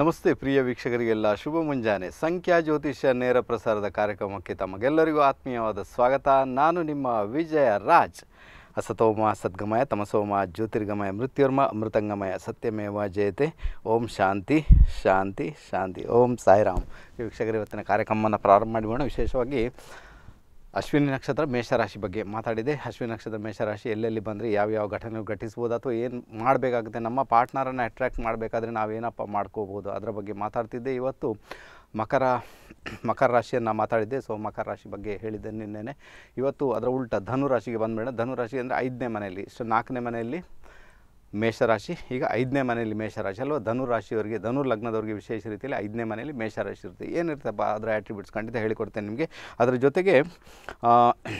ನಮಸ್ತೆ ಪ್ರಿಯ ವೀಕ್ಷಕರಿಗೆಲ್ಲ ಶುಭ ಮುಂಜಾನೆ ಸಂಖ್ಯಾ ಜ್ಯೋತಿಷ್ಯ ನೇರ ಪ್ರಸಾರದ ಕಾರ್ಯಕ್ರಮಕ್ಕೆ ತಮಗೆಲ್ಲರಿಗೂ ಆತ್ಮೀಯವಾದ ಸ್ವಾಗತ ನಾನು ನಿಮ್ಮ ವಿಜಯ ರಾಜ್ ಅಸತೋಮ ಸದ್ಗಮಯ ತಮಸೋಮ ಜ್ಯೋತಿರ್ಗಮಯ ಮೃತ್ಯುರ್ಮ ಅಮೃತಂಗಮಯ ಸತ್ಯಮೇವ ಜಯತೆ ಓಂ ಶಾಂತಿ ಶಾಂತಿ ಶಾಂತಿ ಓಂ ಸಾಯಿರಾಮ್ ವೀಕ್ಷಕರು ಇವತ್ತಿನ ಕಾರ್ಯಕ್ರಮವನ್ನು ಪ್ರಾರಂಭ ಮಾಡಿಬೋಣ ವಿಶೇಷವಾಗಿ ಅಶ್ವಿನಿ ನಕ್ಷತ್ರ ಮೇಷರಾಶಿ ಬಗ್ಗೆ ಮಾತಾಡಿದೆ ಅಶ್ವಿನಿ ನಕ್ಷತ್ರ ಮೇಷರಾಶಿ ಎಲ್ಲೆಲ್ಲಿ ಬಂದರೆ ಯಾವ್ಯಾವ ಘಟನೆ ಘಟಿಸ್ಬೋದು ಅಥವಾ ಏನು ಮಾಡಬೇಕಾಗುತ್ತೆ ನಮ್ಮ ಪಾರ್ಟ್ನರನ್ನು ಅಟ್ರ್ಯಾಕ್ಟ್ ಮಾಡಬೇಕಾದ್ರೆ ನಾವೇನಪ್ಪ ಮಾಡ್ಕೋಬೋದು ಅದರ ಬಗ್ಗೆ ಮಾತಾಡ್ತಿದ್ದೆ ಇವತ್ತು ಮಕರ ಮಕರ ರಾಶಿಯನ್ನು ಮಾತಾಡಿದ್ದೆ ಸೊ ಮಕರ ರಾಶಿ ಬಗ್ಗೆ ಹೇಳಿದ್ದೆ ನಿನ್ನೆನೆ ಇವತ್ತು ಅದರ ಉಲ್ಟ ಧನು ರಾಶಿಗೆ ಬಂದ್ಬೇಡ ಧನು ರಾಶಿ ಅಂದರೆ ಐದನೇ ಮನೆಯಲ್ಲಿ ಇಷ್ಟು ನಾಲ್ಕನೇ ಮನೆಯಲ್ಲಿ ಮೇಷರಾಶಿ ಈಗ ಐದನೇ ಮನೆಯಲ್ಲಿ ಮೇಷರಾಶಿ ಅಲ್ವಾ ಧನು ರಾಶಿಯವರಿಗೆ ಧನು ಲಗ್ನದವರಿಗೆ ವಿಶೇಷ ರೀತಿಯಲ್ಲಿ ಐದನೇ ಮನೆಯಲ್ಲಿ ಮೇಷರಾಶಿ ಇರುತ್ತೆ ಏನಿರ್ತಪ್ಪ ಅದರ ಆ್ಯಟ್ರಿಬ್ಯೂಟ್ಸ್ ಖಂಡಿತ ಹೇಳಿಕೊಡ್ತೇನೆ ನಿಮಗೆ ಅದರ ಜೊತೆಗೆ ಆ,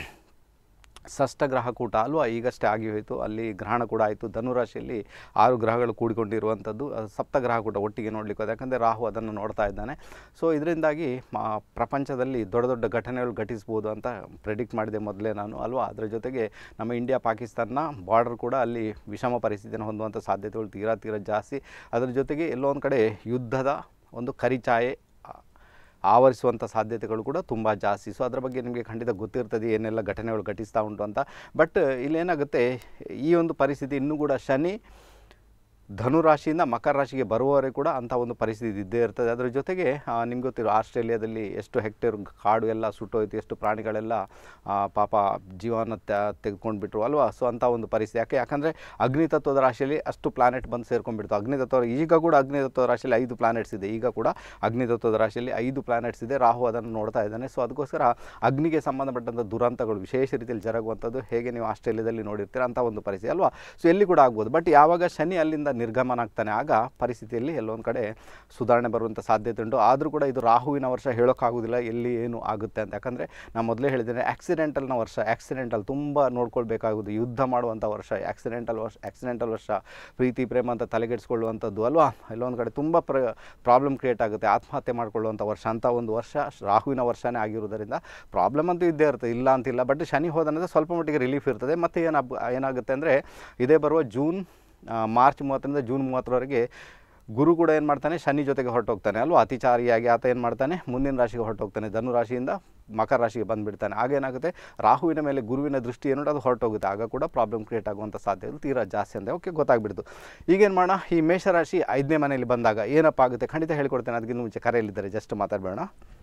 ಷಷ್ಠ ಗ್ರಹ ಕೂಟ ಅಲ್ವಾ ಈಗಷ್ಟೇ ಆಗಿ ಹೋಯಿತು ಅಲ್ಲಿ ಗ್ರಹಣ ಕೂಡ ಆಯಿತು ಧನುರಾಶಿಯಲ್ಲಿ ಆರು ಗ್ರಹಗಳು ಕೂಡಿಕೊಂಡಿರುವಂಥದ್ದು ಅದು ಸಪ್ತ ಗ್ರಹ ಕೂಟ ಒಟ್ಟಿಗೆ ನೋಡಲಿಕ್ಕೆ ಹೋದ ಯಾಕಂದರೆ ರಾಹು ಅದನ್ನು ನೋಡ್ತಾ ಇದ್ದಾನೆ ಸೊ ಇದರಿಂದಾಗಿ ಮಾ ಪ್ರಪಂಚದಲ್ಲಿ ದೊಡ್ಡ ದೊಡ್ಡ ಘಟನೆಗಳು ಘಟಿಸ್ಬೋದು ಅಂತ ಪ್ರೆಡಿಕ್ಟ್ ಮಾಡಿದೆ ಮೊದಲೇ ನಾನು ಅಲ್ವಾ ಅದರ ಜೊತೆಗೆ ನಮ್ಮ ಇಂಡಿಯಾ ಪಾಕಿಸ್ತಾನ ಬಾರ್ಡರ್ ಕೂಡ ಅಲ್ಲಿ ವಿಷಮ ಪರಿಸ್ಥಿತಿಯನ್ನು ಹೊಂದುವಂಥ ಸಾಧ್ಯತೆಗಳು ತೀರಾ ತೀರಾ ಜಾಸ್ತಿ ಅದರ ಜೊತೆಗೆ ಎಲ್ಲೋ ಒಂದು ಕಡೆ ಯುದ್ಧದ ಒಂದು ಕರಿಚಾಯೆ ಆವರಿಸುವಂಥ ಸಾಧ್ಯತೆಗಳು ಕೂಡ ತುಂಬ ಜಾಸ್ತಿ ಸೊ ಅದರ ಬಗ್ಗೆ ನಿಮಗೆ ಖಂಡಿತ ಗೊತ್ತಿರ್ತದೆ ಏನೆಲ್ಲ ಘಟನೆಗಳು ಘಟಿಸ್ತಾ ಉಂಟು ಅಂತ ಬಟ್ ಇಲ್ಲೇನಾಗುತ್ತೆ ಈ ಒಂದು ಪರಿಸ್ಥಿತಿ ಇನ್ನೂ ಕೂಡ ಶನಿ ಧನು ರಾಶಿಯಿಂದ ಮಕರ ರಾಶಿಗೆ ಬರುವವರೆಗೆ ಕೂಡ ಅಂಥ ಒಂದು ಪರಿಸ್ಥಿತಿ ಇದ್ದೇ ಇರ್ತದೆ ಅದರ ಜೊತೆಗೆ ನಿಮ್ಗೆ ಗೊತ್ತಿರೋ ಆಸ್ಟ್ರೇಲಿಯಾದಲ್ಲಿ ಎಷ್ಟು ಹೆಕ್ಟೇರ್ ಕಾಡು ಎಲ್ಲ ಸುಟ್ಟೋಯ್ತು ಎಷ್ಟು ಪ್ರಾಣಿಗಳೆಲ್ಲ ಆ, ಪಾಪ ಜೀವನ ತೆಗೆದುಕೊಂಡ್ಬಿಟ್ರು ಅಲ್ವಾ ಸೊ ಅಂಥ ಒಂದು ಪರಿಸ್ಥಿತಿ ಯಾಕೆ ಯಾಕಂದರೆ ಅಗ್ನಿತತ್ವದ ರಾಶಿಯಲ್ಲಿ ಅಷ್ಟು ಪ್ಲಾನೆಟ್ ಬಂದು ಸೇರ್ಕೊಂಡ್ಬಿಡ್ತು ಅಗ್ನಿತತ್ವ ಈಗ ಕೂಡ ಅಗ್ನಿತತ್ವದ ರಾಶಿಯಲ್ಲಿ ಐದು ಪ್ಲಾನೆಟ್ಸ್ ಇದೆ ಈಗ ಕೂಡ ಅಗ್ನಿತತ್ವದ ರಾಶಿಯಲ್ಲಿ ಐದು ಪ್ಲಾನೆಟ್ಸ್ ಇದೆ ರಾಹು ಅದನ್ನು ನೋಡ್ತಾ ಇದ್ದಾನೆ ಸೊ ಅದಕ್ಕೋಸ್ಕರ ಅಗ್ನಿಗೆ ಸಂಬಂಧಪಟ್ಟಂಥ ದುರಂತಗಳು ವಿಶೇಷ ರೀತಿಯಲ್ಲಿ ಜರುಗುವಂಥದ್ದು ಹೇಗೆ ನೀವು ಆಸ್ಟ್ರೇಲಿಯಾದಲ್ಲಿ ನೋಡಿರ್ತೀರ ಅಂಥ ಒಂದು ಪರಿಸ್ಥಿತಿ ಅಲ್ವಾ ಸೊ ಎಲ್ಲಿ ಕೂಡ ಆಗ್ಬೋದು ಬಟ್ ಯಾವಾಗ ಶನಿ ಅಲ್ಲಿಂದ ನಿರ್ಗಮನ ಆಗ್ತಾನೆ ಆಗ ಪರಿಸ್ಥಿತಿಯಲ್ಲಿ ಎಲ್ಲೊಂದು ಕಡೆ ಸುಧಾರಣೆ ಬರುವಂಥ ಸಾಧ್ಯತೆ ಉಂಟು ಆದರೂ ಕೂಡ ಇದು ರಾಹುವಿನ ವರ್ಷ ಹೇಳೋಕ್ಕಾಗೋದಿಲ್ಲ ಎಲ್ಲಿ ಏನು ಆಗುತ್ತೆ ಅಂತ ಯಾಕಂದರೆ ನಾನು ಮೊದಲೇ ಹೇಳಿದ್ದೇನೆ ಆಕ್ಸಿಡೆಂಟಲ್ನ ವರ್ಷ ಆಕ್ಸಿಡೆಂಟಲ್ ತುಂಬ ನೋಡ್ಕೊಳ್ಬೇಕಾಗೋದು ಯುದ್ಧ ಮಾಡುವಂಥ ವರ್ಷ ಆಕ್ಸಿಡೆಂಟಲ್ ವರ್ಷ ಆಕ್ಸಿಡೆಂಟಲ್ ವರ್ಷ ಪ್ರೀತಿ ಪ್ರೇಮ ಅಂತ ತಲೆಗೆಡಿಸ್ಕೊಳ್ಳುವಂಥದ್ದು ಅಲ್ವಾ ಎಲ್ಲೊಂದು ಕಡೆ ತುಂಬ ಪ್ರ ಪ್ರಾಬ್ಲಮ್ ಕ್ರಿಯೇಟ್ ಆಗುತ್ತೆ ಆತ್ಮಹತ್ಯೆ ಮಾಡ್ಕೊಳ್ಳುವಂಥ ವರ್ಷ ಅಂತ ಒಂದು ವರ್ಷ ರಾಹುವಿನ ವರ್ಷನೇ ಆಗಿರುವುದರಿಂದ ಪ್ರಾಬ್ಲಮ್ ಅಂತೂ ಇದ್ದೇ ಇರ್ತದೆ ಇಲ್ಲ ಅಂತಿಲ್ಲ ಬಟ್ ಶನಿ ಹೋದನಂದ್ರೆ ಸ್ವಲ್ಪ ಮಟ್ಟಿಗೆ ರಿಲೀಫ್ ಇರ್ತದೆ ಮತ್ತು ಏನು ಏನಾಗುತ್ತೆ ಅಂದರೆ ಇದೇ ಬರುವ ಜೂನ್ ಆ, ಮಾರ್ಚ್ ಮೂವತ್ತರಿಂದ ಜೂನ್ ಮೂವತ್ತರವರೆಗೆ ಗುರು ಕೂಡ ಏನು ಮಾಡ್ತಾನೆ ಶನಿ ಜೊತೆಗೆ ಹೊರಟೋಗ್ತಾನೆ ಅಲ್ವಾ ಅತಿಚಾರಿಯಾಗಿ ಆತ ಏನು ಮಾಡ್ತಾನೆ ಮುಂದಿನ ರಾಶಿಗೆ ಹೊರಟೋಗ್ತಾನೆ ಧನು ರಾಶಿಯಿಂದ ಮಕರ ರಾಶಿಗೆ ಬಂದುಬಿಡ್ತಾನೆ ಆಗ ಏನಾಗುತ್ತೆ ರಾಹುವಿನ ಮೇಲೆ ಗುರುವಿನ ದೃಷ್ಟಿ ಏನು ಅದು ಹೊರಟೋಗುತ್ತೆ ಆಗ ಕೂಡ ಪ್ರಾಬ್ಲಮ್ ಕ್ರಿಯೇಟ್ ಆಗುವಂಥ ಸಾಧ್ಯತೆ ತೀರಾ ಜಾಸ್ತಿ ಅಂತ ಓಕೆ ಗೊತ್ತಾಗ್ಬಿಡ್ತು ಈಗೇನು ಮಾಡೋಣ ಈ ಮೇಷರಾಶಿ ಐದನೇ ಮನೆಯಲ್ಲಿ ಬಂದಾಗ ಏನಪ್ಪ ಆಗುತ್ತೆ ಖಂಡಿತ ಹೇಳ್ಕೊಡ್ತೇನೆ ಅದಕ್ಕಿಂತ ಮುಂಚೆ ಕರೆಯಲ್ಲಿದ್ದಾರೆ ಜಸ್ಟ್ ಮಾತಾಡಬೇಡ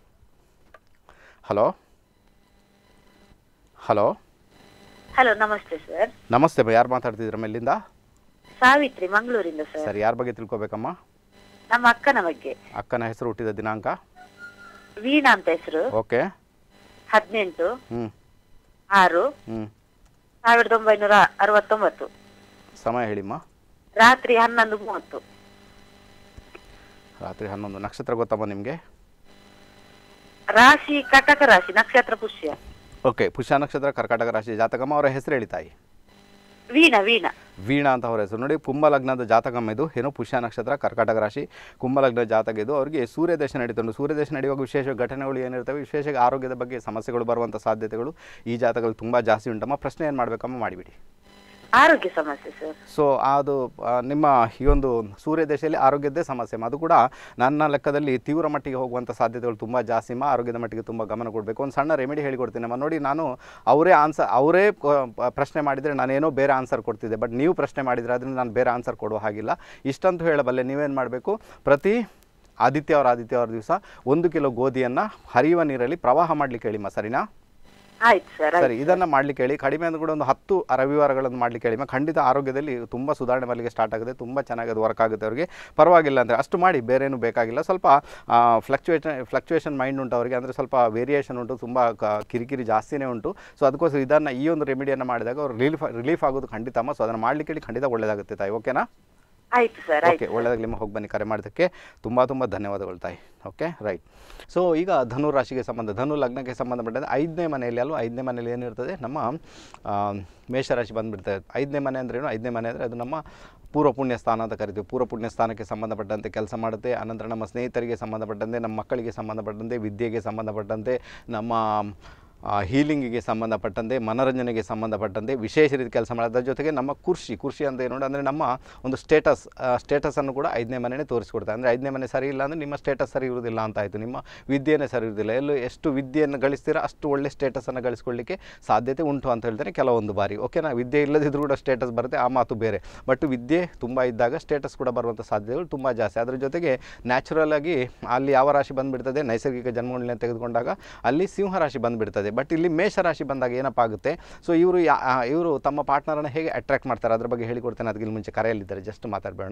ಹಲೋ ಹಲೋ ಹಲೋ ನಮಸ್ತೆ ಸರ್ ನಮಸ್ತೆ ಬಾ ಯಾರು ಮಾತಾಡ್ತಿದ್ದೀರ ಮೇಲಿಂದ ಸಾವಿತ್ರಿ ಮಂಗಳೂರಿಂದ ಸರ್ ಸರ್ ಯಾರ ಬಗ್ಗೆ ತಿಳ್ಕೊಬೇಕಮ್ಮ ನಮ್ಮ ಅಕ್ಕನ ಬಗ್ಗೆ ಅಕ್ಕನ ಹೆಸರು ಹುಟ್ಟಿದ ದಿನಾಂಕ ವೀಣಾ ಅಂತ ಹೆಸರು ಓಕೆ ಹದಿನೆಂಟು ಹ್ಞೂ ಆರು ಹ್ಞೂ ಸಾವಿರದ ಒಂಬೈನೂರ ಅರವತ್ತೊಂಬತ್ತು ಸಮಯ ಹೇಳಿಮ್ಮ ರಾತ್ರಿ ಹನ್ನೊಂದು ಮೂವತ್ತು ರಾತ್ರಿ ಹನ್ನೊಂದು ನಕ್ಷತ್ರ ಗೊತ್ತಮ್ಮ ನಿಮಗೆ ರಾಶಿ ಕಟಕ ರಾಶಿ ನಕ್ಷತ್ರ ಪುಷ್ಯ ಓಕೆ ಪುಷ್ಯ ನಕ್ಷತ್ರ ಕರ್ಕಾಟಕ ರಾಶಿ ಜಾತಕಮ್ಮ ಅವರ ಹೆಸರು ಹೇಳಿ ತಾಯಿ ವೀಣಾ ವೀಣಾ ವೀಣಾ ಅಂತ ಅವರ ಹೆಸರು ನೋಡಿ ಕುಂಭ ಲಗ್ನದ ಜಾತಕಮ್ಮ ಇದು ಏನು ಪುಷ್ಯ ನಕ್ಷತ್ರ ಕರ್ಕಾಟಕ ರಾಶಿ ಕುಂಭ ಲಗ್ನ ಜಾತಕ ಇದು ಅವರಿಗೆ ಸೂರ್ಯ ದೇಶ ನಡೀತುಂಟು ಸೂರ್ಯ ದೇಶ ನಡೆಯುವಾಗ ವಿಶೇಷ ಘಟನೆಗಳು ಏನಿರ್ತವೆ ವಿಶೇಷ ಆರೋಗ್ಯದ ಬಗ್ಗೆ ಸಮಸ್ಯೆಗಳು ಬರುವಂಥ ಸಾಧ್ಯತೆಗಳು ಈ ಜಾತಕಗಳು ತುಂಬ ಜಾಸ್ತಿ ಉಂಟಮ್ಮ ಪ್ರಶ್ನೆ ಏನು ಮಾಡಬೇಕಮ್ಮ ಮಾಡಿಬಿಡಿ ಆರೋಗ್ಯ ಸಮಸ್ಯೆ ಸರ್ ಸೊ ಅದು ಆ, ನಿಮ್ಮ ಈ ಒಂದು ಸೂರ್ಯ ದೇಶದಲ್ಲಿ ಆರೋಗ್ಯದ್ದೇ ಸಮಸ್ಯೆ ಅದು ಕೂಡ ನನ್ನ ಲೆಕ್ಕದಲ್ಲಿ ತೀವ್ರ ಮಟ್ಟಿಗೆ ಹೋಗುವಂಥ ಸಾಧ್ಯತೆಗಳು ತುಂಬ ಜಾಸ್ತಿ ಮಾ ಆರೋಗ್ಯದ ಮಟ್ಟಿಗೆ ತುಂಬ ಗಮನ ಕೊಡಬೇಕು ಒಂದು ಸಣ್ಣ ರೆಮಿಡಿ ಹೇಳಿಕೊಡ್ತೀನಿ ಅಮ್ಮ ನೋಡಿ ನಾನು ಅವರೇ ಆನ್ಸರ್ ಅವರೇ ಪ- ಪ್ರಶ್ನೆ ಮಾಡಿದರೆ ನಾನೇನೋ ಬೇರೆ ಆನ್ಸರ್ ಕೊಡ್ತಿದ್ದೆ ಬಟ್ ನೀವು ಪ್ರಶ್ನೆ ಮಾಡಿದರೆ ಅದರಿಂದ ನಾನು ಬೇರೆ ಆನ್ಸರ್ ಕೊಡುವ ಹಾಗಿಲ್ಲ ಇಷ್ಟಂತೂ ಹೇಳಬಲ್ಲೆ ನೀವೇನು ಮಾಡಬೇಕು ಪ್ರತಿ ಆದಿತ್ಯವಾರ ಆದಿತ್ಯವಾರ ದಿವಸ ಒಂದು ಕಿಲೋ ಗೋಧಿಯನ್ನು ಹರಿಯುವ ನೀರಲ್ಲಿ ಪ್ರವಾಹ ಮಾಡಲಿಕ್ಕೆ ಹೇಳಿಮ್ಮ ಸರಿನಾ ಆಯ್ತು ಸರ್ ಸರಿ ಇದನ್ನು ಮಾಡ್ಲಿಕ್ಕೆ ಹೇಳಿ ಕಡಿಮೆ ಅಂದ್ರೂ ಕೂಡ ಒಂದು ಹತ್ತು ರವಿವಾರಗಳನ್ನು ಮಾಡ್ಲಿಕ್ಕೆ ಹೇಳಿ ಮ- ಖಂಡಿತ ಆರೋಗ್ಯದಲ್ಲಿ ತುಂಬ ಸುಧಾರಣೆ ಮಾಡಲಿಕ್ಕೆ ಸ್ಟಾರ್ಟ್ ಆಗುತ್ತೆ ತುಂಬ ಚೆನ್ನಾಗಿ ಅದು ವರ್ಕ್ ಆಗುತ್ತೆ ಅವರಿಗೆ ಪರವಾಗಿಲ್ಲ ಅಂದರೆ ಅಷ್ಟು ಮಾಡಿ ಬೇರೆ ಏನು ಬೇಕಾಗಿಲ್ಲ ಸ್ವಲ್ಪ ಫ್ಲಕ್ಚುಯೇಷನ್ ಫ್ಲಕ್ಚುಯೇಷನ್ ಮೈಂಡ್ ಉಂಟು ಅವರಿಗೆ ಅಂದರೆ ಸ್ವಲ್ಪ ವೇರಿಯೇಷನ್ ಉಂಟು ತುಂಬ ಕ- ಕಿರಿಕಿರಿ ಜಾಸ್ತಿನೇ ಉಂಟು ಸೊ ಅದಕ್ಕೋಸ್ಕರ ಇದನ್ನು ಈ ಒಂದು ರೆಮಿಡಿಯನ್ನು ಮಾಡಿದಾಗ ಅವ್ರು ರಿಲೀಫ್ ರಿಲೀಫ್ ಆಗೋದು ಖಂಡಿತಮ್ಮ ಸೊ ಅದನ್ನು ಮಾಡ್ಲಿಕ್ಕೆ ಹೇಳಿ ಖಂಡಿತ ಒಳ್ಳೆಯದಾಗುತ್ತೆ ತಾಯಿ ಓಕೆನಾ ಆಯ್ತು ಸರ್ ಓಕೆ ಆಯ್ತು ಒಳ್ಳೆದಾಗಲಿ ನಿಮ್ಮ ಹೋಗಿ ಬನ್ನಿ ಕರೆ ಮಾಡೋದಕ್ಕೆ ತುಂಬ ತುಂಬ ಧನ್ಯವಾದಗಳು ತಾಯಿ ಓಕೆ ರೈಟ್ ಸೊ ಈಗ ಧನು ರಾಶಿಗೆ ಸಂಬಂಧ ಧನು ಲಗ್ನಕ್ಕೆ ಸಂಬಂಧಪಟ್ಟಂತೆ ಐದನೇ ಮನೆಯಲ್ಲಿ ಅಲ್ವಾ ಐದನೇ ಮನೆಯಲ್ಲಿ ಏನಿರ್ತದೆ ನಮ್ಮ ಆ, ಮೇಷರಾಶಿ ಬಂದುಬಿಡ್ತದೆ ಐದನೇ ಮನೆ ಅಂದ್ರೇನು ಐದನೇ ಮನೆ ಅಂದರೆ ಅದು ನಮ್ಮ ಪೂರ್ವ ಪುಣ್ಯ ಸ್ಥಾನ ಅಂತ ಕರಿತೀವಿ ಪೂರ್ವ ಪುಣ್ಯ ಸ್ಥಾನಕ್ಕೆ ಸಂಬಂಧಪಟ್ಟಂತೆ ಕೆಲಸ ಮಾಡುತ್ತೆ ಅನಂತರ ನಮ್ಮ ಸ್ನೇಹಿತರಿಗೆ ಸಂಬಂಧಪಟ್ಟಂತೆ ನಮ್ಮ ಮಕ್ಕಳಿಗೆ ಸಂಬಂಧಪಟ್ಟಂತೆ ವಿದ್ಯೆಗೆ ಸಂಬಂಧಪಟ್ಟಂತೆ ನಮ್ಮ ಹೀಲಿಂಗಿಗೆ ಸಂಬಂಧಪಟ್ಟಂತೆ ಮನೋರಂಜನೆಗೆ ಸಂಬಂಧಪಟ್ಟಂತೆ ವಿಶೇಷ ರೀತಿ ಕೆಲಸ ಮಾಡೋದ್ರ ಜೊತೆಗೆ ನಮ್ಮ ಕೃಷಿ ಕೃಷಿ ಅಂತ ಏನು ಅಂದರೆ ನಮ್ಮ ಒಂದು ಸ್ಟೇಟಸ್ ಸ್ಟೇಟಸನ್ನು ಕೂಡ ಐದನೇ ಮನೆಯೇ ತೋರಿಸ್ಕೊಡ್ತಾರೆ ಅಂದರೆ ಐದನೇ ಮನೆ ಸರಿ ಇಲ್ಲ ಅಂದರೆ ನಿಮ್ಮ ಸ್ಟೇಟಸ್ ಸರಿ ಇರುವುದಿಲ್ಲ ಅಂತ ಆಯಿತು ನಿಮ್ಮ ವಿದ್ಯೆನೇ ಸರಿ ಇರುವುದಿಲ್ಲ ಎಲ್ಲೂ ಎಷ್ಟು ವಿದ್ಯೆಯನ್ನು ಗಳಿಸ್ತೀರಾ ಅಷ್ಟು ಒಳ್ಳೆ ಸ್ಟೇಟಸನ್ನು ಗಳಿಸ್ಕೊಳ್ಳಿಕ್ಕೆ ಸಾಧ್ಯತೆ ಉಂಟು ಅಂತ ಹೇಳ್ತಾರೆ ಕೆಲವೊಂದು ಬಾರಿ ಓಕೆನಾ ವಿದ್ಯೆ ಇಲ್ಲದಿದ್ರೂ ಕೂಡ ಸ್ಟೇಟಸ್ ಬರುತ್ತೆ ಆ ಮಾತು ಬೇರೆ ಬಟ್ ವಿದ್ಯೆ ತುಂಬ ಇದ್ದಾಗ ಸ್ಟೇಟಸ್ ಕೂಡ ಬರುವಂಥ ಸಾಧ್ಯತೆಗಳು ತುಂಬ ಜಾಸ್ತಿ ಅದರ ಜೊತೆಗೆ ನ್ಯಾಚುರಲ್ ಆಗಿ ಅಲ್ಲಿ ಯಾವ ರಾಶಿ ಬಂದುಬಿಡ್ತದೆ ನೈಸರ್ಗಿಕ ಜನ್ಮಗಳನ್ನ ತೆಗೆದುಕೊಂಡಾಗ ಅಲ್ಲಿ ಸಿಂಹ ರಾಶಿ ಬಂದುಬಿಡ್ತದೆ ಬಟ್ ಇಲ್ಲಿ ಮೇಷ ರಾಶಿ ಬಂದಾಗ ಏನಪ್ಪ ಆಗುತ್ತೆ ಸೊ ಇವರು ಯಾ ಇವರು ತಮ್ಮ ಪಾರ್ಟ್ನರನ್ನು ಹೇಗೆ ಅಟ್ರಾಕ್ಟ್ ಮಾಡ್ತಾರೆ ಅದ್ರ ಬಗ್ಗೆ ಹೇಳಿಕೊಡ್ತೇನೆ ಅದಕ್ಕೆ ಮುಂಚೆ ಕರೆಯಲ್ಲಿದ್ದಾರೆ ಜಸ್ಟ್ ಮಾತಾಡಬೇಡ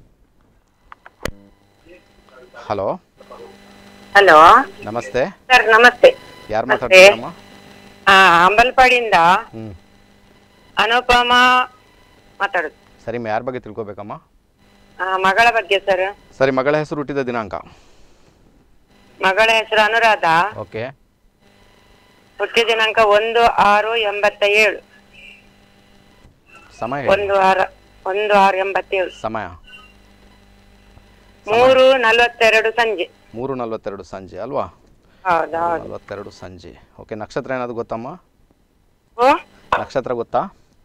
ಹಲೋ ಹಲೋ ನಮಸ್ತೆ ಸರ್ ನಮಸ್ತೆ ಯಾರು ನಮಸ್ತೆ. ಮಾತಾಡ್ತೀರಮ್ಮ ಆ, ಅಂಬಲ್ಪಾಡಿಯಿಂದ ಹ್ಞೂ ಅನುಪಮ ಮಾತಾಡುದು ಸರಿ ಯಾರ ಬಗ್ಗೆ ತಿಳ್ಕೊಬೇಕಮ್ಮ ಆ, ಮಗಳ ಬಗ್ಗೆ ಸರ್ ಸರಿ ಮಗಳ ಹೆಸರು ಹುಟ್ಟಿದ ದಿನಾಂಕ ಮಗಳ ಹೆಸರು ಅನುರಾಧ ಓಕೆ ಹುಟ್ಟಿದ ದಿನಾಂಕ ಒಂದು ಆರು ಎಂಬತ್ತ ಏಳು ಸಮಯ ಹೇಳಿ. ಒಂದು ಆರು ಒಂದು ಆರು ಎಂಬತ್ತೇಳು ಸಮಯ ಮೂರು ನಲವತ್ತೆರಡು ಸಂಜೆ ಮೂರು ನಲ್ವತ್ತೆರಡು ಸಂಜೆ ಅಲ್ವಾ ಹೌದು ಹೌದು ನಲ್ವತ್ತೆರಡು ಸಂಜೆ ಓಕೆ ನಕ್ಷತ್ರ ಏನಾದ್ರು ಗೊತ್ತಮ್ಮ ಓ ನಕ್ಷತ್ರ ಗೊತ್ತಾ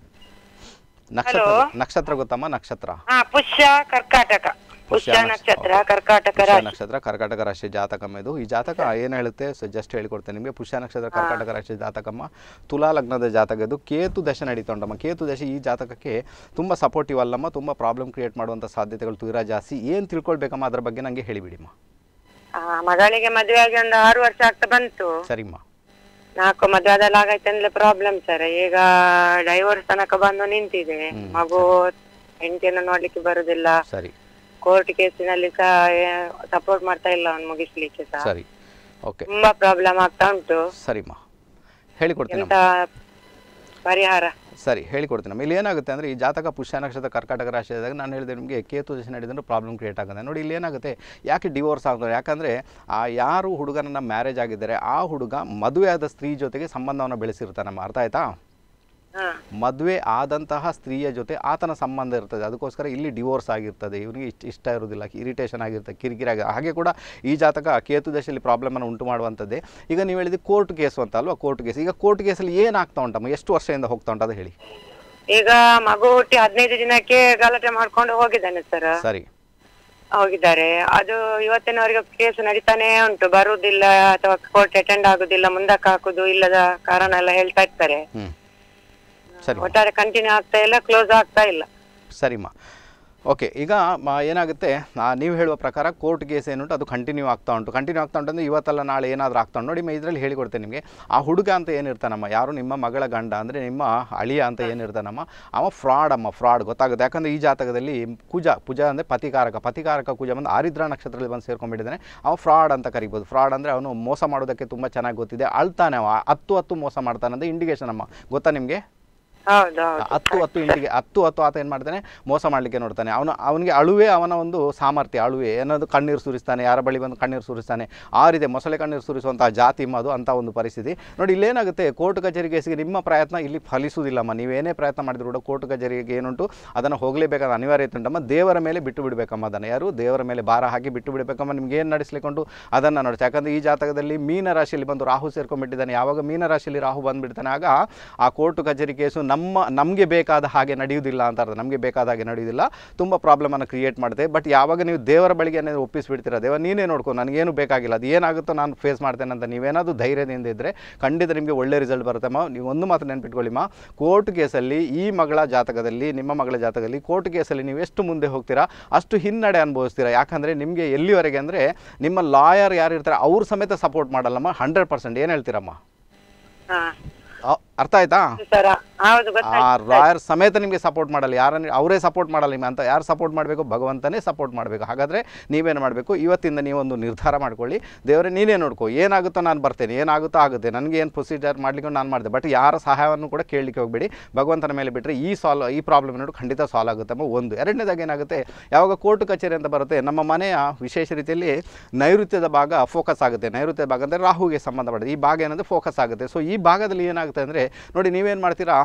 ನಕ್ಷತ್ರ Hello? ನಕ್ಷತ್ರ ಗೊತ್ತಮ್ಮ ನಕ್ಷತ್ರ ಹಾ ಪುಷ್ಯ ಕರ್ಕಾಟಕ ಪುಷ್ಯ ನಕ್ಷ- ನಕ್ಷತ್ರ ಕರ್ಕಾಟಕ ಪುಷ್ಯ ರಾಶಿ ನಕ್ಷತ್ರ ಕರ್ಕಾಟಕ ರಾಶಿ ಜಾತಕಮ್ಮ ಇದು ಈ ಜಾತಕ ಏನು ಹೇಳುತ್ತೆ ಸೊ ಜಸ್ಟ್ ಹೇಳಿಕೊಡ್ತೇನೆ ನಿಮಗೆ ಪುಷ್ಯ ನಕ್ಷತ್ರ ಕರ್ಕಾಟಕ ರಾಶಿ ಜಾತಕಮ್ಮ ತುಲಾ ಲಗ್ನದ ಜಾತಕ ಇದು ಕೇತು ದಶೆ ನಡೀತಾ ಉಂಟಮ್ಮ ಕೇತು ದಶೆ ಈ ಜಾತಕಕ್ಕೆ ತುಂಬ ಸಪೋರ್ಟಿವ್ ಅಲ್ಲಮ್ಮ ತುಂಬ ಪ್ರಾಬ್ಲಮ್ ಕ್ರಿಯೇಟ್ ಮಾಡುವಂಥ ಸಾಧ್ಯತೆಗಳು ತೀರಾ ಜಾಸ್ತಿ ಏನು ತಿಳ್ಕೊಳ್ಬೇಕಮ್ಮ ಅದ್ರ ಬಗ್ಗೆ ನನಗೆ ಹೇಳಿಬಿಡಿಮ್ಮ ಆ, ಮಗಳಿಗೆ ಮದುವೆ ಆಗಿ ಒಂದು ಆರು ವರ್ಷ ಆಗ್ತಾ ಬಂತು ಸರಿಮ್ಮ ನಾಲ್ಕು ಮದುವೆ ಆದಲ್ಲಿ ಆಗೈತೆ ಅಂದ್ರೆ ಪ್ರಾಬ್ಲಮ್ ಸರ್ ಈಗ ಡೈವೋರ್ಸ್ ತನಕ ಬಂದು ನಿಂತಿದೆ ಮಗು ಹೆಂಡತಿಯನ್ನು ನೋಡ್ಲಿಕ್ಕೆ ಬರುದಿಲ್ಲ ಸರಿ ಕೋರ್ಟ್ ಕೇಸಿನಲ್ಲಿ ಸಹ ಸಪೋರ್ಟ್ ಮಾಡ್ತಾ ಇಲ್ಲ ಅವ್ನು ಮುಗಿಸ್ಲಿಕ್ಕೆ ಸಹ ಸರಿ ಓಕೆ ತುಂಬಾ ಪ್ರಾಬ್ಲಮ್ ಆಗ್ತಾ ಉಂಟು ಸರಿಮ್ಮ ಹೇಳಿಕೊಡ್ತೀನಿ ಎಂತ ಪರಿಹಾರ ಸರಿ ಹೇಳಿಕೊಡ್ತೀನಿ ಇಲ್ಲಿ ಏನಾಗುತ್ತೆ ಅಂದರೆ ಈ ಜಾತಕ ಪುಷ್ಯ ನಕ್ಷತ್ರ ಕರ್ಕಾಟಕ ರಾಶಿ ಆದಾಗ ನಾನು ಹೇಳಿದೆ ನಿಮಗೆ ಕೇತು ದಶೆ ನಡೆದ್ರೆ ಪ್ರಾಬ್ಲಮ್ ಕ್ರಿಯೇಟ್ ಆಗುತ್ತೆ ನೋಡಿ ಇಲ್ಲಿ ಏನಾಗುತ್ತೆ ಯಾಕೆ ಡಿವೋರ್ಸ್ ಆಗುತ್ತೆ ಯಾಕಂದರೆ ಆ ಯಾರು ಹುಡುಗನನ್ನ ಮ್ಯಾರೇಜ್ ಆಗಿದ್ದಾರೆ ಆ ಹುಡುಗ ಮದುವೆ ಆದ ಸ್ತ್ರೀ ಜೊತೆಗೆ ಸಂಬಂಧವನ್ನು ಬೆಳೆಸಿರ್ತಾನಮ್ಮ ಅರ್ಥ ಆಯ್ತಾ ಹಾ ಮದುವೆ ಆದಂತಹ ಸ್ತ್ರೀಯ ಜೊತೆ ಆತನ ಸಂಬಂಧ ಇರ್ತದೆ ಅದಕ್ಕೋಸ್ಕರ ಇಲ್ಲಿ ಡಿವೋರ್ಸ್ ಆಗಿರ್ತದೆ ಇವನಿಗೆ ಇಷ್ಟ ಇಷ್ಟ ಇರೋದಿಲ್ಲ ಇರಿಟೇಷನ್ ಆಗಿರ್ತದೆ ಕಿರಿಕಿರಿ ಆಗಿ ಹಾಗೆ ಕೂಡ ಈ ಜಾತಕ ಕೇತು ದಶೆಯಲ್ಲಿ ಪ್ರಾಬ್ಲಮನ್ನು ಉಂಟು ಮಾಡುವಂಥದ್ದೇ ಈಗ ನೀವು ಹೇಳಿದ್ದು ಕೋರ್ಟ್ ಕೇಸು ಅಂತ ಅಲ್ವಾ ಕೋರ್ಟ್ ಕೇಸ್ ಈಗ ಕೋರ್ಟ್ ಕೇಸಲ್ಲಿ ಏನಾಗ್ತಾ ಉಂಟಮ್ಮ ಎಷ್ಟು ವರ್ಷದಿಂದ ಹೋಗ್ತಾ ಉಂಟು ಅದು ಹೇಳಿ ಈಗ ಮಗು ಹುಟ್ಟಿ ಹದಿನೈದು ದಿನಕ್ಕೆ ಗಲಾಟೆ ಮಾಡ್ಕೊಂಡು ಹೋಗಿದ್ದಾನೆ ಸರ್ ಸರಿ ಹೋಗಿದ್ದಾರೆ ಅದು ಇವತ್ತಿನವರೆಗೆ ಕೇಸ್ ನಡೀತಾನೆ ಉಂಟು ಬರುವುದಿಲ್ಲ ಅಥವಾ ಕೋರ್ಟ್ ಅಟೆಂಡ್ ಆಗುದಿಲ್ಲ ಮುಂದಕ್ಕೆ ಹಾಕುದು ಇಲ್ಲದ ಕಾರಣ ಎಲ್ಲ ಹೇಳ್ತಾ ಇರ್ತಾರೆ ಹ್ಞೂ ಸರಿ ಒಟ್ಟಾರೆ ಕಂಟಿನ್ಯೂ ಆಗ್ತಾ ಇಲ್ಲ ಕ್ಲೋಸ್ ಆಗ್ತಾ ಇಲ್ಲ ಸರಿಮ್ಮ ಓಕೆ ಈಗ ಮ ಏನಾಗುತ್ತೆ ನಾ- ನೀವು ಹೇಳುವ ಪ್ರಕಾರ ಕೋರ್ಟ್ ಕೇಸ್ ಏನುಂಟು ಅದು ಕಂಟಿನ್ಯೂ ಆಗ್ತಾ ಉಂಟು ಕಂಟಿನ್ಯೂ ಆಗ್ತಾ ಉಂಟು ಅಂದರೆ ಇವತ್ತಲ್ಲ ನಾಳೆ ಏನಾದರೂ ಆಗ್ತಾ ಉಂಟು ನೋಡಿ ಮ ಇದರಲ್ಲಿ ಹೇಳಿಕೊಡ್ತೇನೆ ನಿಮಗೆ ಆ ಹುಡುಗ ಅಂತ ಏನಿರ್ತಾನಮ್ಮ ಯಾರು ನಿಮ್ಮ ಮಗಳ ಗಂಡ ಅಂದರೆ ನಿಮ್ಮ ಅಳಿಯ ಅಂತ ಏನಿರ್ತಾನಮ್ಮ ಅವ ಫ್ರಾಡ್ ಅಮ್ಮ ಫ್ರಾಡ್ ಗೊತ್ತಾಗುತ್ತೆ ಯಾಕಂದರೆ ಈ ಜಾತಕದಲ್ಲಿ ಕುಜ ಪುಜ ಅಂದರೆ ಪತಿಕಾರಕ ಪತಿಕಾರಕ ಕುಜ ಬಂದು ಆರಿದ್ರ ನಕ್ಷತ್ರದಲ್ಲಿ ಬಂದು ಸೇರ್ಕೊಂಡ್ಬಿಟ್ಟಿದ್ದಾನೆ ಅವ ಫ್ರಾಡ್ ಅಂತ ಕರಿಬೋದು ಫ್ರಾಡ್ ಅಂದರೆ ಅವನು ಮೋಸ ಮಾಡೋದಕ್ಕೆ ತುಂಬ ಚೆನ್ನಾಗಿ ಗೊತ್ತಿದೆ ಅಳ್ತಾನೆ ಅವ ಹತ್ತು ಹತ್ತು ಮೋಸ ಮಾಡ್ತಾನೆ ಅಂತ ಇಂಡಿಕೇಶನ್ ಅಮ್ಮ ಗೊತ್ತಾ ನಿಮಗೆ ಹೌದು ಹೌದು ಹತ್ತು ಹತ್ತು ಇಂಡಿಗೆ ಹತ್ತು ಹತ್ತು ಆತ ಏನು ಮಾಡ್ತಾನೆ ಮೋಸ ಮಾಡಲಿಕ್ಕೆ ನೋಡ್ತಾನೆ ಅವನು ಅವನಿಗೆ ಅಳುವೆ ಅವನ ಒಂದು ಸಾಮರ್ಥ್ಯ ಅಳುವೆ ಏನದು ಕಣ್ಣೀರು ಸುರಿಸ್ತಾನೆ ಯಾರ ಬಳಿ ಬಂದು ಕಣ್ಣೀರು ಸುರಿಸ್ತಾನೆ ಆರಿದೆ ಮೊಸಳೆ ಕಣ್ಣೀರು ಸುರಿಸುವಂಥ ಜಾತಿ ಅದು ಅಂತ ಒಂದು ಪರಿಸ್ಥಿತಿ ನೋಡಿ ಇಲ್ಲೇನಾಗುತ್ತೆ ಕೋರ್ಟ್ ಕಚೇರಿ ಕೇಸಿಗೆ ನಿಮ್ಮ ಪ್ರಯತ್ನ ಇಲ್ಲಿ ಫಲಿಸುವುದಿಲ್ಲಮ್ಮ ನೀವೇನೇ ಪ್ರಯತ್ನ ಮಾಡಿದ್ರು ಕೂಡ ಕೋರ್ಟ್ ಕಚೇರಿಗೆ ಏನುಂಟು ಅದನ್ನು ಹೋಗಲೇಬೇಕಾದ ಅನಿವಾರ್ಯತೆ ಉಂಟಮ್ಮ ದೇವರ ಮೇಲೆ ಬಿಟ್ಟು ಬಿಡಬೇಕಮ್ಮ ಅದನ್ನು ಯಾರು ದೇವರ ಮೇಲೆ ಭಾರ ಹಾಕಿ ಬಿಟ್ಟು ಬಿಡಬೇಕಮ್ಮ ನಿಮ್ಗೆ ಏನು ನಡೆಸ್ಲಿಕ್ಕುಂಟು ಅದನ್ನು ನೋಡಿ ಯಾಕಂದರೆ ಈ ಜಾತಕದಲ್ಲಿ ಮೀನ ರಾಶಿಯಲ್ಲಿ ಬಂದು ರಾಹು ಸೇರ್ಕೊಂಡ್ಬಿಟ್ಟಿದ್ದಾನೆ ಯಾವಾಗ ಮೀನ ರಾಶಿಯಲ್ಲಿ ರಾಹು ಬಂದುಬಿಡ್ತಾನೆ ಆಗ ಆ ಕೋರ್ಟ್ ಕಚೇರಿ ಕೇಸು ನಮ್ಮ ನಮಗೆ ಬೇಕಾದ ಹಾಗೆ ನಡೆಯುವುದಿಲ್ಲ ಅಂತ ಅರ್ಥ ನಮಗೆ ಬೇಕಾದ ಹಾಗೆ ನಡೆಯುವುದಿಲ್ಲ ತುಂಬ ಪ್ರಾಬ್ಲಮನ್ನು ಕ್ರಿಯೇಟ್ ಮಾಡುತ್ತೆ ಬಟ್ ಯಾವಾಗ ನೀವು ದೇವರ ಬಳಿಗೆ ಏನಾದ್ರು ಒಪ್ಪಿಸ್ಬಿಡ್ತೀರಾ ದೇವ ನೀನೇ ನೋಡ್ಕೊ ನನಗೇನು ಬೇಕಾಗಿಲ್ಲ ಅದು ಏನಾಗುತ್ತೋ ನಾನು ಫೇಸ್ ಮಾಡ್ತೇನೆ ಅಂತ ನೀವೇನಾದರೂ ಧೈರ್ಯದಿಂದ ಇದ್ದರೆ ಖಂಡಿತ ನಿಮಗೆ ಒಳ್ಳೆ ರಿಸಲ್ಟ್ ಬರುತ್ತಮ್ಮ ನೀವು ಒಂದು ಮಾತು ನೆನ್ಪಿಟ್ಕೊಳ್ಳಿಮ್ಮ ಕೋರ್ಟ್ ಕೇಸಲ್ಲಿ ಈ ಮಗಳ ಜಾತಕದಲ್ಲಿ ನಿಮ್ಮ ಮಗಳ ಜಾತಕದಲ್ಲಿ ಕೋರ್ಟ್ ಕೇಸಲ್ಲಿ ನೀವು ಎಷ್ಟು ಮುಂದೆ ಹೋಗ್ತೀರಾ ಅಷ್ಟು ಹಿನ್ನಡೆ ಅನುಭವಿಸ್ತೀರಾ ಯಾಕಂದರೆ ನಿಮಗೆ ಎಲ್ಲಿವರೆಗೆ ಅಂದರೆ ನಿಮ್ಮ ಲಾಯರ್ ಯಾರು ಇರ್ತಾರೆ ಅವ್ರು ಸಮೇತ ಸಪೋರ್ಟ್ ಮಾಡಲ್ಲಮ್ಮ ಹಂಡ್ರೆಡ್ ಪರ್ಸೆಂಟ್ ಏನು ಹೇಳ್ತೀರಮ್ಮ ಹಾ ಅ- ಅರ್ಥ ಆಯ್ತಾ ಸರ ಹೌದು ಆ ಗೊತ್ತಾಯ್ತು ರಾಯರ್ ಸಮೇತ ನಿಮಗೆ ಸಪೋರ್ಟ್ ಮಾಡಲ್ಲ ಯಾರನ್ನ ಅವರೇ ಸಪೋರ್ಟ್ ಮಾಡಲ್ಲ ನಿಮಗೆ ಅಂತ ಯಾರು ಸಪೋರ್ಟ್ ಮಾಡಬೇಕು ಭಗವಂತನೇ ಸಪೋರ್ಟ್ ಮಾಡಬೇಕು ಹಾಗಾದರೆ ನೀವೇನು ಮಾಡಬೇಕು ಇವತ್ತಿಂದ ನೀವೊಂದು ನಿರ್ಧಾರ ಮಾಡ್ಕೊಳ್ಳಿ ದೇವರೇ ನೀನೇ ನೋಡ್ಕೋ ಏನಾಗುತ್ತೋ ನಾನು ಬರ್ತೇನೆ ಏನಾಗುತ್ತೋ ಆಗುತ್ತೆ ನನಗೆ ಏನು ಪ್ರೊಸೀಜರ್ ಮಾಡ್ಲಿಕ್ಕೆ ನಾನು ಮಾಡಿದೆ ಬಟ್ ಯಾರ ಸಹಾಯವನ್ನು ಕೂಡ ಕೇಳಲಿಕ್ಕೆ ಹೋಗಬೇಡಿ ಭಗವಂತನ ಮೇಲೆ ಬಿಟ್ಟರೆ ಈ ಸಾಲ್ವ್ ಈ ಪ್ರಾಬ್ಲಮ್ ನೋಡಿ ಖಂಡಿತ ಸಾಲ್ವ್ ಆಗುತ್ತಮ್ಮ ಒಂದು ಎರಡನೇದಾಗಿ ಏನಾಗುತ್ತೆ ಯಾವಾಗ ಕೋರ್ಟ್ ಕಚೇರಿ ಅಂತ ಬರುತ್ತೆ ನಮ್ಮ ಮನೆಯ ವಿಶೇಷ ರೀತಿಯಲ್ಲಿ ನೈಋತ್ಯದ ಭಾಗ ಫೋಕಸ್ ಆಗುತ್ತೆ ನೈಋತ್ಯದ ಭಾಗ ಅಂದರೆ ರಾಹುಗೆ ಸಂಬಂಧಪಟ್ಟಿದೆ ಈ ಭಾಗ ಏನಂದರೆ ಫೋಕಸ್ ಆಗುತ್ತೆ ಸೊ ಈ ಭಾಗದಲ್ಲಿ ಏನಾಗುತ್ತೆ ಅಂದರೆ ನೋಡಿ ನೀವೇನು ಮಾಡ್ತೀರಾ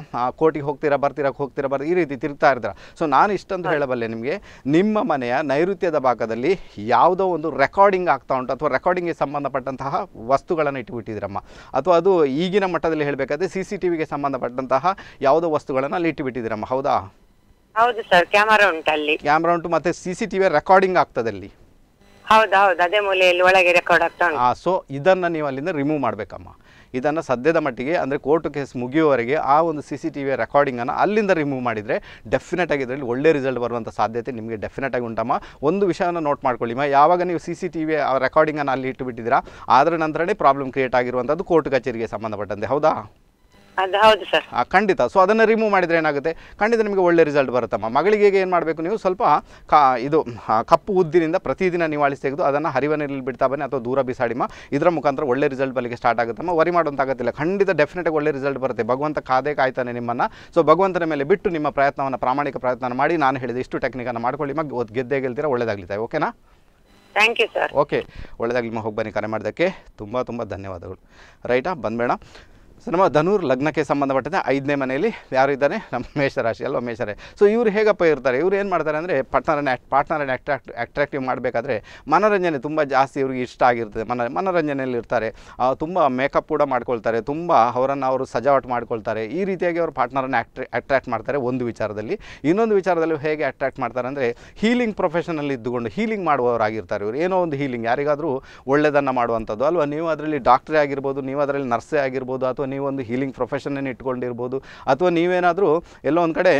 ಕೋಟಿಗೆ ಹೋಗ್ತೀರಾ ಬರ್ತೀರಾ ಹೋಗ್ತೀರಾ ಬರ್ ಈ ರೀತಿ ತಿರುಗ್ತಾ ಇರ್ತೀರಾ ಸೊ ನಾನು ಇಷ್ಟಂತ ಹೇಳಬಲ್ಲೆ ನಿಮಗೆ ನಿಮ್ಮ ಮನೆಯ ನೈಋತ್ಯದ ಭಾಗದಲ್ಲಿ ಯಾವುದೋ ಒಂದು ರೆಕಾರ್ಡಿಂಗ್ ಆಗ್ತಾ ಉಂಟು ಅಥವಾ ರೆಕಾರ್ಡಿಂಗ್ಗೆ ಸಂಬಂಧಪಟ್ಟಂತಹ ವಸ್ತುಗಳನ್ನು ಇಟ್ಟುಬಿಟ್ಟಿದ್ದೀರಮ್ಮ ಅಥವಾ ಅದು ಈಗಿನ ಮಟ್ಟದಲ್ಲಿ ಹೇಳಬೇಕಾದ್ರೆ ಸಿ ಸಿ ಟಿ ವಿಗೆ ಸಂಬಂಧಪಟ್ಟಂತಹ ಯಾವುದೋ ವಸ್ತುಗಳನ್ನು ಅಲ್ಲಿ ಇಟ್ಟುಬಿಟ್ಟಿದ್ದೀರಮ್ಮ ಹೌದಾ ಹೌದು ಸರ್ ಕ್ಯಾಮರಾ ಉಂಟು ಅಲ್ಲಿ ಕ್ಯಾಮ್ರಾ ಉಂಟು ಮತ್ತು ಸಿ ಸಿ ಟಿ ವಿಯ ರೆಕಾರ್ಡಿಂಗ್ ಆಗ್ತದೆ ಅಲ್ಲಿ ಹೌದು ಹೌದು ಅದೇ ಮೂಲೆಯಲ್ಲಿ ಒಳಗೆ ರೆಕಾರ್ಡ್ ಆಗ್ತಾ ಉಂಟು ಸೊ ಇದನ್ನು ನೀವು ಅಲ್ಲಿಂದ ರಿಮೂವ್ ಮಾಡಬೇಕಮ್ಮ ಇದನ್ನು ಸದ್ಯದ ಮಟ್ಟಿಗೆ ಅಂದರೆ ಕೋರ್ಟ್ ಕೇಸ್ ಮುಗಿಯುವವರೆಗೆ ಆ ಒಂದು ಸಿ ಸಿ ಟಿ ವಿಯ ರೆಕಾರ್ಡಿಂಗನ್ನು ಅಲ್ಲಿಂದ ರಿಮೂವ್ ಮಾಡಿದರೆ ಡೆಫಿನೆಟಾಗಿ ಇದರಲ್ಲಿ ಒಳ್ಳೆ ರಿಸಲ್ಟ್ ಬರುವಂಥ ಸಾಧ್ಯತೆ ನಿಮಗೆ ಡೆಫಿನೆಟಾಗಿ ಉಂಟಮ್ಮ ಒಂದು ವಿಷಯವನ್ನು ನೋಟ್ ಮಾಡ್ಕೊಳ್ಳಿಮ್ಮ ಯಾವಾಗ ನೀವು ಸಿ ಸಿ ಟಿ ವಿ ರೆಕಾರ್ಡಿಂಗನ್ನು ಅಲ್ಲಿ ಇಟ್ಟುಬಿಟ್ಟಿದ್ದೀರಾ ಅದರ ನಂತರನೇ ಪ್ರಾಬ್ಲಮ್ ಕ್ರಿಯೇಟ್ ಆಗಿರುವಂಥದ್ದು ಕೋರ್ಟ್ ಕಚೇರಿಗೆ ಸಂಬಂಧಪಟ್ಟಂತೆ ಹೌದಾ ಅದು ಹೌದು ಸರ್ ಆ, ಖಂಡಿತ ಸೊ ಅದನ್ನು ರಿಮೂವ್ ಮಾಡಿದರೆ ಏನಾಗುತ್ತೆ ಖಂಡಿತ ನಿಮಗೆ ಒಳ್ಳೆ ರಿಸಲ್ಟ್ ಬರುತ್ತಮ್ಮ ಮಗಳಿಗೆ ಏನು ಮಾಡಬೇಕು ನೀವು ಸ್ವಲ್ಪ ಕಾ ಇದು ಆ, ಕಪ್ಪು ಉದ್ದಿನಿಂದ ಪ್ರತಿದಿನ ನಿವಾಳಿಸಿ ತೆಗೆದು ಅದನ್ನು ಹರಿವ ನೀರಲ್ಲಿ ಬಿಡ್ತಾ ಬನ್ನಿ ಅಥವಾ ದೂರ ಬಿಸಾಡಿಮ್ಮ ಇದರ ಮುಖಾಂತರ ಒಳ್ಳೆ ರಿಸಲ್ಟ್ ಬಲಿಗೆ ಸ್ಟಾರ್ಟ್ ಆಗುತ್ತಮ್ಮ ವರಿ ಮಾಡುವಂತ ಆಗತ್ತಿಲ್ಲ ಖಂಡಿತ ಡೆಫಿನೆಟಾಗಿ ಒಳ್ಳೆ ರಿಸಲ್ಟ್ ಬರುತ್ತೆ ಭಗವಂತ ಕಾದೇ ಕಾಯ್ತಾನೆ ನಿಮ್ಮನ್ನು ಸೊ ಭಗವಂತನ ಮೇಲೆ ಬಿಟ್ಟು ನಿಮ್ಮ ಪ್ರಯತ್ನವನ್ನು ಪ್ರಾಮಾಣಿಕ ಪ್ರಯತ್ನ ಮಾಡಿ ನಾನು ಹೇಳಿದ ಇಷ್ಟು ಟೆಕ್ನಿಕನ್ನು ಮಾಡ್ಕೊಳ್ಳಿ ಮ ಗೆದ್ದೇ ಗೆಲ್ತೀರಾ ಒಳ್ಳೇದಾಗ್ಲಿದೆ ಓಕೆನಾ ಥ್ಯಾಂಕ್ ಯು ಸರ್ ಓಕೆ ಒಳ್ಳೆದಾಗಲಿ ಹೋಗಿ ಬನ್ನಿ ಕರೆ ಮಾಡೋದಕ್ಕೆ ತುಂಬ ತುಂಬ ಧನ್ಯವಾದಗಳು ರೈಟಾ ಬಂದ್ಬೇಡ ಸೊ ನಮ್ಮ ಧನುರ್ ಲಗ್ನಕ್ಕೆ ಸಂಬಂಧಪಟ್ಟಂತೆ ಐದನೇ ಮನೆಯಲ್ಲಿ ಯಾರು ಇದ್ದಾರೆ ನಮ್ಮ ಮೇಷರಾಶಿ ಅಲ್ವಾ ಮೇಷರೇ ಸೊ ಇವರು ಹೇಗಪ್ಪ ಇರ್ತಾರೆ ಇವ್ರು ಏನು ಮಾಡ್ತಾರೆ ಅಂದರೆ ಪಾರ್ಟ್ನರನ್ನ ಆ್ಯಕ್ಟ್ ಪಾರ್ಟ್ನರನ್ನ ಅಟ್ರಾಕ್ಟ್ ಅಟ್ರಾಕ್ಟಿವ್ ಮಾಡಬೇಕಾದ್ರೆ ಮನೋರಂಜನೆ ತುಂಬ ಜಾಸ್ತಿ ಇವ್ರಿಗೆ ಇಷ್ಟ ಆಗಿರ್ತದೆ ಮನ ಮನೋರಂಜನೆಯಲ್ಲಿ ಇರ್ತಾರೆ ಆ, ತುಂಬ ಮೇಕಪ್ ಕೂಡ ಮಾಡ್ಕೊಳ್ತಾರೆ ತುಂಬ ಅವರನ್ನು ಅವರು ಸಜಾವಟ್ ಮಾಡ್ಕೊಳ್ತಾರೆ ಈ ರೀತಿಯಾಗಿ ಅವರು ಪಾರ್ಟ್ನರನ್ನು ಅಟ್ರ ಅಟ್ರಾಕ್ಟ್ ಮಾಡ್ತಾರೆ ಒಂದು ವಿಚಾರದಲ್ಲಿ ಇನ್ನೊಂದು ವಿಚಾರದಲ್ಲಿ ಹೇಗೆ ಅಟ್ರಾಕ್ಟ್ ಮಾಡ್ತಾರೆ ಅಂದರೆ ಹೀಲಿಂಗ್ ಪ್ರೊಫೆಷನಲ್ಲಿ ಇದ್ದುಕೊಂಡು ಹೀಲಿಂಗ್ ಮಾಡುವವರಾಗಿರ್ತಾರೆ ಇವರು ಏನೋ ಒಂದು ಹೀಲಿಂಗ್ ಯಾರಿಗಾದರೂ ಒಳ್ಳೆಯದನ್ನು ಮಾಡುವಂಥದ್ದು ಅಲ್ವಾ ನೀವು ಅದರಲ್ಲಿ ಡಾಕ್ಟ್ರೇ ಆಗಿರ್ಬೋದು ನೀವು ಅದರಲ್ಲಿ ನರ್ಸೇ ಆಗಿರ್ಬೋದು ಅಥವಾ ನೀವು ಒಂದು ಹೀಲಿಂಗ್ ಪ್ರೊಫೆಷನನ್ನು ಇಟ್ಕೊಂಡಿರ್ಬೋದು ಅಥವಾ ನೀವೇನಾದರೂ ಎಲ್ಲೋ ಒಂದು ಕಡೆ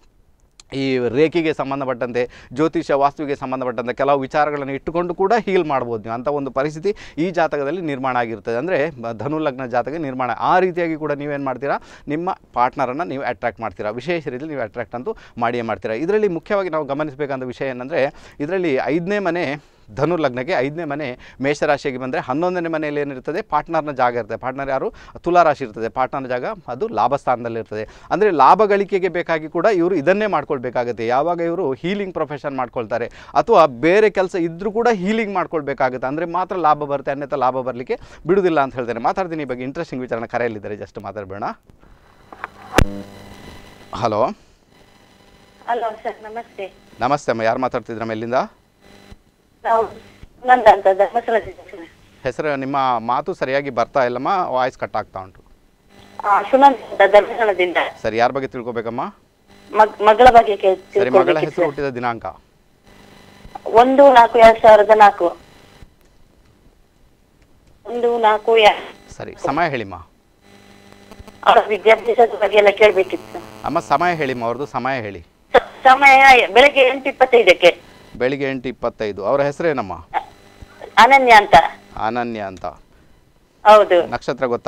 ಈ ರೇಖೆಗೆ ಸಂಬಂಧಪಟ್ಟಂತೆ ಜ್ಯೋತಿಷ್ಯ ವಾಸ್ತುವಿಗೆ ಸಂಬಂಧಪಟ್ಟಂತೆ ಕೆಲವು ವಿಚಾರಗಳನ್ನು ಇಟ್ಟುಕೊಂಡು ಕೂಡ ಹೀಲ್ ಮಾಡ್ಬೋದು ನೀವು ಅಂಥ ಒಂದು ಪರಿಸ್ಥಿತಿ ಈ ಜಾತಕದಲ್ಲಿ ನಿರ್ಮಾಣ ಆಗಿರ್ತದೆ ಅಂದರೆ ಧನು ಲಗ್ನ ಜಾತಕ ನಿರ್ಮಾಣ ಆ ರೀತಿಯಾಗಿ ಕೂಡ ನೀವೇನು ಮಾಡ್ತೀರಾ ನಿಮ್ಮ ಪಾರ್ಟ್ನರನ್ನು ನೀವು ಅಟ್ರಾಕ್ಟ್ ಮಾಡ್ತೀರಾ ವಿಶೇಷ ರೀತಿಯಲ್ಲಿ ನೀವು ಅಟ್ರಾಕ್ಟ್ ಅಂತೂ ಮಾಡಿಯೇ ಮಾಡ್ತೀರಾ ಇದರಲ್ಲಿ ಮುಖ್ಯವಾಗಿ ನಾವು ಗಮನಿಸಬೇಕಂತ ವಿಷಯ ಏನಂದರೆ ಇದರಲ್ಲಿ ಐದನೇ ಮನೆ ಧನು ಲಗ್ನಕ್ಕೆ ಐದನೇ ಮನೆ ಮೇಷರಾಶಿಗೆ ಬಂದರೆ ಹನ್ನೊಂದನೇ ಮನೆಯಲ್ಲಿ ಏನಿರ್ತದೆ ಪಾರ್ಟ್ನರ್ನ ಜಾಗ ಇರ್ತದೆ ಪಾರ್ಟ್ನರ್ ಯಾರು ತುಲಾರಾಶಿ ಇರ್ತದೆ ಪಾರ್ಟ್ನರ್ನ ಜಾಗ ಅದು ಲಾಭ ಸ್ಥಾನದಲ್ಲಿ ಇರ್ತದೆ ಅಂದರೆ ಲಾಭ ಗಳಿಕೆಗೆ ಬೇಕಾಗಿ ಕೂಡ ಇವರು ಇದನ್ನೇ ಮಾಡ್ಕೊಳ್ಬೇಕಾಗುತ್ತೆ ಯಾವಾಗ ಇವರು ಹೀಲಿಂಗ್ ಪ್ರೊಫೆಷನ್ ಮಾಡ್ಕೊಳ್ತಾರೆ ಅಥವಾ ಬೇರೆ ಕೆಲಸ ಇದ್ದರೂ ಕೂಡ ಹೀಲಿಂಗ್ ಮಾಡ್ಕೊಳ್ಬೇಕಾಗುತ್ತೆ ಅಂದರೆ ಮಾತ್ರ ಲಾಭ ಬರುತ್ತೆ ಅನ್ಯಥ ಲಾಭ ಬರಲಿಕ್ಕೆ ಬಿಡುವುದಿಲ್ಲ ಅಂತ ಹೇಳ್ತೇನೆ ಮಾತಾಡ್ತೀನಿ ಈ ಬಗ್ಗೆ ಇಂಟ್ರೆಸ್ಟಿಂಗ್ ವಿಚಾರನ ಕರೆಯಲ್ಲಿದ್ದಾರೆ ಜಸ್ಟ್ ಮಾತಾಡಬೇಡ ಹಲೋ ಹಲೋ ಸರ್ ನಮಸ್ತೆ ನಮಸ್ತೆ ಅಮ್ಮ ಯಾರು ಮಾತಾಡ್ತಿದ್ರಮ್ಮ ಎಲ್ಲಿಂದ ನಾವು ಸುನಂದ ಅಂತ ಧರ್ಮಸ್ಥಳದಿಂದ ಸರ್ ಹೆಸರು ನಿಮ್ಮ ಮಾತು ಸರಿಯಾಗಿ ಬರ್ತಾ ಇಲ್ಲಮ್ಮ ವಾಯ್ಸ್ ಕಟ್ ಆಗ್ತಾ ಉಂಟು ಆ, ಸುನಂದ ಅಂತ ಧರ್ಮಸ್ಥಳದಿಂದ ಸರಿ ಯಾರ ಬಗ್ಗೆ ತಿಳ್ಕೊಬೇಕಮ್ಮ ಮಗ್- ಮಗಳ ಬಗ್ಗೆ ಕೇಳ್- ಸರಿ ಮಗಳ ತಿಳ್ಕೊಳ್ಬೇಕಿತ್ತು ಹೆಸರು ಸರ್. ಹುಟ್ಟಿದ ದಿನಾಂಕ ಒಂದು ನಾಲ್ಕು ಎರಡ್ ಸಾವಿರದ ನಾಲ್ಕು ಒಂದು ನಾಲ್ಕು ಎ- ಸರಿ ಸಮಯ ಹೇಳಿಮ್ಮ ಅವರ ವಿದ್ಯಾಭ್ಯಾಸದ ಬಗ್ಗೆ ಎಲ್ಲ ಕೇಳ್ಬೇಕಿತ್ತು ಅಮ್ಮ ಸಮಯ ಹೇಳಿಮ್ಮ ಅವ್ರದ್ದು ಸಮಯ ಹೇಳಿ ಸ- ಸಮಯ ಬೆಳಗ್ಗೆ ಎಂಟು ಇಪ್ಪತ್ತೈದಕ್ಕೆ ಬೆಳಿಗ್ಗೆ ಎಂಟು ಇಪ್ಪತ್ತೈದು ಅವರ ಹೆಸರೇನಮ್ಮ ಅನನ್ಯ ಅಂತ ಅನನ್ಯ ಅಂತ ಹೌದು ನಕ್ಷತ್ರ ಗೊತ್ತಾ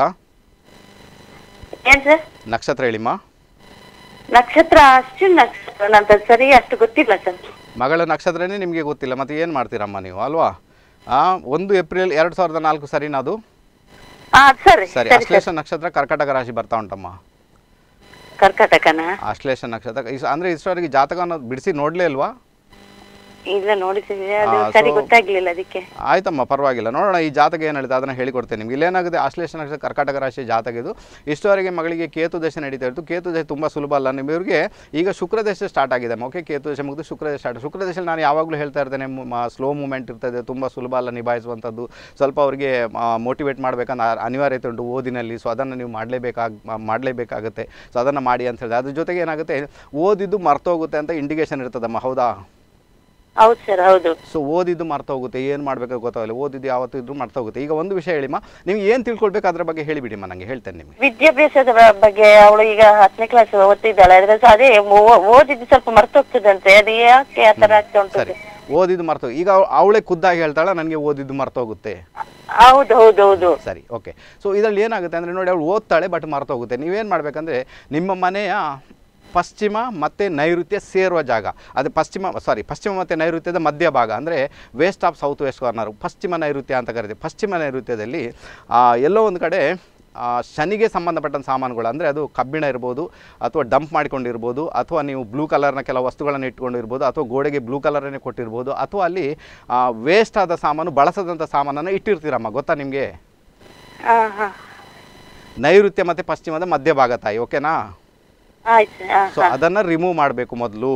ಏನ್ ಸರ್ ನಕ್ಷತ್ರ ಹೇಳಿಮ್ಮ ನಕ್ಷತ್ರ ಅಶ್ವಿನ್ ನಕ್ಷತ್ರ ಅಂತ ಸರಿ ಅಷ್ಟು ಗೊತ್ತಿಲ್ಲ ಸರ್ ಮಗಳ ನಕ್ಷತ್ರನೇ ನಿಮಗೆ ಗೊತ್ತಿಲ್ಲ ಮತ್ತೆ ಏನು ಮಾಡ್ತೀರಮ್ಮ ನೀವು ಅಲ್ವಾ ಆ, ಒಂದು ಏಪ್ರಿಲ್ ಎರಡು ಸಾವಿರದ ನಾಲ್ಕು ಸರಿನಾ ಅದು ಹಾ ಸರಿ ಸರಿ ಸರಿ ಸರ್ ಅಶ್ಲೇಷ ನಕ್ಷತ್ರ ಕರ್ಕಟಕ ರಾಶಿ ಬರ್ತಾ ಉಂಟಮ್ಮ ಕರ್ನಾಟಕನ ಅಶ್ಲೇಷ ನಕ್ಷತ್ರ ಇಸ್- ಅಂದ್ರೆ ಇಷ್ಟವರೆಗೆ ಜಾತಕವನ್ನು ಬಿಡಿಸಿ ನೋಡ್ಲೇ ಇಲ್ವಾ ಇಲ್ಲ ನೋಡಿಸಿದ್ರೆ ಅದು ಆ, ಸರಿ so- ಗೊತ್ತಾಗ್ಲಿಲ್ಲ ಅದಕ್ಕೆ ಆಯ್ತಮ್ಮ ಪರವಾಗಿಲ್ಲ ನೋಡೋಣ ಈ ಜಾತಕ ಏನು ಹೇಳಿದೆ ಅದನ್ನು ಹೇಳಿಕೊಡ್ತೇನೆ ನಿಮ್ಗೆ ಇಲ್ಲೇನಾಗುತ್ತೆ ಆಶ್ಲೇಷ ನಕ್ಷತ್ರ ಕರ್ಕಾಟಕ ರಾಶಿ ಜಾತಕ ಇದು ಇಷ್ಟವರೆಗೆ ಮಗಳಿಗೆ ಕೇತು ದಶೆ ನಡೀತಾ ಇತ್ತು ಕೇತು ದಶೆ ತುಂಬ ಸುಲಭ ಅಲ್ಲ ನಿಮಗೆ ಈಗ ಶುಕ್ರ ದಶೆ ಸ್ಟಾರ್ಟ್ ಆಗಿದೆ ಓಕೆ ಕೇತು ದಶೆ ಮುಗಿದು ಶುಕ್ರ ದಶೆ ಸ್ಟಾರ್ಟ್ ಶುಕ್ರ ದಶೆಯಲ್ಲಿ ನಾನು ಯಾವಾಗಲೂ ಹೇಳ್ತಾ ಇರ್ತೇನೆ ಸ್ಲೋ ಮೂಮೆಂಟ್ ಇರ್ತದೆ ತುಂಬ ಸುಲಭ ಅಲ್ಲ ನಿಭಾಯಿಸುವಂಥದ್ದು ಸ್ವಲ್ಪ ಅವರಿಗೆ ಮೋಟಿವೇಟ್ ಮಾಡಬೇಕಂತ ಅನಿವಾರ್ಯತೆ ಉಂಟು ಓದಿನಲ್ಲಿ ಸೊ ಅದನ್ನು ನೀವು ಮಾಡಲೇಬೇಕಾಗ ಮಾಡಲೇಬೇಕಾಗುತ್ತೆ ಸೊ ಅದನ್ನು ಮಾಡಿ ಅಂತ ಹೇಳಿದೆ ಅದ್ರ ಜೊತೆಗೆ ಏನಾಗುತ್ತೆ ಓದಿದ್ದು ಮರ್ತೋಗುತ್ತೆ ಅಂತ ಇಂಡಿಕೇಶನ್ ಇರ್ತದಮ್ಮ ಹೌದಾ ಹೌದು ಸರ್ ಹೌದು ಸೊ ಓದಿದ್ದು ಮರ್ತೋಗುತ್ತೆ ಏನು ಮಾಡಬೇಕು ಗೊತ್ತಾಗಲ್ಲ ಓದಿದ್ದು ಯಾವತ್ತೂ ಇದ್ರೂ ಮರ್ತೋಗುತ್ತೆ ಈಗ ಒಂದು ವಿಷಯ ಹೇಳಿಮ್ಮ ನೀವು ಏನು ತಿಳ್ಕೊಳ್ಬೇಕು ಅದ್ರ ಬಗ್ಗೆ ಹೇಳಿಬಿಡಿಮ್ಮ ನನಗೆ ಹೇಳ್ತೇನೆ ನಿಮಗೆ ವಿದ್ಯಾಭ್ಯಾಸದ ಬ- ಬಗ್ಗೆ ಅವಳು ಈಗ ಹತ್ತನೇ ಕ್ಲಾಸ್ ಓದ್ತಿದ್ದಾಳೆ ಅದ್ರ ಸ- ಅದೇ ಓ- ಓದಿದ್ದು ಸ್ವಲ್ಪ ಮರ್ತೋಗ್ತದಂತೆ ಅದು ಯಾಕೆ ಆ ತರ ಆಗ್ತಾ ಉಂಟು ಸರಿ ಓದಿದ್ದು ಮರ್ತೋ ಈಗ ಅವ್- ಅವಳೇ ಖುದ್ದಾಗಿ ಹೇಳ್ತಾಳೆ ನನಗೆ ಓದಿದ್ದು ಮರ್ತೋಗುತ್ತೆ ಹೌದು ಹೌದು ಹೌದು ಸರಿ ಓಕೆ ಸೊ ಇದರಲ್ಲಿ ಏನಾಗುತ್ತೆ ಅಂದರೆ ನೋಡಿ ಅವಳು ಓದ್ತಾಳೆ ಬಟ್ ಮರ್ತೋಗುತ್ತೆ ನೀವೇನು ಮಾಡಬೇಕಂದ್ರೆ ನಿಮ್ಮ ಮನೆಯ ಪಶ್ಚಿಮ ಮತ್ತು ನೈಋತ್ಯ ಸೇರುವ ಜಾಗ ಅದು ಪಶ್ಚಿಮ ಸಾರಿ ಪಶ್ಚಿಮ ಮತ್ತು ನೈಋತ್ಯದ ಮಧ್ಯಭಾಗ ಅಂದರೆ west of south west corner ಪಶ್ಚಿಮ ನೈಋತ್ಯ ಅಂತ ಕರಿತೀವಿ ಪಶ್ಚಿಮ ನೈಋತ್ಯದಲ್ಲಿ ಆ, ಎಲ್ಲೋ ಒಂದು ಕಡೆ ಆ, ಶನಿಗೆ ಸಂಬಂಧಪಟ್ಟಂಥ ಸಾಮಾನುಗಳು ಅಂದರೆ ಅದು ಕಬ್ಬಿಣ ಇರ್ಬೋದು ಅಥವಾ ಡಂಪ್ ಮಾಡಿಕೊಂಡಿರ್ಬೋದು ಅಥವಾ ನೀವು ಬ್ಲೂ ಕಲರ್ನ ಕೆಲವು ವಸ್ತುಗಳನ್ನು ಇಟ್ಕೊಂಡಿರ್ಬೋದು ಅಥವಾ ಗೋಡೆಗೆ ಬ್ಲೂ ಕಲರನ್ನೇ ಕೊಟ್ಟಿರ್ಬೋದು ಅಥವಾ ಅಲ್ಲಿ ವೇಸ್ಟ್ ಆದ ಸಾಮಾನು ಬಳಸದಂಥ ಸಾಮಾನನ್ನು ಇಟ್ಟಿರ್ತೀರಮ್ಮ ಗೊತ್ತಾ ನಿಮಗೆ ಹಾ ಹಾ ನೈಋತ್ಯ ಮತ್ತು ಪಶ್ಚಿಮದ ಮಧ್ಯಭಾಗ ತಾಯಿ ಓಕೆನಾ ಆಯ್ತು ಹಾ ಸೊ ಅದನ್ನು ರಿಮೂವ್ ಮಾಡಬೇಕು ಮೊದಲು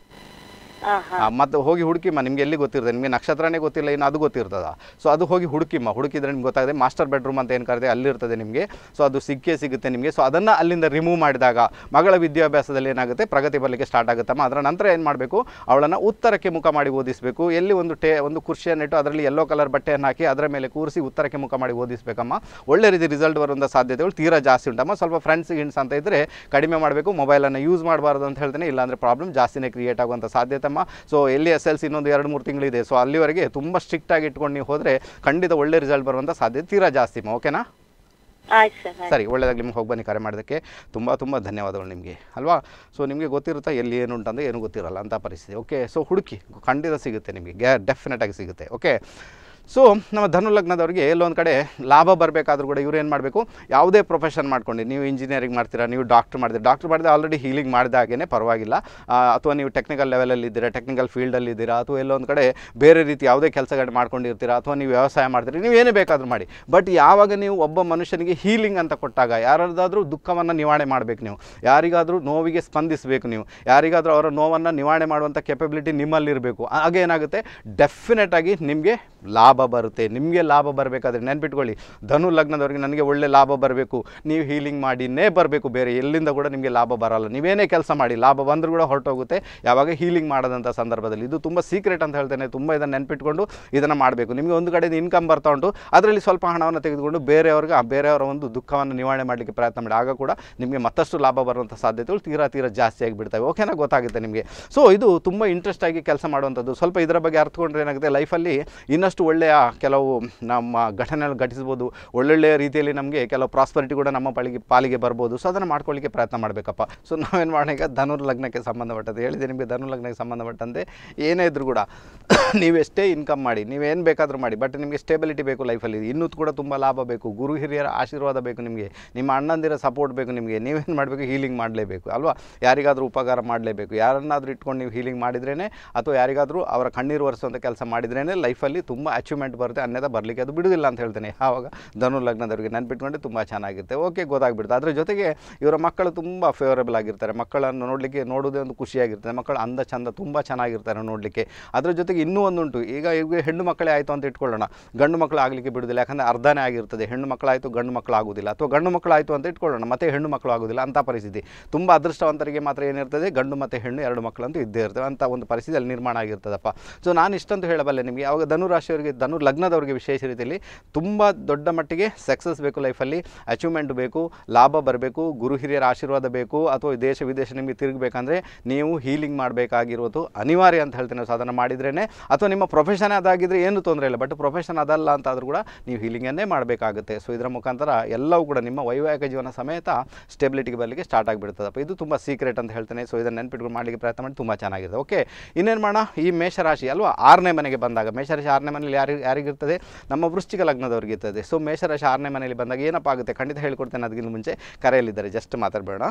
ಹಾ ಹಾ ಮತ್ತೆ ಹೋಗಿ ಹುಡುಕಿಮ್ಮ ನಿಮ್ಗೆ ಎಲ್ಲಿ ಗೊತ್ತಿರ್ತದೆ ನಿಮಗೆ ನಕ್ಷತ್ರನೇ ಗೊತ್ತಿಲ್ಲ ಇನ್ನು ಅದು ಗೊತ್ತಿರ್ತದ ಸೊ ಅದು ಹೋಗಿ ಹುಡುಕಿಮ್ಮ ಹುಡುಕಿದ್ರೆ ನಿಮ್ಗೆ ಗೊತ್ತಾಗಿದೆ ಮಾಸ್ಟರ್ ಬೆಡ್ರೂಮ್ ಅಂತ ಏನು ಕರೆದೆ ಅಲ್ಲಿರ್ತದೆ ನಿಮಗೆ ಸೊ ಅದು ಸಿಕ್ಕೇ ಸಿಗುತ್ತೆ ನಿಮಗೆ ಸೊ ಅದನ್ನು ಅಲ್ಲಿಂದ ರಿಮೂವ್ ಮಾಡಿದಾಗ ಮಗಳ ವಿದ್ಯಾಭ್ಯಾಸದಲ್ಲಿ ಏನಾಗುತ್ತೆ ಪ್ರಗತಿ ಬರಲಿಕ್ಕೆ ಸ್ಟಾರ್ಟ್ ಆಗುತ್ತಮ್ಮ ಅದರ ನಂತರ ಏನು ಮಾಡಬೇಕು ಅವಳನ್ನು ಉತ್ತರಕ್ಕೆ ಮುಖ ಮಾಡಿ ಓದಿಸಬೇಕು ಎಲ್ಲಿ ಒಂದು ಟೇ ಒಂದು ಕುರ್ಚಿಯನ್ನು ಇಟ್ಟು ಅದರಲ್ಲಿ ಯೆಲ್ಲೋ ಕಲರ್ ಬಟ್ಟೆಯನ್ನು ಹಾಕಿ ಅದರ ಮೇಲೆ ಕೂರಿಸಿ ಉತ್ತರಕ್ಕೆ ಮುಖ ಮಾಡಿ ಓದಿಸಬೇಕಮ್ಮ ಒಳ್ಳೆ ರೀತಿ ರಿಸಲ್ಟ್ ಬರುವಂಥ ಸಾಧ್ಯತೆಗಳು ತೀರಾ ಜಾಸ್ತಿ ಉಂಟಮ್ಮ ಸ್ವಲ್ಪ ಫ್ರೆಂಡ್ಸ್ ಗಿಂಡ್ಸ್ ಅಂತ ಇದ್ದರೆ ಕಡಿಮೆ ಮಾಡಬೇಕು ಮೊಬೈಲನ್ನು ಯೂಸ್ ಮಾಡಬಾರ್ದು ಅಂತ ಹೇಳ್ತೇನೆ ಇಲ್ಲಾಂದರೆ ಪ್ರಾಬ್ಲಮ್ ಜಾಸ್ತಿನೇ ಕ್ರಿಯೇಟ್ ಆಗುವಂಥ ಸಾಧ್ಯತೆ ಅಮ್ಮ ಸೊ ಎಲ್ಲಿ ಎಸ್ ಎಲ್ ಸಿ ಇನ್ನೊಂದು ಎರಡು ಮೂರು ತಿಂಗಳಿದೆ ಸೊ ಅಲ್ಲಿವರೆಗೆ ತುಂಬ ಸ್ಟ್ರಿಕ್ಟಾಗಿ ಇಟ್ಕೊಂಡು ನೀವು ಹೋದರೆ ಖಂಡಿತ ಒಳ್ಳೆ ರಿಸಲ್ಟ್ ಬರುವಂಥ ಸಾಧ್ಯತೆ ತೀರಾ ಜಾಸ್ತಿ ಅಮ್ಮ ಓಕೆನಾ ಆಯ್ತು ಸರ್ ಆಯ್ತು ಸರಿ ಒಳ್ಳೆಯದಾಗಿ ನಿಮ್ಗೆ ಹೋಗಿ ಬನ್ನಿ ಕರೆ ಮಾಡೋದಕ್ಕೆ ತುಂಬ ತುಂಬ ಧನ್ಯವಾದಗಳು ನಿಮಗೆ ಅಲ್ವಾ ಸೊ ನಿಮಗೆ ಗೊತ್ತಿರುತ್ತಾ ಎಲ್ಲಿ ಏನು ಉಂಟಂದ್ರೆ ಏನು ಗೊತ್ತಿರಲ್ಲ ಅಂಥ ಪರಿಸ್ಥಿತಿ ಓಕೆ ಸೊ ಹುಡುಕಿ ಖಂಡಿತ ಸಿಗುತ್ತೆ ನಿಮಗೆ ಗ್ಯಾ ಡೆಫಿನೆಟಾಗಿ ಸಿಗುತ್ತೆ ಓಕೆ ಸೊ ನಮ್ಮ ಧನು ಲಗ್ನದವ್ರಿಗೆ ಎಲ್ಲೊಂದು ಕಡೆ ಲಾಭ ಬರಬೇಕಾದ್ರೂ ಕೂಡ ಇವ್ರು ಏನು ಮಾಡಬೇಕು ಯಾವುದೇ ಪ್ರೊಫೆಷನ್ ಮಾಡ್ಕೊಂಡು ನೀವು ಇಂಜಿನಿಯರಿಂಗ್ ಮಾಡ್ತೀರಾ ನೀವು ಡಾಕ್ಟ್ರ್ ಮಾಡಿದ್ರೆ ಡಾಕ್ಟ್ರ್ ಮಾಡಿದ್ರೆ ಆಲ್ರೆಡಿ ಹೀಲಿಂಗ್ ಮಾಡಿದಾಗೇ ಪರವಾಗಿಲ್ಲ ಆ, ಅಥವಾ ನೀವು ಟೆಕ್ನಿಕಲ್ ಲೆವೆಲಲ್ಲಿ ಇದ್ದೀರಾ ಟೆಕ್ನಿಕಲ್ ಫೀಲ್ಡಲ್ಲಿ ಇದ್ದೀರಾ ಅಥವಾ ಎಲ್ಲೊಂದು ಕಡೆ ಬೇರೆ ರೀತಿ ಯಾವುದೇ ಕೆಲಸಗಳು ಮಾಡ್ಕೊಂಡಿರ್ತೀರಾ ಅಥವಾ ನೀವು ವ್ಯವಸಾಯ ಮಾಡ್ತೀರಿ ನೀವು ಏನೇ ಬೇಕಾದರೂ ಮಾಡಿ ಬಟ್ ಯಾವಾಗ ನೀವು ಒಬ್ಬ ಮನುಷ್ಯನಿಗೆ ಹೀಲಿಂಗ್ ಅಂತ ಕೊಟ್ಟಾಗ ಯಾರಾದರೂ ದುಃಖವನ್ನು ನಿವಾರಣೆ ಮಾಡಬೇಕು ನೀವು ಯಾರಿಗಾದರೂ ನೋವಿಗೆ ಸ್ಪಂದಿಸಬೇಕು ನೀವು ಯಾರಿಗಾದರೂ ಅವರ ನೋವನ್ನು ನಿವಾರಣೆ ಮಾಡುವಂಥ ಕೆಪಬಿಲಿಟಿ ನಿಮ್ಮಲ್ಲಿರಬೇಕು ಆಗ ಏನಾಗುತ್ತೆ ಡೆಫಿನೆಟ್ ಆಗಿ ನಿಮಗೆ ಲಾಭ ಬರುತ್ತೆ ನಿಮಗೆ ಲಾಭ ಬರಬೇಕಾದ್ರೆ ನೆನ್ಪಿಟ್ಕೊಳ್ಳಿ ಧನು ಲಗ್ನದವ್ರಿಗೆ ನನಗೆ ಒಳ್ಳೆ ಲಾಭ ಬರಬೇಕು ನೀವು ಹೀಲಿಂಗ್ ಮಾಡಿನೇ ಬರಬೇಕು ಬೇರೆ ಎಲ್ಲಿಂದ ಕೂಡ ನಿಮಗೆ ಲಾಭ ಬರಲ್ಲ ನೀವೇನೇ ಕೆಲಸ ಮಾಡಿ ಲಾಭ ಬಂದರೂ ಕೂಡ ಹೊರಟೋಗುತ್ತೆ ಯಾವಾಗ ಹೀಲಿಂಗ್ ಮಾಡೋದಂಥ ಸಂದರ್ಭದಲ್ಲಿ ಇದು ತುಂಬ ಸೀಕ್ರೆಟ್ ಅಂತ ಹೇಳ್ತೇನೆ ತುಂಬ ಇದನ್ನು ನೆನ್ಪಿಟ್ಕೊಂಡು ಇದನ್ನು ಮಾಡಬೇಕು ನಿಮಗೆ ಒಂದು ಕಡೆಯಿಂದ ಇನ್ಕಮ್ ಬರ್ತಾ ಉಂಟು ಅದರಲ್ಲಿ ಸ್ವಲ್ಪ ಹಣವನ್ನು ತೆಗೆದುಕೊಂಡು ಬೇರೆಯವ್ರಿಗೆ ಆ ಬೇರೆಯವರ ಒಂದು ದುಃಖವನ್ನು ನಿವಾರಣೆ ಮಾಡಲಿಕ್ಕೆ ಪ್ರಯತ್ನ ಮಾಡಿ ಆಗ ಕೂಡ ನಿಮಗೆ ಮತ್ತಷ್ಟು ಲಾಭ ಬರುವಂಥ ಸಾಧ್ಯತೆಗಳು ತೀರಾ ತೀರಾ ಜಾಸ್ತಿ ಆಗಿಬಿಡ್ತವೆ ಓಕೆನಾ ಗೊತ್ತಾಗುತ್ತೆ ನಿಮಗೆ ಸೊ ಇದು ತುಂಬ ಇಂಟ್ರೆಸ್ಟ್ ಆಗಿ ಕೆಲಸ ಮಾಡುವಂಥದ್ದು ಸ್ವಲ್ಪ ಇದರ ಬಗ್ಗೆ ಅರ್ಥಕೊಂಡ್ರೆ ಏನಾಗುತ್ತೆ ಲೈಫಲ್ಲಿ ಇನ್ನಷ್ಟು ಒಳ್ಳೆಯ ಕೆಲವು ನಮ್ಮ ಘಟನೆಗಳು ಘಟಿಸ್ಬೋದು ಒಳ್ಳೊಳ್ಳೆಯ ರೀತಿಯಲ್ಲಿ ನಮಗೆ ಕೆಲವು ಪ್ರಾಸ್ಪರಿಟಿ ಕೂಡ ನಮ್ಮ ಪಾಲಿಗೆ ಪಾಲಿಗೆ ಬರ್ಬೋದು ಸೊ ಅದನ್ನು ಮಾಡ್ಕೊಳ್ಳಿಕ್ಕೆ ಪ್ರಯತ್ನ ಮಾಡಬೇಕಪ್ಪ ಸೊ ನಾವೇನು ಮಾಡೋಣ ಈಗ ಧನುರ್ ಲಗ್ನಕ್ಕೆ ಸಂಬಂಧಪಟ್ಟದ್ದು ಹೇಳಿದೆ ನಿಮಗೆ ಧನು ಲಗ್ನಕ್ಕೆ ಸಂಬಂಧಪಟ್ಟಂತೆ ಏನೇ ಇದ್ರೂ ಕೂಡ ನೀವೆಷ್ಟೇ ಇನ್ಕಮ್ ಮಾಡಿ ನೀವೇನು ಬೇಕಾದರೂ ಮಾಡಿ ಬಟ್ ನಿಮಗೆ ಸ್ಟೇಬಿಲಿಟಿ ಬೇಕು ಲೈಫಲ್ಲಿ ಇನ್ನೂ ಕೂಡ ತುಂಬ ಲಾಭ ಬೇಕು ಗುರು ಹಿರಿಯರ ಆಶೀರ್ವಾದ ಬೇಕು ನಿಮಗೆ ನಿಮ್ಮ ಅಣ್ಣಂದಿರ ಸಪೋರ್ಟ್ ಬೇಕು ನಿಮಗೆ ನೀವೇನು ಮಾಡಬೇಕು ಹೀಲಿಂಗ್ ಮಾಡಲೇಬೇಕು ಅಲ್ವಾ ಯಾರಿಗಾದರೂ ಉಪಕಾರ ಮಾಡಲೇಬೇಕು ಯಾರನ್ನಾದರೂ ಇಟ್ಕೊಂಡು ನೀವು ಹೀಲಿಂಗ್ ಮಾಡಿದ್ರೇ ಅಥವಾ ಯಾರಿಗಾದರೂ ಅವರ ಕಣ್ಣೀರು ಒರೆಸುವಂಥ ಕೆಲಸ ಮಾಡಿದ್ರೇ ಲೈಫಲ್ಲಿ ತುಂಬ ಅಚೀವ್ಮೆಂಟ್ ಬರುತ್ತೆ ಅನ್ಯದ ಬರಲಿಕ್ಕೆ ಅದು ಬಿಡುವುದಿಲ್ಲ ಅಂತ ಹೇಳ್ತೇನೆ ಆವಾಗ ಧನು ಲಗ್ನದವರಿಗೆ ನೆನ್ಪಿಟ್ಕೊಂಡ್ರೆ ತುಂಬ ಚೆನ್ನಾಗಿರುತ್ತೆ ಓಕೆ ಗೊತ್ತಾಗ್ಬಿಡುತ್ತೆ ಅದ್ರ ಜೊತೆಗೆ ಇವರ ಮಕ್ಕಳು ತುಂಬ ಫೇವರೇಬಲ್ ಆಗಿರ್ತಾರೆ ಮಕ್ಕಳನ್ನು ನೋಡಲಿಕ್ಕೆ ನೋಡೋದೇ ಒಂದು ಖುಷಿಯಾಗಿರ್ತದೆ ಮಕ್ಕಳು ಅಂದ ಚಂದ ತುಂಬ ಚೆನ್ನಾಗಿರ್ತಾರೆ ನೋಡಲಿಕ್ಕೆ ಅದ್ರ ಜೊತೆಗೆ ಇನ್ನೂ ಒಂದುಂಟು ಈಗ ಈಗ ಹೆಣ್ಣು ಮಕ್ಕಳೇ ಆಯಿತು ಅಂತ ಇಟ್ಕೊಳ್ಳೋಣ ಗಂಡು ಮಕ್ಕಳು ಆಗಲಿಕ್ಕೆ ಬಿಡುವುದಿಲ್ಲ ಯಾಕಂದರೆ ಅರ್ಧನೇ ಆಗಿರ್ತದೆ ಹೆಣ್ಣು ಮಕ್ಕಳಾಯಿತು ಗಂಡು ಮಕ್ಕಳು ಆಗೋದಿಲ್ಲ ಅಥವಾ ಗಂಡು ಮಕ್ಕಳು ಆಯಿತು ಅಂತ ಇಟ್ಕೊಳ್ಳೋಣ ಮತ್ತೆ ಹೆಣ್ಣು ಮಕ್ಕಳು ಆಗೋದಿಲ್ಲ ಅಂಥ ಪರಿಸ್ಥಿತಿ ತುಂಬ ಅದೃಷ್ಟವಂತರಿಗೆ ಮಾತ್ರ ಏನಿರ್ತದೆ ಗಂಡು ಮತ್ತು ಹೆಣ್ಣು ಎರಡು ಮಕ್ಕಳಂತೂ ಇದ್ದೇ ಇರ್ತವೆ ಅಂತ ಒಂದು ಪರಿಸ್ಥಿತಿ ಅಲ್ಲಿ ನಿರ್ಮಾಣ ಆಗಿರ್ತದಪ್ಪ ಸೊ ನಾನು ಇಷ್ಟಂತೂ ಹೇಳಬಲ್ಲೆ ನಿಮಗೆ ಯಾವಾಗ ಧನು ರಾಶಿಯವರಿಗೆ ಧನು ಲಗ್ನದವರಿಗೆ ವಿಶೇಷ ರೀತಿಯಲ್ಲಿ ತುಂಬ ದೊಡ್ಡ ಮಟ್ಟಿಗೆ ಸಕ್ಸಸ್ ಬೇಕು ಲೈಫಲ್ಲಿ ಅಚೀವ್ಮೆಂಟ್ ಬೇಕು ಲಾಭ ಬರಬೇಕು ಗುರು ಹಿರಿಯರ ಆಶೀರ್ವಾದ ಬೇಕು ಅಥವಾ ದೇಶ ವಿದೇಶ ನಿಮಗೆ ತಿರುಗಬೇಕಂದ್ರೆ ನೀವು ಹೀಲಿಂಗ್ ಮಾಡಬೇಕಾಗಿರೋದು ಅನಿವಾರ್ಯ ಅಂತ ಹೇಳ್ತೇನೆ ಸೊ ಅದನ್ನು ಮಾಡಿದ್ರೇ ಅಥವಾ ನಿಮ್ಮ ಪ್ರೊಫೆಷನ್ ಅದಾಗಿದ್ದರೆ ಏನು ತೊಂದರೆ ಇಲ್ಲ ಬಟ್ ಪ್ರೊಫೆಷನ್ ಅದಲ್ಲ ಅಂತಾದರೂ ಕೂಡ ನೀವು ಹೀಲಿಂಗನ್ನೇ ಮಾಡಬೇಕಾಗುತ್ತೆ ಸೊ ಇದರ ಮುಖಾಂತರ ಎಲ್ಲವೂ ಕೂಡ ನಿಮ್ಮ ವೈವಾಹಿಕ ಜೀವನ ಸಮೇತ ಸ್ಟೆಬಿಲಿಟಿಗೆ ಬರಲಿಕ್ಕೆ ಸ್ಟಾರ್ಟ್ ಆಗಿಬಿಡ್ತದಪ್ಪ ಇದು ತುಂಬ ಸೀಕ್ರೆಟ್ ಅಂತ ಹೇಳ್ತೇನೆ ಸೊ ಇದನ್ನು ನೆನ್ಪಿಟ್ಕೊಂಡು ಮಾಡಲಿಕ್ಕೆ ಪ್ರಯತ್ನ ಮಾಡಿ ತುಂಬ ಚೆನ್ನಾಗಿದೆ ಓಕೆ ಇನ್ನೇನು ಮಾಡೋಣ ಈ ಮೇಷರಾಶಿ ಅಲ್ವಾ ಆರನೇ ಮನೆಗೆ ಬಂದಾಗ ಮೇಷರಾಶಿ ಆರನೇ ಮನೇಲಿ ಯಾರಿಗೆ ಯಾರಿಗಿರ್ತದೆ ನಮ್ಮ ವೃಶ್ಚಿಕ ಲಗ್ನದವ್ರಿಗೆ ಇರ್ತದೆ ಸೊ ಮೇಷರಾಶಿ ಆರನೇ ಮನೆಯಲ್ಲಿ ಬಂದಾಗ ಏನಪ್ಪ ಆಗುತ್ತೆ ಖಂಡಿತ ಹೇಳ್ಕೊಡ್ತೇನೆ ಅದಕ್ಕಿಂತ ಮುಂಚೆ ಕರೆಯಲ್ಲಿದ್ದಾರೆ ಜಸ್ಟ್ ಮಾತಾಡಬೇಡ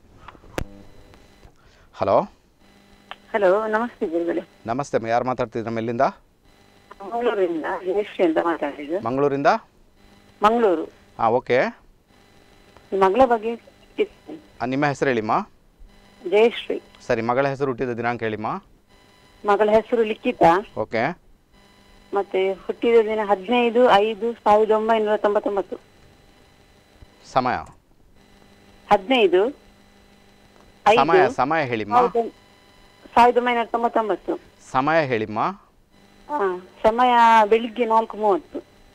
ಹಲೋ ಹಲೋ ನಮಸ್ತೆ ಗುರುಗಳೇ ನಮಸ್ತೆ ಅಮ್ಮ ಯಾರು ಮಾತಾಡ್ತಿದ್ರ ಎಲ್ಲಿಂದ ಮಂಗಳೂರಿಂದ ಜಯಶ್ರೀ ಅಂತ ಮಾತಾಡಿದ್ದು ಮಂಗಳೂರಿಂದ ಮಂಗಳೂರು ಹಾಂ ಓಕೆ ಈ ಮಗಳ ಬಗ್ಗೆ ಇತ್ತು. ನಿಮ್ಮ ಹೆಸರು ಹೇಳಿಮ್ಮ ಜಯಶ್ರೀ ಸರಿ ಮಗಳ ಹೆಸರು ಹುಟ್ಟಿದ ದಿನಾಂಕ ಹೇಳಿಮ್ಮ ಮಗಳ ಹೆಸರು ಲಿಖಿತ ಓಕೆ ಮತ್ತೆ ಹುಟ್ಟಿದ ದಿನ ಹದಿನೈದು ಐದು ಸಾವಿರದ ಒಂಬೈನೂರ ತೊಂಬತ್ತೊಂಬತ್ತು ಸಮಯ ಹದಿನೈದು ಸಮಯ ಐದು ಸಮಯ ಹೇಳಿಮ್ಮ ಸಾವಿರದ ಸಾವಿರದ ಒಂಬೈನೂರ ತೊಂಬತ್ತೊಂಬತ್ತು ಸಮಯ ಹೇಳಿಮ್ಮ ಹಾ ಸಮಯ ಬೆಳಿಗ್ಗೆ ನಾಲ್ಕು ಮೂವತ್ತು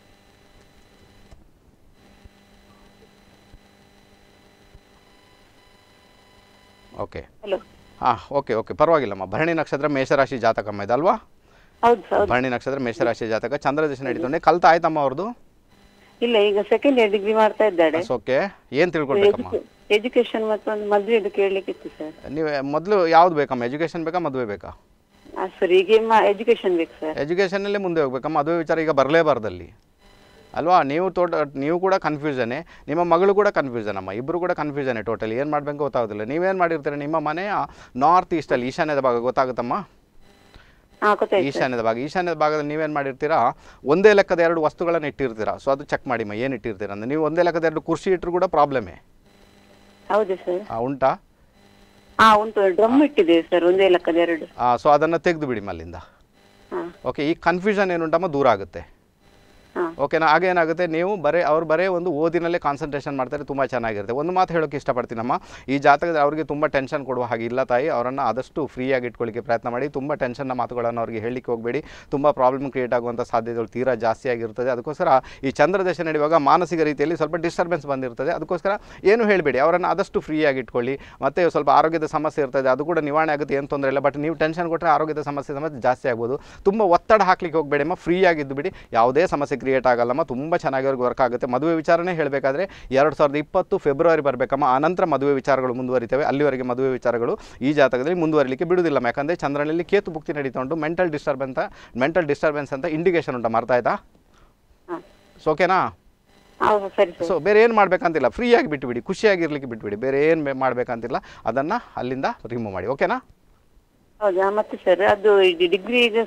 ಓಕೆ ಹಲೋ ಹಾಂ ಓಕೆ ಓಕೆ ಪರವಾಗಿಲ್ಲಮ್ಮ ಭರಣಿ ನಕ್ಷತ್ರ ಮೇಷರಾಶಿ ಜಾತಕಮ್ಮ ಇದಲ್ವಾ ಹೌದು ಹೌದು ಭರಣಿ ನಕ್ಷತ್ರ ಮೇಷರಾಶಿ ಜಾತಕ ಚಂದ್ರದಶ ನಡೀತುಂಡೆ ಕಲ್ತ ಆಯ್ತಮ್ಮ ಅವ್ರದ್ದು ಇಲ್ಲ ಈಗ ಸೆಕೆಂಡ್ ಇಯರ್ ಡಿಗ್ರಿ ಮಾಡ್ತಾ ಇದ್ದಾಳೆ ಓಕೆ ಏನು ತಿಳ್ಕೊಳ್ಬೇಕಮ್ಮ ಎಜುಕೇಶನ್ ಮತ್ತು ಒಂದು ಮದುವೆದು ಕೇಳಲಿಕ್ಕಿತ್ತು ಸರ್ ನೀವು ಮೊದಲು ಯಾವ್ದು ಬೇಕಮ್ಮ ಎಜುಕೇಷನ್ ಬೇಕಾ ಮದುವೆ ಬೇಕಾ ಸರ್ ಈಗ ಎಜುಕೇಶನ್ ಬೇಕು ಸರ್ ಎಜುಕೇಷನಲ್ಲೇ ಮುಂದೆ ಹೋಗ್ಬೇಕಮ್ಮ ಮದುವೆ ವಿಚಾರ ಈಗ ಬರಲೇಬಾರ್ದಲ್ಲಿ ಅಲ್ವಾ ನೀವು ತೋಟ ನೀವು ಕೂಡ ಕನ್ಫ್ಯೂಷನ್ನೇ ನಿಮ್ಮ ಮಗಳು ಕೂಡ ಕನ್ಫ್ಯೂಷನ್ ಅಮ್ಮ ಇಬ್ಬರು ಕೂಡ ಕನ್ಫ್ಯೂಷನ್ನೇ ಟೋಟಲಿ ಏನು ಮಾಡಬೇಕು ಗೊತ್ತಾಗೋದಿಲ್ಲ ನೀವೇನು ಮಾಡಿರ್ತೀರಿ ನಿಮ್ಮ ಮನೆಯ ನಾರ್ತ್ ಈಸ್ಟಲ್ಲಿ ಈಶಾನ್ಯದ ಭಾಗ ಗೊತ್ತಾಗುತ್ತಮ್ಮ ಹಾ ಗೊತ್ತಾಯ್ತು ಸರ್ ಈಶಾನ್ಯದ ಭಾಗ ಈಶಾನ್ಯದ ಭಾಗದಲ್ಲಿ ನೀವೇನು ಮಾಡಿರ್ತೀರಾ ಒಂದೇ ಲೆಕ್ಕದ ಎರಡು ವಸ್ತುಗಳನ್ನು ಇಟ್ಟಿರ್ತೀರಾ ಸೊ ಅದು ಚೆಕ್ ಮಾಡಿಮ್ಮ ಏನು ಇಟ್ಟಿರ್ತೀರಾ ಅಂದರೆ ನೀವು ಒಂದೇ ಲೆಕ್ಕದ ಎರಡು ಕುರ್ಚಿ ಇಟ್ಟರು ಕೂಡ ಪ್ರಾಬ್ಲಮೇ ಹೌದು ಸರ್ ಉಂಟಾ ಹಾ ಉಂಟು ಡ್ರಮ್ ಇಟ್ಟಿದ್ದೇವೆ ಸರ್ ಒಂದೇ ಲೆಕ್ಕದ ಎರಡು ಸೊ ಅದನ್ನು ತೆಗೆದು ಬಿಡಿ ಅಲ್ಲಿಂದ ಹಾ ಓಕೆ ಈ ಕನ್ಫ್ಯೂಷನ್ ಏನುಂಟಮ್ಮ ದೂರ ಆಗುತ್ತೆ ಹಾ ಓಕೆನಾ ಆಗೇನಾಗುತ್ತೆ ನೀವು ಬರೀ ಅವ್ರು ಬರೀ ಒಂದು ಓದಿನಲ್ಲೇ ಕಾನ್ಸಂಟ್ರೇಷನ್ ಮಾಡ್ತಾರೆ ತುಂಬ ಚೆನ್ನಾಗಿರುತ್ತೆ ಒಂದು ಮಾತು ಹೇಳೋಕ್ಕೆ ಇಷ್ಟಪಡ್ತೀನಮ್ಮ ಈ ಜಾತಕದಲ್ಲಿ ಅವರಿಗೆ ತುಂಬ ಟೆನ್ಷನ್ ಕೊಡುವ ಹಾಗೆ ಇಲ್ಲ ತಾಯಿ ಅವರನ್ನು ಆದಷ್ಟು ಫ್ರೀಯಾಗಿ ಇಟ್ಕೊಳ್ಳಿಕ್ಕೆ ಪ್ರಯತ್ನ ಮಾಡಿ ತುಂಬ ಟೆನ್ಷನ್ನ ಮಾತುಗಳನ್ನು ಅವ್ರಿಗೆ ಹೇಳಲಿಕ್ಕೆ ಹೋಗಬೇಡಿ ತುಂಬ ಪ್ರಾಬ್ಲಮ್ ಕ್ರಿಯೇಟ್ ಆಗುವಂಥ ಸಾಧ್ಯತೆಗಳು ತೀರಾ ಜಾಸ್ತಿ ಆಗಿರ್ತದೆ ಅದಕ್ಕೋಸ್ಕರ ಈ ಚಂದ್ರದಶ ನಡೆಯುವಾಗ ಮಾನಸಿಕ ರೀತಿಯಲ್ಲಿ ಸ್ವಲ್ಪ ಡಿಸ್ಟರ್ಬೆನ್ಸ್ ಬಂದಿರ್ತದೆ ಅದಕ್ಕೋಸ್ಕರ ಏನು ಹೇಳಬೇಡಿ ಅವರನ್ನು ಆದಷ್ಟು ಫ್ರೀಯಾಗಿ ಇಟ್ಕೊಳ್ಳಿ ಮತ್ತು ಸ್ವಲ್ಪ ಆರೋಗ್ಯದ ಸಮಸ್ಯೆ ಇರ್ತದೆ ಅದು ಕೂಡ ನಿವಾರಣೆ ಆಗುತ್ತೆ ಏನು ತೊಂದರೆ ಇಲ್ಲ ಬಟ್ ನೀವು ಟೆನ್ಷನ್ ಕೊಟ್ಟರೆ ಆರೋಗ್ಯದ ಸಮಸ್ಯೆ ಸಮಸ್ಯೆ ಜಾಸ್ತಿ ಆಗ್ಬೋದು ತುಂಬ ಒತ್ತಡ ಹಾಕ್ಲಿಕ್ಕೆ ಹೋಗಬೇಡಮ್ಮ ಫ್ರೀ ಆಗಿದ್ದು ಬಿಡಿ ಯಾವುದೇ ಸಮಸ್ಯೆ ಕ್ರಿಯೇಟ್ ಆಗಲ್ಲಮ್ಮ ತುಂಬ ಚೆನ್ನಾಗಿ ಅವ್ರಿಗೆ ವರ್ಕ್ ಆಗುತ್ತೆ ಮದುವೆ ವಿಚಾರನೇ ಹೇಳಬೇಕಾದ್ರೆ ಎರಡು ಸಾವಿರದ ಇಪ್ಪತ್ತು ಫೆಬ್ರವರಿ ಬರಬೇಕಮ್ಮ ಆನಂತರ ಮದುವೆ ವಿಚಾರಗಳು ಮುಂದುವರಿತವೆ ಅಲ್ಲಿವರೆಗೆ ಮದುವೆ ವಿಚಾರಗಳು ಈ ಜಾತಕದಲ್ಲಿ ಮುಂದುವರಿಲಿಕ್ಕೆ ಬಿಡುವುದಿಲ್ಲ ಯಾಕಂದರೆ ಚಂದ್ರನಲ್ಲಿ ಕೇತು ಭುಕ್ತಿ ನಡೀತಾ ಉಂಟು ಮೆಂಟಲ್ ಡಿಸ್ಟರ್ಬೆನ್ಸ್ ಮೆಂಟಲ್ ಡಿಸ್ಟರ್ಬೆನ್ಸ್ ಅಂತ ಇಂಡಿಕೇಶನ್ ಉಂಟು ಅರ್ಥ ಆಯ್ತಾ ಹಾ ಸೊ ಓಕೆನಾ ಹೌದು ಸರಿ ಸರ್ ಸೊ ಬೇರೆ ಏನು ಮಾಡಬೇಕಂತಿಲ್ಲ ಫ್ರೀಯಾಗಿ ಬಿಟ್ಟುಬಿಡಿ ಖುಷಿಯಾಗಿರ್ಲಿಕ್ಕೆ ಬಿಟ್ಬಿಡಿ ಬೇರೆ ಏನು ಮಾಡಬೇಕಂತಿಲ್ಲ ಅದನ್ನು ಅಲ್ಲಿಂದ ರಿಮೂವ್ ಮಾಡಿ ಓಕೆನಾ ಹೌದಾ ಮತ್ತೆ ಸರ್ ಅದು ಡಿಗ್ರಿ ಈಗ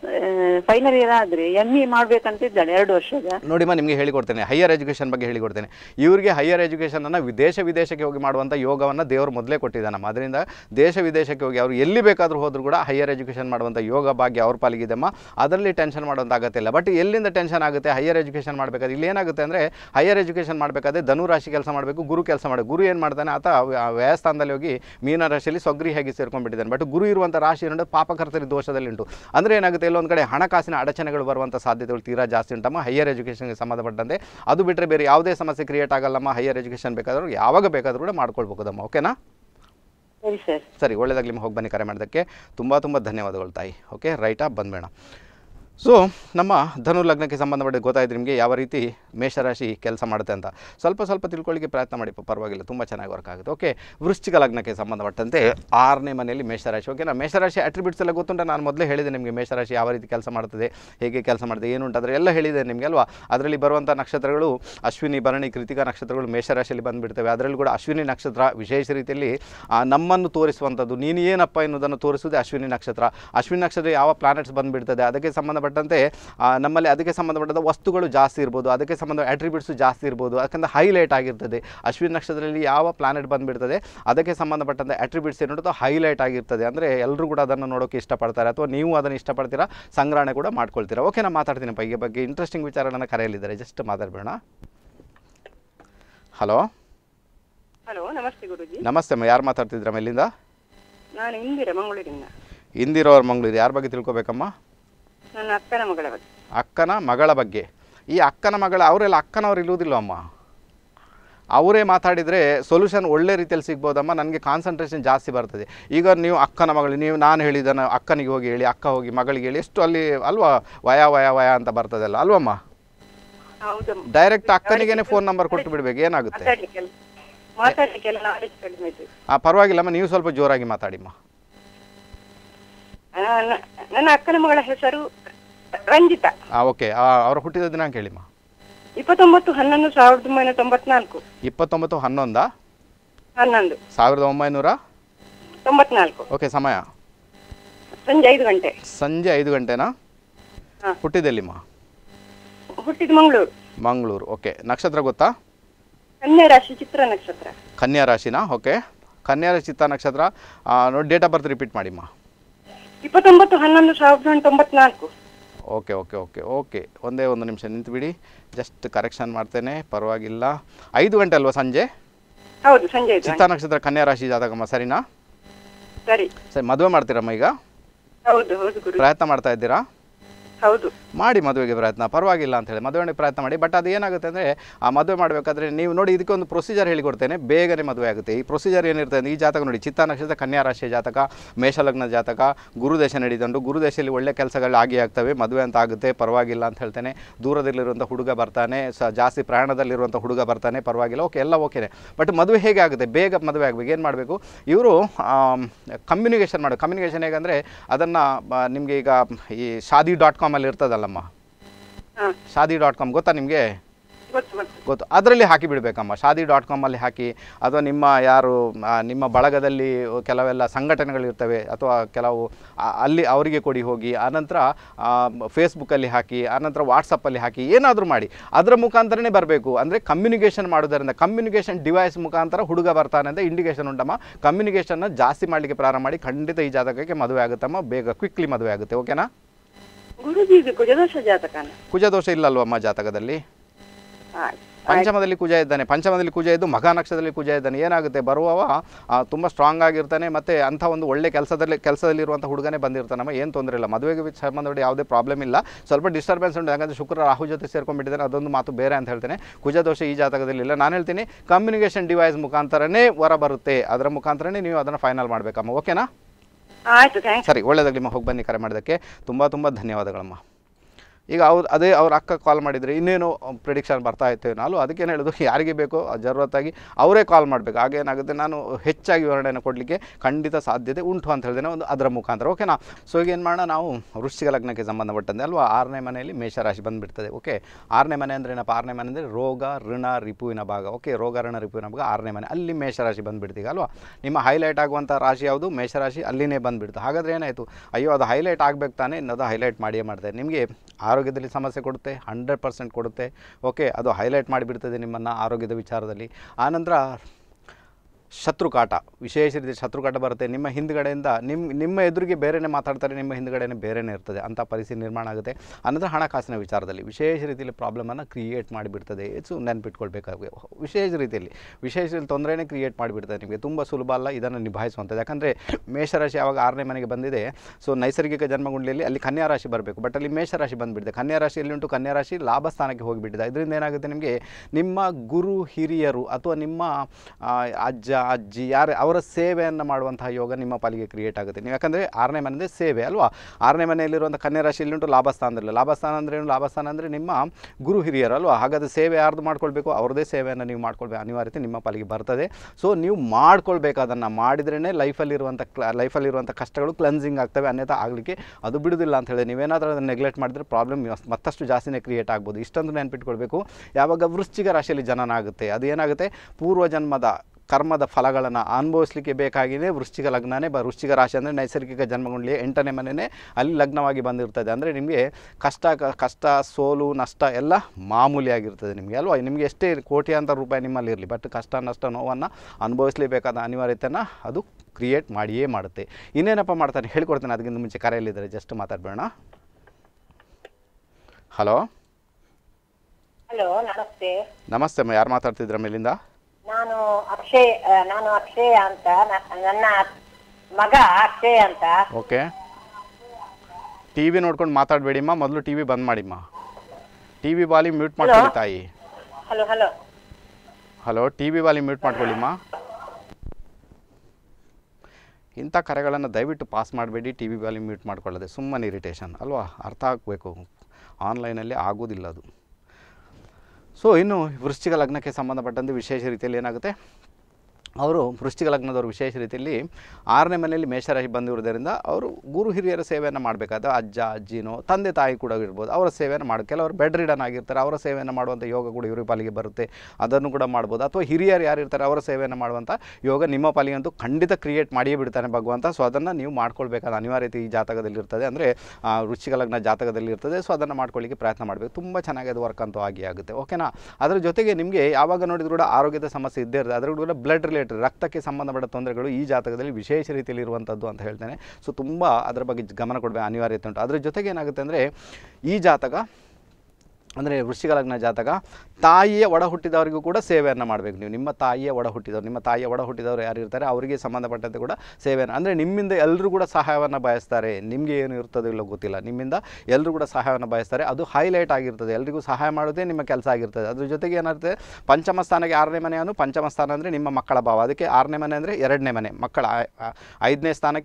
ಫೈನಲ್ ಇಯರ್ ಆದ್ರೆ ಎಂ ಇ ಮಾಡ್ಬೇಕಂತ ಇದ್ದಾಳೆ ಎರಡು ವರ್ಷದ ನೋಡಿಮ್ಮ ನಿಮಗೆ ಹೇಳಿಕೊಡ್ತೇನೆ ಹೈಯರ್ ಎಜುಕೇಷನ್ ಬಗ್ಗೆ ಹೇಳಿಕೊಡ್ತೇನೆ ಇವರಿಗೆ ಹೈಯರ್ ಎಜುಕೇಷನನ್ನು ವಿದೇಶ ವಿದೇಶಕ್ಕೆ ಹೋಗಿ ಮಾಡುವಂಥ ಯೋಗವನ್ನು ದೇವರು ಮೊದಲೇ ಕೊಟ್ಟಿದ್ದಾನಮ್ಮ ಅದರಿಂದ ದೇಶ ವಿದೇಶಕ್ಕೆ ಹೋಗಿ ಅವರು ಎಲ್ಲಿ ಬೇಕಾದರೂ ಹೋದರೂ ಕೂಡ ಹೈಯರ್ ಎಜುಕೇಷನ್ ಮಾಡುವಂಥ ಯೋಗ ಭಾಗ್ಯ ಅವ್ರ ಪಾಲಿಗಿದೆಮ್ಮ ಅದರಲ್ಲಿ ಟೆನ್ಷನ್ ಮಾಡುವಂಥ ಅಗತ್ಯ ಇಲ್ಲ ಬಟ್ ಎಲ್ಲಿಂದ ಟೆನ್ಷನ್ ಆಗುತ್ತೆ ಹೈಯರ್ ಎಜುಕೇಷನ್ ಮಾಡಬೇಕಾದ್ರೆ ಇಲ್ಲಿ ಏನಾಗುತ್ತೆ ಅಂದರೆ ಹೈಯರ್ ಎಜುಕೇಷನ್ ಮಾಡಬೇಕಾದ್ರೆ ಧನುರಾಶಿ ಕೆಲಸ ಮಾಡಬೇಕು ಗುರು ಕೆಲಸ ಮಾಡಬೇಕು ಗುರು ಏನು ಮಾಡ್ತಾನೆ ಆತ ವ್ಯ- ವ್ಯಯಸ್ಥಾನದಲ್ಲಿ ಹೋಗಿ ಮೀನ ರಾಶಿಯಲ್ಲಿ ಸೊಗ್ರಿ ಹೇಗೆ ಸೇರ್ಕೊಂಡ್ಬಿಟ್ಟಿದ್ದಾನೆ ಬಟ್ ಗುರು ಇರುವಂಥ ರಾಶಿ ಏನಂದ್ರೆ ಪಾಪಕರ್ತರಿ ದೋಷದಲ್ಲಿ ಉಂಟು ಅಂದರೆ ಏನಾಗುತ್ತೆ ಇಲ್ಲೊಂದು ಕಡೆ ಹಣಕಾಸಿನ ಅಡಚಣೆಗಳು ಬರುವಂಥ ಸಾಧ್ಯತೆಗಳು ತೀರಾ ಜಾಸ್ತಿ ಉಂಟಮ್ಮ ಹೈಯರ್ ಎಜುಕೇಷನ್ಗೆ ಸಂಬಂಧಪಟ್ಟಂತೆ ಅದು ಬಿಟ್ಟರೆ ಬೇರೆ ಯಾವುದೇ ಸಮಸ್ಯೆ ಕ್ರಿಯೇಟ್ ಆಗಲ್ಲಮ್ಮ ಹೈಯರ್ ಎಜುಕೇಷನ್ ಬೇಕಾದರೂ ಯಾವಾಗ ಬೇಕಾದರೂ ಕೂಡ ಮಾಡ್ಕೊಳ್ಬೋದಮ್ಮ ಓಕೆನಾ ಸರಿ ಸರ್ ಸರಿ ಒಳ್ಳೆದಾಗಲಿ ನಿಮ್ಮ ಹೋಗಿ ಬನ್ನಿ ಕರೆ ಮಾಡೋದಕ್ಕೆ ತುಂಬ ತುಂಬ ಧನ್ಯವಾದಗಳು ತಾಯಿ ಓಕೆ ರೈಟಾ ಬಂದ್ಬೇಡ ಸೊ ನಮ್ಮ ಧನು ಲಗ್ನಕ್ಕೆ ಸಂಬಂಧಪಟ್ಟ ಗೊತ್ತಾಯ್ತು ನಿಮಗೆ ಯಾವ ರೀತಿ ಮೇಷರಾಶಿ ಕೆಲಸ ಮಾಡುತ್ತೆ ಅಂತ ಸ್ವಲ್ಪ ಸ್ವಲ್ಪ ತಿಳ್ಕೊಳ್ಳಿಕ್ಕೆ ಪ್ರಯತ್ನ ಮಾಡಿ ಪ- ಪರವಾಗಿಲ್ಲ ತುಂಬ ಚೆನ್ನಾಗಿ ವರ್ಕ್ ಆಗುತ್ತೆ ಓಕೆ ವೃಶ್ಚಿಕ ಲಗ್ನಕ್ಕೆ ಸಂಬಂಧಪಟ್ಟಂತೆ ಆರನೇ ಮನೆಯಲ್ಲಿ ಮೇಷರಾಶಿ ಓಕೆನಾ ಮೇಷರಾಶಿ ಅಟ್ರಿಬ್ಯೂಟ್ಸ್ ಎಲ್ಲ ಗೊತ್ತುಂಟ ನಾನು ಮೊದಲೇ ಹೇಳಿದೆ ನಿಮಗೆ ಮೇಷರಾಶಿ ಯಾವ ರೀತಿ ಕೆಲಸ ಮಾಡ್ತದೆ ಹೇಗೆ ಕೆಲಸ ಮಾಡ್ತದೆ ಏನುಂಟು ಅದರ ಎಲ್ಲ ಹೇಳಿದೆ ನಿಮಗೆ ಅಲ್ವಾ ಅದರಲ್ಲಿ ಬರುವಂಥ ನಕ್ಷತ್ರಗಳು ಅಶ್ವಿನಿ ಭರಣಿ ಕೃತಿಕಾ ನಕ್ಷತ್ರಗಳು ಮೇಷರಾಶಿಯಲ್ಲಿ ಬಂದುಬಿಡ್ತವೆ ಅದರಲ್ಲಿ ಕೂಡ ಅಶ್ವಿನಿ ನಕ್ಷತ್ರ ವಿಶೇಷ ರೀತಿಯಲ್ಲಿ ಆ, ನಮ್ಮನ್ನು ತೋರಿಸುವಂಥದ್ದು ನೀನು ಏನಪ್ಪ ಎನ್ನುವುದನ್ನು ತೋರಿಸುವುದೇ ಅಶ್ವಿನಿ ನಕ್ಷತ್ರ ಅಶ್ವಿನಿ ನಕ್ಷತ್ರ ಯಾವ ಪ್ಲಾನೆಟ್ಸ್ ಬಂದುಬಿಡ್ತದೆ ಅದಕ್ಕೆ ಸಂಬಂಧಪಟ್ಟಂತೆ ಆ, ನಮ್ಮಲ್ಲಿ ಅದಕ್ಕೆ ಸಂಬಂಧಪಟ್ಟಂಥ ವಸ್ತುಗಳು ಜಾಸ್ತಿ ಇರ್ಬೋದು ಅದಕ್ಕೆ ಸಂಬಂಧ ಅಟ್ರಿಬ್ಯೂಟ್ಸು ಜಾಸ್ತಿ ಇರ್ಬೋದು ಯಾಕಂದರೆ ಹೈಲೈಟ್ ಆಗಿರ್ತದೆ ಅಶ್ವಿನಿ ನಕ್ಷತ್ರದಲ್ಲಿ ಯಾವ ಪ್ಲಾನೆಟ್ ಬಂದುಬಿಡ್ತದೆ ಅದಕ್ಕೆ ಸಂಬಂಧಪಟ್ಟಂಥ ಅಟ್ರಿಬ್ಯೂಟ್ಸ್ ಏನಿರುತ್ತೋ ಹೈಲೈಟ್ ಆಗಿರ್ತದೆ ಅಂದರೆ ಎಲ್ಲರೂ ಕೂಡ ಅದನ್ನು ನೋಡೋಕ್ಕೆ ಇಷ್ಟಪಡ್ತಾರೆ ಅಥವಾ ನೀವು ಅದನ್ನು ಇಷ್ಟಪಡ್ತೀರಾ ಸಂಗ್ರಹಣೆ ಕೂಡ ಮಾಡ್ಕೊಳ್ತೀರಾ ಓಕೆ ನಾನು ಮಾತಾಡ್ತೀನಿ ಈ ಬಗ್ಗೆ ಇಂಟ್ರೆಸ್ಟಿಂಗ್ ವಿಚಾರ ನನ್ನ ಕರೆಯಲ್ಲಿದ್ದಾರೆ ಜಸ್ಟ್ ಮಾತಾಡಬೇಡ ಹಲೋ ಹಲೋ ನಮಸ್ತೆ ಗುರುಜಿ ನಮಸ್ತೆ ಅಮ್ಮ ಯಾರು ಮಾತಾಡ್ತಿದ್ರಮ್ಮ ಇಲ್ಲಿಂದ ನಾನು ಇಂದಿರ ಮಂಗಳೂರಿನ ಇಂದಿರೋರ್ ಮಂಗಳೂರು ಯಾರ ಬಗ್ಗೆ ತಿಳ್ಕೊಬೇಕಮ್ಮ ನನ್ನ ಅಕ್ಕನ ಮಗಳ ಬಗ್ಗೆ ಅಕ್ಕನ ಮಗಳ ಬಗ್ಗೆ ಈ ಅಕ್ಕನ ಮಗಳ ಅವರೆಲ್ಲ ಅಕ್ಕನವ್ರು ಇಲ್ಲುವುದಿಲ್ಲ ಅಮ್ಮ ಅವರೇ ಮಾತಾಡಿದರೆ ಸೊಲ್ಯೂಷನ್ ಒಳ್ಳೆ ರೀತಿಯಲ್ಲಿ ಸಿಗ್ಬೋದಮ್ಮ ನನಗೆ ಕಾನ್ಸಂಟ್ರೇಷನ್ ಜಾಸ್ತಿ ಬರ್ತದೆ ಈಗ ನೀವು ಅಕ್ಕನ ಮಗಳು ನೀವು ನಾನು ಹೇಳಿದ್ದನ್ನು ಅಕ್ಕನಿಗೆ ಹೋಗಿ ಹೇಳಿ ಅಕ್ಕ ಹೋಗಿ ಮಗಳಿಗೆ ಹೇಳಿ ಎಷ್ಟು ಅಲ್ಲಿ ಅಲ್ವಾ ವಯ ವಯ ವಯ ಅಂತ ಬರ್ತದಲ್ಲ ಅಲ್ವಮ್ಮ ಹೌದಮ್ಮ ಡೈರೆಕ್ಟ್ ಅಕ್ಕನಿಗೇನೆ ಫೋನ್ ನಂಬರ್ ಕೊಟ್ಟು ಬಿಡ್ಬೇಕು ಏನಾಗುತ್ತೆ ಮಾತಾಡ್ಲಿಕ್ಕೆಲ್ಲ ಮಾತಾಡ್ಲಿಕ್ಕೆಲ್ಲ ನಾಲೆಜ್ ಕಡಿಮೆ ಇದೆ ಹಾಂ ಪರವಾಗಿಲ್ಲಮ್ಮ ನೀವು ಸ್ವಲ್ಪ ಜೋರಾಗಿ ಮಾತಾಡಿಮ್ಮ ಆ, ನ- ನನ್ನ ಅಕ್ಕನ ಮಗಳ ಹೆಸರು ರಂಜಿತಾ ಹಾಂ ಓಕೆ ಅವ್ರ ಹುಟ್ಟಿದ ದಿನಾಂಕ ಹೇಳಿಮ್ಮ ಇಪ್ಪತ್ತೊಂಬತ್ತು ಹನ್ನೊಂದು ಸಾವಿರದ ಒಂಬೈನೂರ ತೊಂಬತ್ನಾಲ್ಕು ಇಪ್ಪತ್ತೊಂಬತ್ತು ಹನ್ನೊಂದಾ ಹನ್ನೊಂದು ಸಾವಿರದ ಒಂಬೈನೂರ ತೊಂಬತ್ನಾಲ್ಕು ಓಕೆ ಸಮಯ ಸಂಜೆ ಐದು ಗಂಟೆ ಸಂಜೆ ಐದು ಗಂಟೆನಾ ಹಾ. ಹುಟ್ಟಿದೆಲ್ಲಿಮ್ಮ ಹುಟ್ಟಿದ ಮಂಗಳೂರು ಮಂಗಳೂರು ಓಕೆ ನಕ್ಷತ್ರ ಗೊತ್ತಾ ಕನ್ಯಾ ರಾಶಿ ಚಿತ್ರ ನಕ್ಷತ್ರ ಕನ್ಯಾ ರಾಶಿನಾ ಓಕೆ ಕನ್ಯಾ ರಾಶಿ ಚಿತ್ತ ನಕ್ಷತ್ರ ಆ, ನೋಡಿ ಡೇಟ್ ಆಫ್ ಬರ್ತ್ ರಿಪೀಟ್ ಮಾಡಿಮ್ಮ ಇಪ್ಪತ್ತೊಂಬತ್ತು ಹನ್ನೊಂದು ಸಾವಿರದ ಒಂಬೈನೂರ ತೊಂಬತ್ನಾಲ್ಕು ಓಕೆ ಓಕೆ ಓಕೆ ಓಕೆ ಒಂದೇ ಒಂದು ನಿಮಿಷ ನಿಂತುಬಿಡಿ ಜಸ್ಟ್ ಕರೆಕ್ಷನ್ ಮಾಡ್ತೇನೆ ಪರವಾಗಿಲ್ಲ ಐದು ಗಂಟೆ ಅಲ್ವಾ ಸಂಜೆ ಹೌದು ಸಂಜೆ ಐದು ಚಿತ್ತ ಗಂಟೆ. ನಕ್ಷತ್ರ ಕನ್ಯಾ ರಾಶಿ ಜಾತಕಮ್ಮ ಸರಿನಾ ಸರಿ ಸರಿ ಮದುವೆ ಮಾಡ್ತೀರಮ್ಮ ಈಗ ಹೌದು ಹೌದು ಗುರು ಪ್ರಯತ್ನ ಮಾಡ್ತಾ ಇದ್ದೀರಾ ಹೌದು ಮಾಡಿ ಮದುವೆಗೆ ಪ್ರಯತ್ನ ಪರವಾಗಿಲ್ಲ ಅಂತ ಹೇಳಿ ಮದುವೆ ಪ್ರಯತ್ನ ಮಾಡಿ ಬಟ್ ಅದು ಏನಾಗುತ್ತೆ ಅಂದರೆ ಆ ಮದುವೆ ಮಾಡಬೇಕಾದ್ರೆ ನೀವು ನೋಡಿ ಇದಕ್ಕೆ ಒಂದು ಪ್ರೊಸೀಜರ್ ಹೇಳಿಕೊಡ್ತೇನೆ ಬೇಗನೆ ಮದುವೆ ಆಗುತ್ತೆ ಈ ಪ್ರೊಸೀಜರ್ ಏನಿರ್ತದೆ ಅಂದ್ರೆ ಈ ಜಾತಕ ನೋಡಿ ಚಿತ್ತ ನಕ್ಷತ್ರ ಕನ್ಯಾ ರಾಶಿಯ ಜಾತಕ ಮೇಷಲಗ್ನ ಜಾತಕ ಗುರುದೇಶ ನಡೀತಂಡು ಗುರುದೇಶದಲ್ಲಿ ಒಳ್ಳೆ ಕೆಲಸಗಳು ಆಗಿ ಆಗ್ತವೆ ಮದುವೆ ಅಂತ ಆಗುತ್ತೆ ಪರವಾಗಿಲ್ಲ ಅಂತ ಹೇಳ್ತೇನೆ ದೂರದಲ್ಲಿರುವಂಥ ಹುಡುಗ ಬರ್ತಾನೆ ಸ ಜಾಸ್ತಿ ಪ್ರಯಾಣದಲ್ಲಿರುವಂಥ ಹುಡುಗ ಬರ್ತಾನೆ ಪರವಾಗಿಲ್ಲ ಓಕೆ ಎಲ್ಲ ಓಕೆನೆ ಬಟ್ ಮದುವೆ ಹೇಗೆ ಆಗುತ್ತೆ ಬೇಗ ಮದುವೆ ಆಗಬೇಕು ಏನು ಮಾಡಬೇಕು ಇವರು ಕಮ್ಯುನಿಕೇಷನ್ ಮಾಡಿ ಕಮ್ಯುನಿಕೇಷನ್ ಹೇಗಂದರೆ ಅದನ್ನು ನಿಮಗೆ ಈಗ ಈ ಶಾದಿ ಡಾಟ್ ಕಾಮಲ್ಲಿ ಇರ್ತದಲ್ಲಮ್ಮ ಹಾ ಶಾದಿ ಡಾಟ್ ಕಾಮ್ ಗೊತ್ತಾ ನಿಮಗೆ ಗೊತ್ತು ಗೊತ್ತು ಗೊತ್ತು ಅದರಲ್ಲಿ ಹಾಕಿ ಬಿಡಬೇಕಮ್ಮ ಶಾದಿ ಡಾಟ್ ಕಾಮಲ್ಲಿ ಹಾಕಿ ಅಥವಾ ನಿಮ್ಮ ಯಾರು ಆ, ನಿಮ್ಮ ಬಳಗದಲ್ಲಿ ಕೆಲವೆಲ್ಲ ಸಂಘಟನೆಗಳಿರ್ತವೆ ಅಥವಾ ಕೆಲವು ಆ- ಅಲ್ಲಿ ಅವರಿಗೆ ಕೊಡಿ ಹೋಗಿ ಆನಂತರ ಫೇಸ್ಬುಕ್ಕಲ್ಲಿ ಹಾಕಿ ಆನಂತರ ವಾಟ್ಸಪ್ಪಲ್ಲಿ ಹಾಕಿ ಏನಾದರೂ ಮಾಡಿ ಅದರ ಮುಖಾಂತರನೇ ಬರಬೇಕು ಅಂದರೆ ಕಮ್ಯುನಿಕೇಷನ್ ಮಾಡೋದರಿಂದ ಕಮ್ಯುನಿಕೇಷನ್ ಡಿವೈಸ್ ಮುಖಾಂತರ ಹುಡುಗ ಬರ್ತಾನೆ ಅಂತ ಇಂಡಿಕೇಷನ್ ಉಂಟಮ್ಮ ಕಮ್ಯುನಿಕೇಷನ್ನ ಜಾಸ್ತಿ ಮಾಡಲಿಕ್ಕೆ ಪ್ರಾರಂಭ ಮಾಡಿ ಖಂಡಿತ ಈ ಜಾತಕಕ್ಕೆ ಮದುವೆ ಆಗುತ್ತಮ್ಮ ಬೇಗ ಕ್ವಿಕ್ಲಿ ಮದುವೆ ಆಗುತ್ತೆ ಓಕೆನಾ ಗುರುಜಿ ಇದು ಕುಜದೋಷ ಜಾತಕನ ಕುಜದೋಷ ಇಲ್ಲಲ್ವಮ್ಮ ಜಾತಕದಲ್ಲಿ ಆಯ್ತು ಪಂಚಮದಲ್ಲಿ ಕುಜ ಇದ್ದಾನೆ ಪಂಚಮದಲ್ಲಿ ಕುಜ ಇದ್ದು ಮಘ ನಕ್ಷತ್ರದಲ್ಲಿ ಕುಜ ಇದ್ದಾನೆ ಏನಾಗುತ್ತೆ ಬರುವವ ಆ, ತುಂಬ ಸ್ಟ್ರಾಂಗ್ ಆಗಿರ್ತಾನೆ ಮತ್ತು ಅಂಥ ಒಂದು ಒಳ್ಳೆ ಕೆಲಸದಲ್ಲಿ ಕೆಲಸದಲ್ಲಿರುವಂಥ ಹುಡುಗನೇ ಬಂದಿರ್ತಾನಮ್ಮ ಏನು ತೊಂದರೆ ಇಲ್ಲ ಮದುವೆಗೆ ವಿಚ್- ಸಂಬಂಧಪಟ್ಟ ಯಾವುದೇ ಪ್ರಾಬ್ಲಮ್ ಇಲ್ಲ ಸ್ವಲ್ಪ ಡಿಸ್ಟರ್ಬೆನ್ಸ್ ಉಂಟು ಯಾಕಂದರೆ ಶುಕ್ರ ರಾಹು ಜೊತೆ ಸೇರ್ಕೊಂಡ್ಬಿಟ್ಟಿದ್ದಾನೆ ಅದೊಂದು ಮಾತು ಬೇರೆ ಅಂತ ಹೇಳ್ತೇನೆ ಕುಜ ದೋಷ ಈ ಜಾತಕದಲ್ಲಿ ಇಲ್ಲ ನಾನು ಹೇಳ್ತೀನಿ ಕಮ್ಯುನಿಕೇಷನ್ ಡಿವೈಸ್ ಮುಖಾಂತರನೇ ಹೊರ ಬರುತ್ತೆ ಅದರ ಮುಖಾಂತರನೇ ನೀವು ಅದನ್ನು ಫೈನಲ್ ಮಾಡಬೇಕಮ್ಮ ಓಕೆನಾ ಆಯ್ತು ಥ್ಯಾಂಕ್ಸ್ ಸರಿ ಒಳ್ಳೆಯದಾಗಲಿ ಹೋಗಿ ಬನ್ನಿ ಕರೆ ಮಾಡೋದಕ್ಕೆ ತುಂಬ ತುಂಬ ಧನ್ಯವಾದಗಳಮ್ಮ ಈಗ ಅವ್ರು ಅದೇ ಅವ್ರ ಅಕ್ಕ ಕಾಲ್ ಮಾಡಿದರೆ ಇನ್ನೇನು ಪ್ರಿಡಿಕ್ಷನ್ ಬರ್ತಾ ಇತ್ತು ನಾನು ಅದಕ್ಕೇನು ಹೇಳೋದು ಯಾರಿಗೆ ಬೇಕೋ ಜरूरತ್ತಾಗಿ ಅವರೇ ಕಾಲ್ ಮಾಡಬೇಕು ಆಗೇನಾಗುತ್ತೆ ನಾನು ಹೆಚ್ಚಾಗಿ ವಿವರಣೆಯನ್ನು ಕೊಡಲಿಕ್ಕೆ ಖಂಡಿತ ಸಾಧ್ಯತೆ ಉಂಟು ಅಂತ ಹೇಳಿದ್ರೆ ಒಂದು ಅದರ ಮುಖಾಂತರ ಓಕೆನಾ ಸೊ ಈಗ ಏನು ಮಾಡೋಣ ನಾವು ವೃಶ್ಚಿಕ ಲಗ್ನಕ್ಕೆ ಸಂಬಂಧಪಟ್ಟಂತೆ ಅಲ್ವಾ ಆರನೇ ಮನೆಯಲ್ಲಿ ಮೇಷರಾಶಿ ಬಂದುಬಿಡ್ತದೆ ಓಕೆ ಆರನೇ ಮನೆ ಅಂದರೆ ಏನಪ್ಪ ಆರನೇ ಮನೆ ಅಂದರೆ ರೋಗ ಋಣ ರಿಪುವಿನ ಭಾಗ ಓಕೆ ರೋಗ ಋಣ ರಿಪುವಿನ ಭಾಗ ಆರನೇ ಮನೆ ಅಲ್ಲಿ ಮೇಷರಾಶಿ ಬಂದುಬಿಡ್ತೀಗ ಅಲ್ವಾ ನಿಮ್ಮ ಹೈಲೈಟ್ ಆಗುವಂಥ ರಾಶಿ ಯಾವುದು ಮೇಷರಾಶಿ ಅಲ್ಲಿನೇ ಬಂದುಬಿಡ್ತು ಹಾಗಾದರೆ ಏನಾಯಿತು ಅಯ್ಯೋ ಅದು ಹೈಲೈಟ್ ಆಗಬೇಕು ತಾನೇ ಅನ್ನೋದು ಹೈಲೈಟ್ ಮಾಡಿಯೇ ಮಾಡ್ತಾರೆ ನಿಮಗೆ ಆರೋಗ್ಯದಲ್ಲಿ ಸಮಸ್ಯೆ ಕೊಡುತ್ತೆ ಹಂಡ್ರೆಡ್ ಪರ್ಸೆಂಟ್ ಕೊಡುತ್ತೆ ಓಕೆ ಅದು ಹೈಲೈಟ್ ಮಾಡಿಬಿಡ್ತದೆ ನಿಮ್ಮನ್ನು ಆರೋಗ್ಯದ ವಿಚಾರದಲ್ಲಿ ಆನಂತರ ಶತ್ರುಕಾಟ ವಿಶೇಷ ರೀತಿ ಶತ್ರುಕಾಟ ಬರುತ್ತೆ ನಿಮ್ಮ ಹಿಂದ್ಗಡೆಯಿಂದ ನಿಮ್ಮ ನಿಮ್ಮ ಎದುರಿಗೆ ಬೇರೆನೇ ಮಾತಾಡ್ತಾರೆ ನಿಮ್ಮ ಹಿಂದ್ಗಡೆನೇ ಬೇರೆನೇ ಇರ್ತದೆ ಅಂಥ ಪರಿಸ್ಥಿತಿ ನಿರ್ಮಾಣ ಆಗುತ್ತೆ ಅನ್ನೋದ್ರೆ ಹಣಕಾಸಿನ ವಿಚಾರದಲ್ಲಿ ವಿಶೇಷ ರೀತಿಯಲ್ಲಿ ಪ್ರಾಬ್ಲಮನ್ನು ಕ್ರಿಯೇಟ್ ಮಾಡಿಬಿಡ್ತದೆ ಹೆಚ್ಚು ನೆನ್ಪಿಟ್ಕೊಳ್ಬೇಕಾಗಿ ವಿಶೇಷ ರೀತಿಯಲ್ಲಿ ವಿಶೇಷ ರೀತಿಯಲ್ಲಿ ತೊಂದರೆನೇ ಕ್ರಿಯೇಟ್ ಮಾಡಿಬಿಡ್ತದೆ ನಿಮಗೆ ತುಂಬ ಸುಲಭ ಅಲ್ಲ ಇದನ್ನು ನಿಭಾಯಿಸುವಂಥದ್ದು ಯಾಕಂದರೆ ಮೇಷರಾಶಿ ಯಾವಾಗ ಆರನೇ ಮನೆಗೆ ಬಂದಿದೆ ಸೊ ನೈಸರ್ಗಿಕ ಜನ್ಮಗುಂಡಿಯಲ್ಲಿ ಅಲ್ಲಿ ಕನ್ಯಾ ರಾಶಿ ಬರಬೇಕು ಬಟ್ ಅಲ್ಲಿ ಮೇಷರಾಶಿ ಬಂದುಬಿಟ್ಟಿದೆ ಕನ್ಯಾ ರಾಶಿಯಲ್ಲಿ ಉಂಟು ಕನ್ಯಾ ರಾಶಿ ಲಾಭ ಸ್ಥಾನಕ್ಕೆ ಹೋಗಿಬಿಟ್ಟಿದೆ ಇದರಿಂದ ಏನಾಗುತ್ತೆ ನಿಮಗೆ ನಿಮ್ಮ ಗುರು ಹಿರಿಯರು ಅಥವಾ ನಿಮ್ಮ ಆ, ಅಜ್ಜ ಅಜ್ಜಿ ಯಾರು ಅವರ ಸೇವೆಯನ್ನು ಮಾಡುವಂತಹ ಯೋಗ ನಿಮ್ಮ ಪಾಲಿಗೆ ಕ್ರಿಯೇಟ್ ಆಗುತ್ತೆ ನೀವು ಯಾಕಂದರೆ ಆರನೇ ಮನೆ ಸೇವೆ ಅಲ್ವಾ ಆರನೇ ಮನೆಯಲ್ಲಿರುವಂಥ ಕನ್ಯಾ ರಾಶಿಯಲ್ಲಿ ಉಂಟು ಲಾಭಸ್ಥಾನದಲ್ಲಿ ಲಾಭಸ್ಥಾನ ಅಂದರೆ ಏನು ಲಾಭಸ್ಥಾನ ಅಂದರೆ ನಿಮ್ಮ ಗುರು ಹಿರಿಯರು ಅಲ್ವಾ ಹಾಗಾದ್ರೆ ಸೇವೆ ಯಾರ್ದು ಮಾಡ್ಕೊಳ್ಬೇಕು ಅವ್ರದ್ದೇ ಸೇವೆಯನ್ನು ನೀವು ಮಾಡ್ಕೊಳ್ಬೇಕು ಅನಿವಾರ್ಯತೆ ನಿಮ್ಮ ಪಾಲಿಗೆ ಬರ್ತದೆ ಸೊ ನೀವು ಮಾಡ್ಕೊಳ್ಬೇಕು ಅದನ್ನು ಮಾಡಿದ್ರೇ ಲೈಫಲ್ಲಿರುವಂಥ ಕ್ಲ ಲೈಫಲ್ಲಿರುವಂಥ ಕಷ್ಟಗಳು ಕ್ಲೆನ್ಸಿಂಗ್ ಆಗ್ತವೆ ಅನ್ಯथा ಆಗಲಿಕ್ಕೆ ಅದು ಬಿಡುವುದಿಲ್ಲ ಅಂತ ಹೇಳಿ ನೀವೇನಾದರೂ ಅದನ್ನು ನೆಗ್ಲೆಕ್ಟ್ ಮಾಡಿದ್ರೆ ಪ್ರಾಬ್ಲಮ್ ಮತ್ತಷ್ಟು ಜಾಸ್ತಿನೇ ಕ್ರಿಯೇಟ್ ಆಗ್ಬೋದು ಇಷ್ಟೊಂದು ನೆನ್ಪಿಟ್ಕೊಳ್ಬೇಕು ಯಾವಾಗ ವೃಶ್ಚಿಕ ರಾಶಿಯಲ್ಲಿ ಜನನ ಆಗುತ್ತೆ ಅದು ಏನಾಗುತ್ತೆ ಪೂರ್ವಜನ್ಮದ ಕರ್ಮದ ಫಲಗಳನ್ನು ಅನುಭವಿಸಲಿಕ್ಕೆ ಬೇಕಾಗಿಯೇ ವೃಶ್ಚಿಕ ಲಗ್ನನೇ ಬ ವೃಶ್ಚಿಕ ರಾಶಿ ಅಂದರೆ ನೈಸರ್ಗಿಕ ಜನ್ಮಗುಂಡ್ಲಿ ಎಂಟನೇ ಮನೆಯೇ ಅಲ್ಲಿ ಲಗ್ನವಾಗಿ ಬಂದಿರ್ತದೆ ಅಂದರೆ ನಿಮಗೆ ಕಷ್ಟ ಕ- ಕಷ್ಟ ಸೋಲು ನಷ್ಟ ಎಲ್ಲ ಮಾಮೂಲಿಯಾಗಿರ್ತದೆ ನಿಮಗೆ ಅಲ್ವಾ ನಿಮಗೆ ಎಷ್ಟೇ ಕೋಟ್ಯಾಂತರ ರೂಪಾಯಿ ನಿಮ್ಮಲ್ಲಿ ಇರಲಿ ಬಟ್ ಕಷ್ಟ ನಷ್ಟ ನೋವನ್ನು ಅನುಭವಿಸಲೇಬೇಕಾದ ಅನಿವಾರ್ಯತೆಯನ್ನು ಅದು ಕ್ರಿಯೇಟ್ ಮಾಡಿಯೇ ಮಾಡುತ್ತೆ ಇನ್ನೇನಪ್ಪ ಮಾಡ್ತಾನೆ ಹೇಳ್ಕೊಡ್ತೇನೆ ಅದಕ್ಕಿಂತ ಮುಂಚೆ ಕರೆಯಲ್ಲಿದ್ದಾರೆ ಜಸ್ಟ್ ಮಾತಾಡಬೇಡ ಹಲೋ ಹಲೋ ನಮಸ್ತೆ ನಮಸ್ತೆ ಅಮ್ಮ ಯಾರು ಮಾತಾಡ್ತಿದ್ರ ಮೇಲಿಂದ ನಾನು ಅಕ್ಷಯ್ ಆ, ನಾನು ಅಕ್ಷಯ ಅಂತ ನ- ನನ್ನ ಮಗ ಅಕ್ಷಯ್ ಅಂತ ಓಕೆ ಟಿ ವಿ ನೋಡ್ಕೊಂಡು ಮಾತಾಡಬೇಡಿಮ್ಮ ಮೊದಲು ಟಿ ವಿ ಬಂದ್ ಮಾಡಿಮ್ಮ ಟಿ ವಿ ವಾಲಿ ಮ್ಯೂಟ್ ಮಾಡ್ಕೊಳ್ಳಿ ತಾಯಿ hello hello hello T V ವಾಲಿ ಮ್ಯೂಟ್ ಮಾಡ್ಕೊಳ್ಳಿಮ್ಮ ಇಂಥ ಕರೆಗಳನ್ನು ದಯವಿಟ್ಟು ಪಾಸ್ ಮಾಡಬೇಡಿ ಟಿ ವಿ ವಾಲಿ ಮ್ಯೂಟ್ ಮಾಡ್ಕೊಳ್ಳೋದೆ ಸುಮ್ಮನೆ ಇರಿಟೇಷನ್ ಅಲ್ವಾ ಅರ್ಥ ಆಗಬೇಕು ಆನ್ಲೈನಲ್ಲಿ ಆಗೋದಿಲ್ಲ ಅದು ಸೊ ಇನ್ನು ವೃಶ್ಚಿಕ ಲಗ್ನಕ್ಕೆ ಸಂಬಂಧಪಟ್ಟಂತೆ ವಿಶೇಷ ರೀತಿಯಲ್ಲಿ ಏನಾಗುತ್ತೆ ಅವರು ವೃಶ್ಚಿಕ ಲಗ್ನದವರು ವಿಶೇಷ ರೀತಿಯಲ್ಲಿ ಆರನೇ ಮನೆಯಲ್ಲಿ ಮೇಷರಾಶಿ ಬಂದಿರೋದರಿಂದ ಅವರು ಗುರು ಹಿರಿಯರ ಸೇವೆಯನ್ನು ಮಾಡಬೇಕಾದ ಅಜ್ಜ ಅಜ್ಜಿನೋ ತಂದೆ ತಾಯಿ ಕೂಡ ಇರ್ಬೋದು ಅವರ ಸೇವೆಯನ್ನು ಮಾಡಿ ಕೆಲವರು ಬೆಡ್ ರಿಡನ್ ಆಗಿರ್ತಾರೆ ಅವರ ಸೇವೆಯನ್ನು ಮಾಡುವಂಥ ಯೋಗ ಕೂಡ ಇವ್ರ ಪಾಲಿಗೆ ಬರುತ್ತೆ ಅದನ್ನು ಕೂಡ ಮಾಡ್ಬೋದು ಅಥವಾ ಹಿರಿಯರು ಯಾರು ಇರ್ತಾರೆ ಅವರ ಸೇವೆಯನ್ನು ಮಾಡುವಂಥ ಯೋಗ ನಿಮ್ಮ ಪಾಲಿಗಂತೂ ಖಂಡಿತ ಕ್ರಿಯೇಟ್ ಮಾಡಿಯೇ ಬಿಡ್ತಾನೆ ಭಗವಂತ ಸೊ ಅದನ್ನು ನೀವು ಮಾಡ್ಕೊಳ್ಬೇಕಾದ ಅನಿವಾರ್ಯತೆ ಈ ಜಾತಕದಲ್ಲಿ ಇರ್ತದೆ ಅಂದರೆ ವೃಶ್ಚಿಕ ಲಗ್ನ ಜಾತಕದಲ್ಲಿ ಇರ್ತದೆ ಸೊ ಅದನ್ನು ಮಾಡ್ಕೊಳ್ಳಿಕ್ಕೆ ಪ್ರಯತ್ನ ಮಾಡಬೇಕು ತುಂಬ ಚೆನ್ನಾಗಿ ಅದು ವರ್ಕ್ ಅಂತೂ ಆಗಿ ಆಗುತ್ತೆ ಓಕೆನಾ ಅದರ ಜೊತೆಗೆ ನಿಮಗೆ ಯಾವಾಗ ನೋಡಿದ್ರು ಕೂಡ ಆರೋಗ್ಯದ ಸಮಸ್ಯೆ ಇದ್ದೇ ಇರ್ತದೆ ಅದರ ಕೂಡ ಬ್ಲಡ್ ರಿಲೇಟೆಡ್ ರಕ್ತಕ್ಕೆ ಸಂಬಂಧಪಟ್ಟ ತೊಂದರೆಗಳು ಈ ಜಾತಕದಲ್ಲಿ ವಿಶೇಷ ರೀತಿಯಲ್ಲಿ ಇರುವಂಥದ್ದು ಅಂತ ಹೇಳ್ತೇನೆ ಸೊ ತುಂಬ ಅದರ ಬಗ್ಗೆ ಗಮನ ಕೊಡಬೇಕು ಅನಿವಾರ್ಯತೆ ಉಂಟು ಅದರ ಜೊತೆಗೆ ಏನಾಗುತ್ತೆ ಅಂದರೆ ಈ ಜಾತಕ ಅಂದರೆ ವೃಶ್ಚಿಕ ಲಗ್ನ ಜಾತಕ ತಾಯಿಯ ಒಡ ಹುಟ್ಟಿದವರಿಗೂ ಕೂಡ ಸೇವೆಯನ್ನು ಮಾಡಬೇಕು ನೀವು ನಿಮ್ಮ ತಾಯಿಯ ಒಡ ಹುಟ್ಟಿದವರು ನಿಮ್ಮ ತಾಯಿಯ ಒಡ ಹುಟ್ಟಿದವರು ಯಾರು ಇರ್ತಾರೆ ಅವರಿಗೆ ಸಂಬಂಧಪಟ್ಟಂತೆ ಕೂಡ ಸೇವೆಯನ್ನು ಅಂದರೆ ನಿಮ್ಮಿಂದ ಎಲ್ಲರೂ ಕೂಡ ಸಹಾಯವನ್ನು ಬಯಸ್ತಾರೆ ನಿಮಗೆ ಏನು ಇರ್ತದೋ ಇಲ್ಲೋ ಗೊತ್ತಿಲ್ಲ ನಿಮ್ಮಿಂದ ಎಲ್ಲರೂ ಕೂಡ ಸಹಾಯವನ್ನು ಬಯಸ್ತಾರೆ ಅದು ಹೈಲೈಟ್ ಆಗಿರ್ತದೆ ಎಲ್ರಿಗೂ ಸಹಾಯ ಮಾಡೋದೇ ನಿಮ್ಮ ಕೆಲಸ ಆಗಿರ್ತದೆ ಅದ್ರ ಜೊತೆಗೆ ಏನಾಗುತ್ತೆ ಪಂಚಮ ಸ್ಥಾನಕ್ಕೆ ಆರನೇ ಮನೆಯನ್ನು ಪಂಚಮ ಸ್ಥಾನ ಅಂದರೆ ನಿಮ್ಮ ಮಕ್ಕಳ ಭಾವ ಅದಕ್ಕೆ ಆರನೇ ಮನೆ ಅಂದರೆ ಎರಡನೇ ಮನೆ ಮಕ್ಕಳ ಆ- ಆ- ಐದನೇ ಸ್ಥಾನಕ್ಕೆ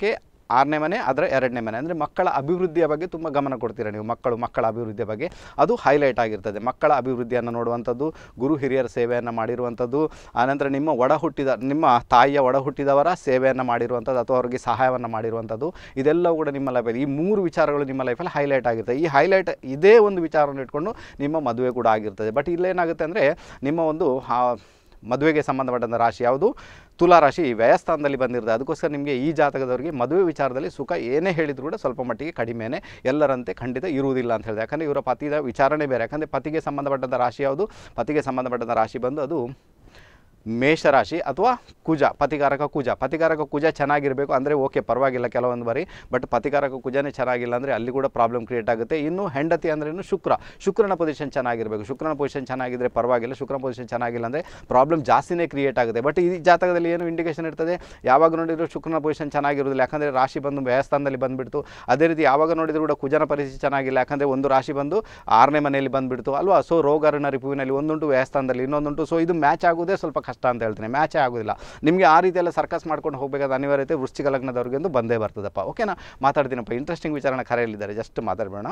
ಆರನೇ ಮನೆ ಅದರ ಎರಡನೇ ಮನೆ ಅಂದರೆ ಮಕ್ಕಳ ಅಭಿವೃದ್ಧಿಯ ಬಗ್ಗೆ ತುಂಬ ಗಮನ ಕೊಡ್ತೀರಾ ನೀವು ಮಕ್ಕಳು ಮಕ್ಕಳ ಅಭಿವೃದ್ಧಿಯ ಬಗ್ಗೆ ಅದು ಹೈಲೈಟ್ ಆಗಿರ್ತದೆ ಮಕ್ಕಳ ಅಭಿವೃದ್ಧಿಯನ್ನು ನೋಡುವಂಥದ್ದು ಗುರು ಹಿರಿಯರ ಸೇವೆಯನ್ನು ಮಾಡಿರುವಂಥದ್ದು ಆನಂತರ ನಿಮ್ಮ ಒಡ ಹುಟ್ಟಿದ ನಿಮ್ಮ ತಾಯಿಯ ಒಡ ಹುಟ್ಟಿದವರ ಸೇವೆಯನ್ನು ಮಾಡಿರುವಂಥದ್ದು ಅಥವಾ ಅವರಿಗೆ ಸಹಾಯವನ್ನು ಮಾಡಿರುವಂಥದ್ದು ಇದೆಲ್ಲವೂ ಕೂಡ ನಿಮ್ಮ ಲೈಫಲ್ಲಿ ಈ ಮೂರು ವಿಚಾರಗಳು ನಿಮ್ಮ ಲೈಫಲ್ಲಿ ಹೈಲೈಟ್ ಆಗಿರ್ತದೆ ಈ ಹೈಲೈಟ್ ಇದೇ ಒಂದು ವಿಚಾರವನ್ನು ಇಟ್ಕೊಂಡು ನಿಮ್ಮ ಮದುವೆ ಕೂಡ ಆಗಿರ್ತದೆ ಬಟ್ ಇಲ್ಲೇನಾಗುತ್ತೆ ಅಂದರೆ ನಿಮ್ಮ ಒಂದು ಆ, ಮದುವೆಗೆ ಸಂಬಂಧಪಟ್ಟಂಥ ರಾಶಿ ಯಾವುದು ತುಲಾ ರಾಶಿ ವ್ಯಯಸ್ಥಾನದಲ್ಲಿ ಬಂದಿರ್ತದೆ ಅದಕ್ಕೋಸ್ಕರ ನಿಮಗೆ ಈ ಜಾತಕದವರಿಗೆ ಮದುವೆ ವಿಚಾರದಲ್ಲಿ ಸುಖ ಏನೇ ಹೇಳಿದ್ರು ಕೂಡ ಸ್ವಲ್ಪ ಮಟ್ಟಿಗೆ ಕಡಿಮೆನೇ ಎಲ್ಲರಂತೆ ಖಂಡಿತ ಇರುವುದಿಲ್ಲ ಅಂತ ಹೇಳಿದೆ ಯಾಕಂದರೆ ಇವರ ಪತಿಯ ವಿಚಾರಣೆ ಬೇರೆ ಯಾಕಂದರೆ ಪತಿಗೆ ಸಂಬಂಧಪಟ್ಟಂಥ ರಾಶಿ ಯಾವುದು ಪತಿಗೆ ಸಂಬಂಧಪಟ್ಟಂಥ ರಾಶಿ ಬಂದು ಅದು ಮೇಷರಾಶಿ ಅಥವಾ ಕುಜ ಪತಿಕಾರಕ ಕುಜ ಪತಿಕಾರಕ ಕುಜ ಚೆನ್ನಾಗಿರಬೇಕು ಅಂದರೆ ಓಕೆ ಪರವಾಗಿಲ್ಲ ಕೆಲವೊಂದು ಬಾರಿ ಬಟ್ ಪತಿಕಾರಕ ಕುಜನೇ ಚೆನ್ನಾಗಿಲ್ಲ ಅಂದರೆ ಅಲ್ಲಿ ಕೂಡ ಪ್ರಾಬ್ಲಮ್ ಕ್ರಿಯೇಟ್ ಆಗುತ್ತೆ ಇನ್ನು ಹೆಂಡತಿ ಅಂದ್ರೇನು ಶುಕ್ರ ಶುಕ್ರನ ಪೊಸಿಷನ್ ಚೆನ್ನಾಗಿರಬೇಕು ಶುಕ್ರನ ಪೊಸಿಷನ್ ಚೆನ್ನಾಗಿದ್ದರೆ ಪರವಾಗಿಲ್ಲ ಶುಕ್ರನ ಪೊಸಿಷನ್ ಚೆನ್ನಾಗಿಲ್ಲ ಅಂದರೆ ಪ್ರಾಬ್ಲಮ್ ಜಾಸ್ತಿನೇ ಕ್ರಿಯೇಟ್ ಆಗುತ್ತೆ ಬಟ್ ಈ ಜಾತಕದಲ್ಲಿ ಏನು ಇಂಡಿಕೇಶನ್ ಇರ್ತದೆ ಯಾವಾಗ ನೋಡಿದ್ರು ಶುಕ್ರನ ಪೊಸಿಷನ್ ಚೆನ್ನಾಗಿರೋದಿಲ್ಲ ಯಾಕಂದರೆ ರಾಶಿ ಬಂದು ವ್ಯಯಸ್ಥಾನದಲ್ಲಿ ಬಂದುಬಿಡ್ತು ಅದೇ ರೀತಿ ಯಾವಾಗ ನೋಡಿದ್ರು ಕೂಡ ಕುಜನ ಪರಿಸ್ಥಿತಿ ಚೆನ್ನಾಗಿಲ್ಲ ಯಾಕಂದರೆ ಒಂದು ರಾಶಿ ಬಂದು ಆರನೇ ಮನೆಯಲ್ಲಿ ಬಂದುಬಿಡ್ತು ಅಲ್ವಾ ಸೊ ರೋಗರಣ ರಿಪುವಿನಲ್ಲಿ ಒಂದುಂಟು ವ್ಯಯಸ್ಥಾನದಲ್ಲಿ ಇನ್ನೊಂದುಂಟು ಸೊ ಇದು ಮ್ಯಾಚ್ ಆಗೋದೇ ಸ್ವಲ್ಪ ಕಷ್ಟ ಅಂತ ಹೇಳ್ತೀನಿ ಮ್ಯಾಚೇ ಆಗೋದಿಲ್ಲ ನಿಮಗೆ ಆ ರೀತಿ ಎಲ್ಲ ಸರ್ಕಸ್ ಮಾಡ್ಕೊಂಡು ಹೋಗಬೇಕಾದ ಅನಿವಾರ್ಯತೆ ವೃಶ್ಚಿಕ ಲಗ್ನದವ್ರಿಗೆಂದು ಬಂದೇ ಬರ್ತದಪ್ಪ ಓಕೆನಾ ಮಾತಾಡ್ತೀನಪ್ಪ ಇಂಟ್ರೆಸ್ಟಿಂಗ್ ವಿಚಾರಣ ಕರೆಯಲ್ಲಿದ್ದಾರೆ ಜಸ್ಟ್ ಮಾತಾಡಬೇಡ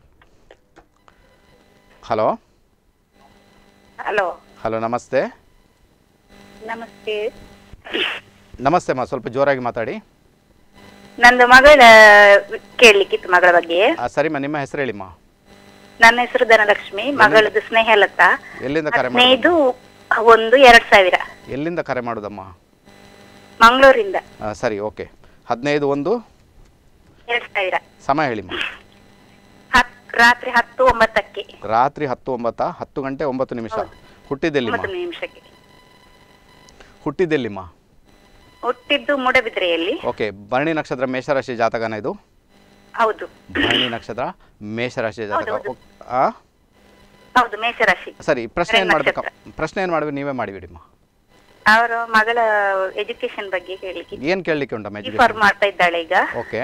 ಹಲೋ ಹಲೋ ಹಲೋ ನಮಸ್ತೆ ನಮಸ್ತೆ ನಮಸ್ತೆ ಅಮ್ಮ ಸ್ವಲ್ಪ ಜೋರಾಗಿ ಮಾತಾಡಿ ನಂದು ಮಗಳ ಕೇಳಲಿಕ್ಕಿತ್ತು ಮಗಳ ಬಗ್ಗೆ ಆ, ಸರಿಮ್ಮ ನಿಮ್ಮ ಹೆಸರು ಹೇಳಿಮ್ಮ ನನ್ನ ಹೆಸರು ಧನಲಕ್ಷ್ಮಿ ಮಗಳದ್ದು ಸ್ನೇಹಲತಾ ಎಲ್ಲಿಂದ ಕರೆ ಮಾಡಿ ಹದಿನೈದು ಒಂದು ಎರಡ್ ಸಾವಿರ ಎಲ್ಲಿಂದ ಕರೆ ಮಾಡೋದಮ್ಮ ಮಂಗಳೂರಿಂದ ಆ, ಸರಿ ಓಕೆ ಹದಿನೈದು ಒಂದು ಎರಡ್ ಸಾವಿರ ಸಮಯ ಹೇಳಿಮ್ಮ ಹತ್ ರಾತ್ರಿ ಹತ್ತು ಒಂಬತ್ತಕ್ಕೆ ರಾತ್ರಿ ಹತ್ತು ಒಂಬತ್ತಾ ಹತ್ತು ಗಂಟೆ ಒಂಬತ್ತು ನಿಮಿಷ ಹುಟ್ಟಿದ್ದೆಲ್ಲಿಮ್ಮ ಒಂಬತ್ತು ನಿಮಿಷಕ್ಕೆ ಹುಟ್ಟಿದ್ದೆಲ್ಲಿಮ್ಮ ಹುಟ್ಟಿದ್ದು ಮೂಡಬಿದ್ರೆಯಲ್ಲಿ ಓಕೆ ಭರಣಿ ನಕ್ಷತ್ರ ಮೇಷರಾಶಿ ಜಾತಕನ ಇದು ಹೌದು ಭರಣಿ ನಕ್ಷತ್ರ ಮೇಷರಾಶಿ ಜಾತಕ ಹೌದು, ಹೌದು. ಓಕ್- ಆ ಹೌದು ಮೇಷರಾಶಿ ಸರಿ ಪ್ರಶ್ನೆ ಏನು ಭರಣಿ ಮಾಡ್ಬೇಕು ನಕ್ಷತ್ರ. ಪ್ರಶ್ನೆ ಏನು ಮಾಡ್ಬೇಕು ನೀವೇ ಮಾಡಿಬಿಡಿಮ್ಮ ಅವರ ಮಗಳ ಎಜುಕೇಶನ್ ಬಗ್ಗೆ ಹೇಳಲಿಕ್ಕೆ ಏನು ಕೇಳಲಿಕ್ಕೆ ಉಂಟಮ್ಮ ಫಾರ್ಮ್ ಎಜುಕೇಷನ್ ಮಾಡ್ತಾ ಇದ್ದಾಳೆ ಈಗ ಓಕೆ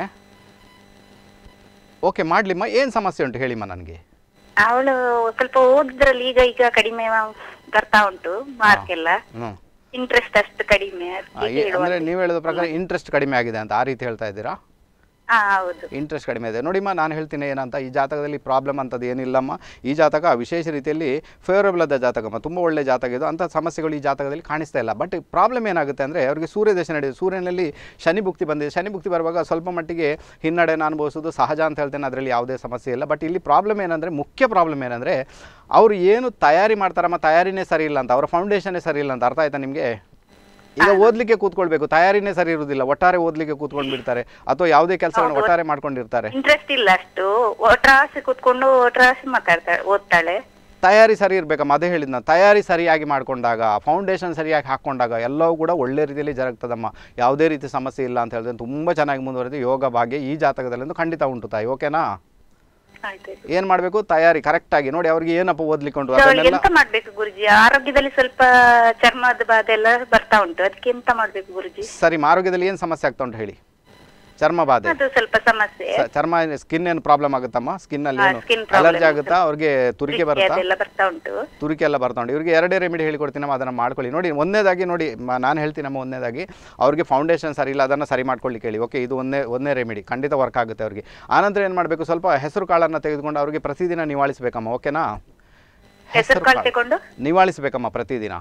ಓಕೆ ಮಾಡಲಿಮ್ಮ ಏನು ಸಮಸ್ಯೆ ಉಂಟು ಹೇಳಿಮ್ಮ ನನಗೆ ಅವಳು ಸ್ವಲ್ಪ ಓದಿದ್ರಲ್ಲಿ ಈಗ ಈಗ ಕಡಿಮೆ ಬರ್ತಾ ಉಂಟು ಮಾರ್ಕ್ ಎಲ್ಲ ಹ್ಞೂ ಇಂಟ್ರೆಸ್ಟ್ ಅಷ್ಟು ಕಡಿಮೆ ಅದಕ್ಕೆ ಅಂದರೆ ಹೇಳುವ- ನೀವು ಹೇಳಿದ ಪ್ರಕಾರ ಇಂಟ್ರೆಸ್ಟ್ ಕಡಿಮೆ ಆಗಿದೆ ಅಂತ ಆ ರೀತಿ ಹೇಳ್ತಾ ಇದ್ದೀರಾ ಹಾ ಹೌದು ಇಂಟ್ರೆಸ್ಟ್ ಕಡಿಮೆ ಇದೆ ನೋಡಿಮ್ಮ ನಾನು ಹೇಳ್ತೀನಿ ಏನಂತ ಈ ಜಾತಕದಲ್ಲಿ ಪ್ರಾಬ್ಲಮ್ ಅಂತದ್ದು ಏನಿಲ್ಲಮ್ಮ ಈ ಜಾತಕ ವಿಶೇಷ ರೀತಿಯಲ್ಲಿ ಫೇವರಬಲ್ ಆದ ಜಾತಕಮ್ಮ ತುಂಬ ಒಳ್ಳೆ ಜಾತಕ ಇದು ಅಂಥ ಸಮಸ್ಯೆಗಳು ಈ ಜಾತಕದಲ್ಲಿ ಕಾಣಿಸ್ತಾ ಇಲ್ಲ ಬಟ್ ಪ್ರಾಬ್ಲಮ್ ಏನಾಗುತ್ತೆ ಅಂದರೆ ಅವರಿಗೆ ಸೂರ್ಯ ದಶೆ ನಡೆಯುತ್ತೆ ಸೂರ್ಯನಲ್ಲಿ ಶನಿ ಭುಕ್ತಿ ಬಂದಿದೆ ಶನಿ ಭುಕ್ತಿ ಬರುವಾಗ ಸ್ವಲ್ಪ ಮಟ್ಟಿಗೆ ಹಿನ್ನಡೆನ ಅನುಭವಿಸೋದು ಸಹಜ ಅಂತ ಹೇಳ್ತೇನೆ ಅದರಲ್ಲಿ ಯಾವುದೇ ಸಮಸ್ಯೆ ಇಲ್ಲ ಬಟ್ ಇಲ್ಲಿ ಪ್ರಾಬ್ಲಮ್ ಏನಂದರೆ ಮುಖ್ಯ ಪ್ರಾಬ್ಲಮ್ ಏನಂದರೆ ಅವರು ಏನು ತಯಾರಿ ಮಾಡ್ತಾರಮ್ಮ ತಯಾರಿನೇ ಸರಿ ಇಲ್ಲ ಅಂತ ಅವರ ಫೌಂಡೇಶನ್ನೇ ಸರಿ ಇಲ್ಲ ಅಂತ ಅರ್ಥ ಆಯ್ತಾ ನಿಮಗೆ ಈಗ ಓದಲಿಕ್ಕೆ ಕೂತ್ಕೊಳ್ಬೇಕು ತಯಾರಿನೇ ಸರಿ ಇರುವುದಿಲ್ಲ ಒಟ್ಟಾರೆ ಓದಲಿಕ್ಕೆ ಕೂತ್ಕೊಂಡು ಬಿಡ್ತಾರೆ ಅಥವಾ ಯಾವುದೇ ಕೆಲಸವನ್ನು ಒಟ್ಟಾರೆ ಮಾಡ್ಕೊಂಡಿರ್ತಾರೆ ಇಂಟ್ರೆಸ್ಟ್ ಇಲ್ಲ ಅಷ್ಟು ಒಟ್ರಾಸಿ ಕೂತ್ಕೊಂಡು ಒಟ್ರಾಸಿ ಮಾತಾಡ್ತಾಳೆ ಓದ್ತಾಳೆ ತಯಾರಿ ಸರಿ ಇರಬೇಕಮ್ಮ ಅದೇ ಹೇಳಿದ್ ನಾನು ತಯಾರಿ ಸರಿಯಾಗಿ ಮಾಡ್ಕೊಂಡಾಗ ಫೌಂಡೇಶನ್ ಸರಿಯಾಗಿ ಹಾಕ್ಕೊಂಡಾಗ ಎಲ್ಲವೂ ಕೂಡ ಒಳ್ಳೆ ರೀತಿಯಲ್ಲಿ ಜರುಗ್ತದಮ್ಮ ಯಾವುದೇ ರೀತಿ ಸಮಸ್ಯೆ ಇಲ್ಲ ಅಂತ ಹೇಳಿದ್ರೆ ತುಂಬ ಚೆನ್ನಾಗಿ ಮುಂದುವರೆದು ಯೋಗ ಭಾಗ್ಯ ಈ ಜಾತಕದಲ್ಲಂತೂ ಖಂಡಿತ ಉಂಟು ತಾಯಿ ಓಕೆನಾ ಆಯ್ತು ಏನು ಮಾಡಬೇಕು ತಯಾರಿ ಕರೆಕ್ಟಾಗಿ ನೋಡಿ ಅವ್ರಿಗೆ ಏನಪ್ಪ ಓದ್ಲಿಕ್ಕೆ ಉಂಟು ಅವಳಿಗೆ ಅದನ್ನೆಲ್ಲ ಎಂತ ಮಾಡ್ಬೇಕು ಗುರುಜಿ ಆರೋಗ್ಯದಲ್ಲಿ ಸ್ವಲ್ಪ ಚರ್ಮದ ಬಾಧೆ ಎಲ್ಲ ಬರ್ತಾ ಉಂಟು ಅದಕ್ಕೆ ಎಂತ ಮಾಡ್ಬೇಕು ಗುರುಜಿ ಸರಿ ಆರೋಗ್ಯದಲ್ಲಿ ಏನು ಸಮಸ್ಯೆ ಆಗ್ತಾ ಉಂಟು ಹೇಳಿ ಚರ್ಮ ಬಾಧೆ ಅದು ಸ್ವಲ್ಪ ಸಮಸ್ಯೆ ಸ- ಚರ್ಮ ಸ್ಕಿನ್ ಏನು ಪ್ರಾಬ್ಲಮ್ ಆಗುತ್ತಮ್ಮ ಸ್ಕಿನ್ನಲ್ಲಿ ಹಾ, ಏನು skin problem ಅಲರ್ಜಿ ಆಗುತ್ತಾ ಅವ್ರಿಗೆ ತುರಿಕೆ ಬರುತ್ತಾ ಅದೆಲ್ಲ ಬರ್ತಾ ಉಂಟು ತುರಿಕೆ ಎಲ್ಲ ಬರ್ತಾ ಉಂಟು ಇವ್ರಿಗೆ ಎರಡೇ ರೆಮಿಡಿ ಹೇಳ್ಕೊಡ್ತೀನಮ್ಮ ಅದನ್ನು ಮಾಡ್ಕೊಳ್ಳಿ ನೋಡಿ ಒಂದನೇದಾಗಿ ನೋಡಿ ಮ- ನಾನು ಹೇಳ್ತೀನಮ್ಮ ಒಂದನೇದಾಗಿ ಅವ್ರಿಗೆ ಫೌಂಡೇಶನ್ ಸರಿ ಇಲ್ಲ ಅದನ್ನು ಸರಿ ಮಾಡ್ಕೊಳ್ಳಿ ಕೇಳಿ ಓಕೆ ಇದು ಒಂದೇ ಒಂದೇ ರೆಮಿಡಿ ಖಂಡಿತ ವರ್ಕ್ ಆಗುತ್ತೆ ಅವ್ರಿಗೆ ಆನಂತರ ಏನು ಮಾಡಬೇಕು ಸ್ವಲ್ಪ ಹೆಸರು ಕಾಳನ್ನು ತೆಗೆದುಕೊಂಡು ಅವ್ರಿಗೆ ಪ್ರತಿದಿನ ನಿವಾಳಿಸ್ಬೇಕಮ್ಮ ಓಕೆನಾ ಹೆಸರು ಕಾಳು ತಗೊಂಡು ನಿವಾಳಿಸ್ಬೇಕಮ್ಮ ಪ್ರತಿದಿನ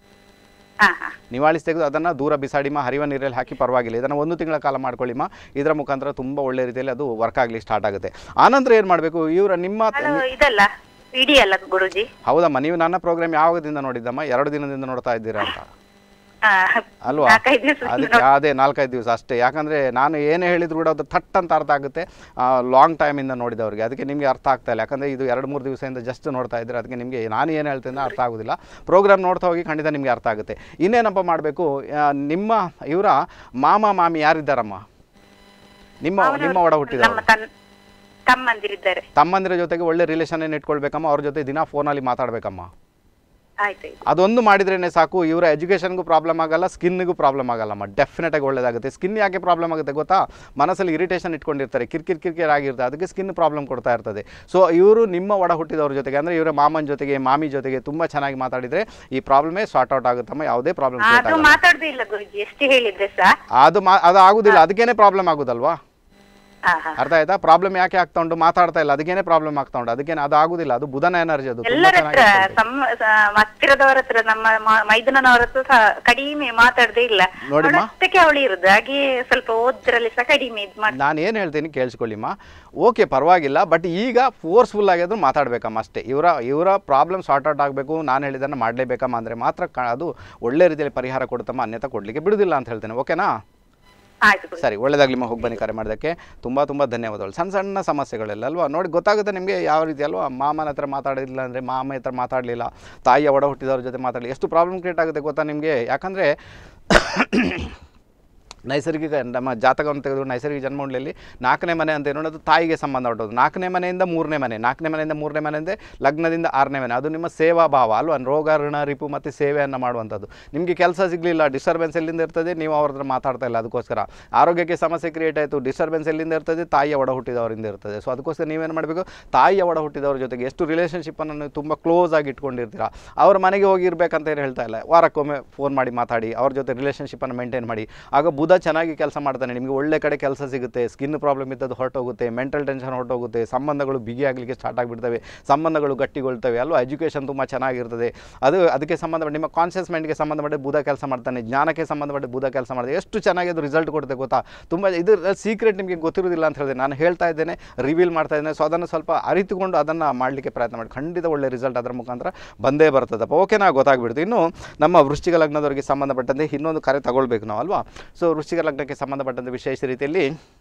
ಹಾ ಹಾ ನಿವಾಳಿಸಿ ತೆಗೆದು ಅದನ್ನು ದೂರ ಬಿಸಾಡಿಮ್ಮ ಹರಿವ ನೀರಲ್ಲಿ ಹಾಕಿ ಪರವಾಗಿಲ್ಲ ಇದನ್ನು ಒಂದು ತಿಂಗಳ ಕಾಲ ಮಾಡ್ಕೊಳ್ಳಿಮ್ಮ ಇದರ ಮುಖಾಂತರ ತುಂಬ ಒಳ್ಳೆ ರೀತಿಯಲ್ಲಿ ಅದು ವರ್ಕ್ ಆಗಲಿ ಸ್ಟಾರ್ಟ್ ಆಗುತ್ತೆ ಆನಂತರ ಏನು ಮಾಡಬೇಕು ಇವರ ನಿಮ್ಮ ಹಲೋ ಇದಲ್ಲ ಇಡೀ ಅಲ್ಲ ಗುರುಜಿ ಹೌದಮ್ಮ ನೀವು ನನ್ನ ಪ್ರೋಗ್ರಾಮ್ ಯಾವಾಗದಿಂದ ನೋಡಿದ್ದಮ್ಮ ಎರಡು ದಿನದಿಂದ ನೋಡ್ತಾ ಇದ್ದೀರಾ ಅಂತ ಹಾ, ಅಲ್ವಾ ನಾಲ್ಕೈದು ದಿವಸ ಅದಕ್ಕೆ ಅದೇ ನಾಲ್ಕೈದು ದಿವಸ ಅಷ್ಟೇ ಯಾಕಂದರೆ ನಾನು ಏನೇ ಹೇಳಿದ್ರು ಕೂಡ ಅದು ಥಟ್ ಅಂತ ಅರ್ಥ ಆಗುತ್ತೆ ಲಾಂಗ್ ಟೈಮಿಂದ ನೋಡಿದವ್ರಿಗೆ ಅದಕ್ಕೆ ನಿಮಗೆ ಅರ್ಥ ಆಗ್ತಾ ಇಲ್ಲ ಯಾಕಂದರೆ ಇದು ಎರಡು ಮೂರು ದಿವಸದಿಂದ ಜಸ್ಟ್ ನೋಡ್ತಾ ಇದ್ದರೆ ಅದಕ್ಕೆ ನಿಮಗೆ ನಾನು ಏನು ಹೇಳ್ತೀನಿ ಅರ್ಥ ಆಗೋದಿಲ್ಲ ಪ್ರೋಗ್ರಾಮ್ ನೋಡ್ತಾ ಹೋಗಿ ಖಂಡಿತ ನಿಮಗೆ ಅರ್ಥ ಆಗುತ್ತೆ ಇನ್ನೇನಪ್ಪ ಮಾಡಬೇಕು ನಿಮ್ಮ ಇವರ ಮಾಮ ಮಾಮಿ ಯಾರಿದ್ದಾರಮ್ಮ ನಿಮ್ಮ ನಿಮ್ಮ ಒಡ ಹುಟ್ಟಿದವರು ನಮ್ಮ ತನ್ ತಮ್ಮಂದಿರಿದ್ದಾರೆ ತಮ್ಮಂದಿರ ಜೊತೆಗೆ ಒಳ್ಳೆ ರಿಲೇಷನ್ ಇಟ್ಕೊಳ್ಬೇಕಮ್ಮ ಅವ್ರ ಜೊತೆ ದಿನ ಫೋನಲ್ಲಿ ಮಾತಾಡಬೇಕಮ್ಮ ಆಯ್ತು ಅದೊಂದು ಮಾಡಿದ್ರೇ ಸಾಕು ಇವರ ಎಜುಕೇಷನ್ಗೂ ಪ್ರಾಬ್ಲಮ್ ಆಗಲ್ಲ ಸ್ಕಿನ್ನಿಗೂ ಪ್ರಾಬ್ಲಮ್ ಆಗಲ್ಲಮ್ಮ ಡೆಫಿನೆಟಾಗಿ ಒಳ್ಳೇದಾಗುತ್ತೆ ಸ್ಕಿನ್ ಯಾಕೆ ಪ್ರಾಬ್ಲಮ್ ಆಗುತ್ತೆ ಗೊತ್ತಾ ಮನಸ್ಸಲ್ಲಿ ಇರಿಟೇಷನ್ ಇಟ್ಕೊಂಡಿರ್ತಾರೆ ಕಿರ್ಕಿರ್ ಕಿರ್ಕಿರ್ ಆಗಿರುತ್ತೆ ಅದಕ್ಕೆ ಸ್ಕಿನ್ ಪ್ರಾಬ್ಲಮ್ ಕೊಡ್ತಾ ಇರ್ತದೆ ಸೊ ಇವರು ನಿಮ್ಮ ಒಡ ಹುಟ್ಟಿದವ್ರ ಜೊತೆಗೆ ಅಂದರೆ ಇವರ ಮಾಮನ ಜೊತೆಗೆ ಮಾಮಿ ಜೊತೆಗೆ ತುಂಬ ಚೆನ್ನಾಗಿ ಮಾತಾಡಿದರೆ ಈ ಪ್ರಾಬ್ಲಮೇ ಸಾರ್ಟ್ ಔಟ್ ಆಗುತ್ತಮ್ಮ ಯಾವುದೇ ಪ್ರಾಬ್ಲಮ್ ಕ್ರಿಯೇಟ್ ಅದು ಆಗಲ್ಲ ಮಾತಾಡುದೇ ಇಲ್ಲ ಗುರುಜಿ ಎಷ್ಟು ಹೇಳಿದ್ರೆ ಸಹ ಅದು ಮಾ ಅದು ಆಗುದಿಲ್ಲ ಅದಕ್ಕೇನೆ ಪ್ರಾಬ್ಲಮ್ ಆಗುದಲ್ವಾ ಹಾ ಹಾ ಅರ್ಥ ಆಯ್ತಾ ಪ್ರಾಬ್ಲಮ್ ಯಾಕೆ ಆಗ್ತಾ ಉಂಟು ಮಾತಾಡ್ತಾ ಇಲ್ಲ ಅದಕ್ಕೇನೆ ಪ್ರಾಬ್ಲಮ್ ಆಗ್ತಾ ಉಂಟು ಅದಕ್ಕೇನೆ ಅದು ಆಗುದಿಲ್ಲ ಅದು ಬುಧನ ಎನರ್ಜಿ ಅದು ತುಂಬಾ ಎಲ್ಲರ ಹತ್ರ ಚೆನ್ನಾಗಿ ಸಮ ಸ- ಹತ್ತಿರದವರ ಹತ್ರ ನಮ್ಮ ಮ- ಮೈದುನನವರ ಹತ್ರ ಸಹ ಕಡಿಮೆ ಮಾತಾಡದೇ ಇಲ್ಲ ನೋಡಿಮ್ಮ. ಅವಳಷ್ಟಕ್ಕೆ ಅವಳು ಇರುದು ಹಾಗೆ ಸ್ವಲ್ಪ ಓದ್ರಲ್ಲಿ ಸಹ ಕಡಿಮೆ ಇದ್ ಮಾಡಿ ನಾನು ಏನು ಹೇಳ್ತೀನಿ ಕೇಳಿಸ್ಕೊಳ್ಳಿಮ್ಮ ಓಕೆ ಪರವಾಗಿಲ್ಲ ಬಟ್ ಈಗ ಫೋರ್ಸ್ಫುಲ್ ಆಗಿದ್ರು ಮಾತಾಡಬೇಕಮ್ಮ ಅಷ್ಟೇ ಇವರ ಇವರ ಪ್ರಾಬ್ಲಮ್ ಸಾರ್ಟ್ ಔಟ್ ಆಗಬೇಕು ನಾನು ಹೇಳಿದ್ದನ್ನು ಮಾಡಲೇಬೇಕಮ್ಮ ಅಂದರೆ ಮಾತ್ರ ಕ- ಅದು ಒಳ್ಳೆ ರೀತಿಯಲ್ಲಿ ಪರಿಹಾರ ಕೊಡುತ್ತಮ್ಮ ಅನ್ಯತಾ ಕೊಡಲಿಕ್ಕೆ ಬಿಡುದಿಲ್ಲ ಅಂತ ಹೇಳ್ತೇನೆ ಓಕೆನಾ ಆಯ್ತು ಗುರುಜಿ. ಸರಿ ಒಳ್ಳೆದಾಗಲಿ ಹೋಗಿ ಬನ್ನಿ ಕರೆ ಮಾಡೋದಕ್ಕೆ ತುಂಬ ತುಂಬ ಧನ್ಯವಾದಗಳು ಸಣ್ಣ ಸಣ್ಣ ಸಮಸ್ಯೆಗಳೆಲ್ಲ ಅಲ್ವಾ ನೋಡಿ ಗೊತ್ತಾಗುತ್ತೆ ನಿಮಗೆ ಯಾವ ರೀತಿ ಅಲ್ವಾ ಮಾಮನ ಹತ್ರ ಮಾತಾಡಿಲ್ಲ ಅಂದರೆ ಮಾಮ ಹತ್ರ ಮಾತಾಡಲಿಲ್ಲ ತಾಯಿಯ ಒಡ ಹುಟ್ಟಿದವ್ರ ಜೊತೆ ಮಾತಾಡಲಿ ಎಷ್ಟು ಪ್ರಾಬ್ಲಮ್ ಕ್ರಿಯೇಟ್ ಆಗುತ್ತೆ ಗೊತ್ತಾ ನಿಮಗೆ ಯಾಕಂದರೆ ನೈಸರ್ಗಿಕ ನಮ್ಮ ಜಾತಕವನ್ನು ತೆಗೆದು ನೈಸರ್ಗಿಕ ಜನ್ಮಂಡಲಿಯಲ್ಲಿ ನಾಲ್ಕನೇ ಮನೆ ಅಂತ ಏನು ಅದು ತಾಯಿಗೆ ಸಂಬಂಧ ಹೊಟ್ಟೋದು ನಾಲ್ಕನೇ ಮನೆಯಿಂದ ಮೂರನೇ ಮನೆ ನಾಲ್ಕನೇ ಮನೆಯಿಂದ ಮೂರನೇ ಮನೆ ಅಂದರೆ ಲಗ್ನದಿಂದ ಆರನೇ ಮನೆ ಅದು ನಿಮ್ಮ ಸೇವಾ ಭಾವ ಅಲ್ವಾ ರೋಗ ಋಣ ರಿಪು ಮತ್ತು ಸೇವೆಯನ್ನು ಮಾಡುವಂಥದ್ದು ನಿಮಗೆ ಕೆಲಸ ಸಿಗಲಿಲ್ಲ ಡಿಸ್ಟರ್ಬೆನ್ಸ್ ಎಲ್ಲಿಂದ ಇರ್ತದೆ ನೀವು ಅವ್ರ ಹತ್ರ ಮಾತಾಡ್ತಾ ಇಲ್ಲ ಅದಕ್ಕೋಸ್ಕರ ಆರೋಗ್ಯಕ್ಕೆ ಸಮಸ್ಯೆ ಕ್ರಿಯೇಟ್ ಆಯಿತು ಡಿಸ್ಟರ್ಬೆನ್ಸ್ ಎಲ್ಲಿಂದ ಇರ್ತದೆ ತಾಯಿಯ ಒಡ ಹುಟ್ಟಿದವರಿಂದ ಇರ್ತದೆ ಸೊ ಅದಕ್ಕೋಸ್ಕರ ನೀವೇನು ಮಾಡಬೇಕು ತಾಯಿಯ ಒಡ ಹುಟ್ಟಿದವ್ರ ಜೊತೆಗೆ ಎಷ್ಟು ರಿಲೇಷನ್ಶಿಪ್ಪನ್ನು ನೀವು ತುಂಬ ಕ್ಲೋಸ್ ಆಗಿ ಇಟ್ಕೊಂಡಿರ್ತೀರಾ ಅವ್ರ ಮನೆಗೆ ಹೋಗಿರ್ಬೇಕಂತ ಏನು ಹೇಳ್ತಾ ಇಲ್ಲ ವಾರಕ್ಕೊಮ್ಮೆ ಫೋನ್ ಮಾಡಿ ಮಾತಾಡಿ ಅವ್ರ ಜೊತೆ ರಿಲೇಷನ್ಶಿಪ್ಪನ್ನು ಮೇಂಟೈನ್ ಮಾಡಿ ಆಗ ಬುಧ ಚೆನ್ನಾಗಿ ಕೆಲಸ ಮಾಡ್ತಾನೆ ನಿಮಗೆ ಒಳ್ಳೆ ಕಡೆ ಕೆಲಸ ಸಿಗುತ್ತೆ ಸ್ಕಿನ್ ಪ್ರಾಬ್ಲಮ್ ಇದ್ದದ್ದು ಹೊರಟೋಗುತ್ತೆ ಮೆಂಟಲ್ ಟೆನ್ಷನ್ ಹೊರಟೋಗುತ್ತೆ ಸಂಬಂಧಗಳು ಬಿಗಿ ಆಗಲಿಕ್ಕೆ ಸ್ಟಾರ್ಟ್ ಆಗಿಬಿಡ್ತವೆ ಸಂಬಂಧಗಳು ಗಟ್ಟಿಗೊಳ್ತವೆ ಅಲ್ವಾ ಎಜುಕೇಷನ್ ತುಂಬ ಚೆನ್ನಾಗಿರ್ತದೆ ಅದು ಅದಕ್ಕೆ ಸಂಬಂಧಪಟ್ಟ ನಿಮ್ಮ ಕಾನ್ಷಿಯಸ್ ಮೈಂಡ್ಗೆ ಸಂಬಂಧಪಟ್ಟ ಬುಧ ಕೆಲಸ ಮಾಡ್ತಾನೆ ಜ್ಞಾನಕ್ಕೆ ಸಂಬಂಧಪಟ್ಟ ಬುಧ ಕೆಲಸ ಮಾಡ್ತಾನೆ ಎಷ್ಟು ಚೆನ್ನಾಗಿ ಅದು ರಿಸಲ್ಟ್ ಕೊಡುತ್ತೆ ಗೊತ್ತಾ ತುಂಬ ಇದು ಸೀಕ್ರೆಟ್ ನಿಮಗೆ ಗೊತ್ತಿರೋದಿಲ್ಲ ಅಂತ ಹೇಳಿದೆ ನಾನು ಹೇಳ್ತಾ ಇದ್ದೇನೆ ರಿವೀಲ್ ಮಾಡ್ತಾ ಇದ್ದೇನೆ ಸೊ ಅದನ್ನು ಸ್ವಲ್ಪ ಅರಿತುಕೊಂಡು ಅದನ್ನು ಮಾಡಲಿಕ್ಕೆ ಪ್ರಯತ್ನ ಮಾಡಿ ಖಂಡಿತ ಒಳ್ಳೆ ರಿಸಲ್ಟ್ ಅದರ ಮುಖಾಂತರ ಬಂದೇ ಬರ್ತದಪ್ಪ ಓಕೆನಾ ಗೊತ್ತಾಗ್ಬಿಡ್ತು ಇನ್ನು ನಮ್ಮ ವೃಶ್ಚಿಕ ಲಗ್ನದವರಿಗೆ ಸಂಬಂಧಪಟ್ಟಂತೆ ಇನ್ನೊಂದು ಕರೆ ತಗೊಳ್ಬೇಕು ನಾವು ಅಲ್ವಾ ಸೊ ವೃಶ್ಚಿಕ ಲಗ್ನಕ್ಕೆ ಸಂಬಂಧಪಟ್ಟಂತೆ ವಿಶೇಷ ರೀತಿಯಲ್ಲಿ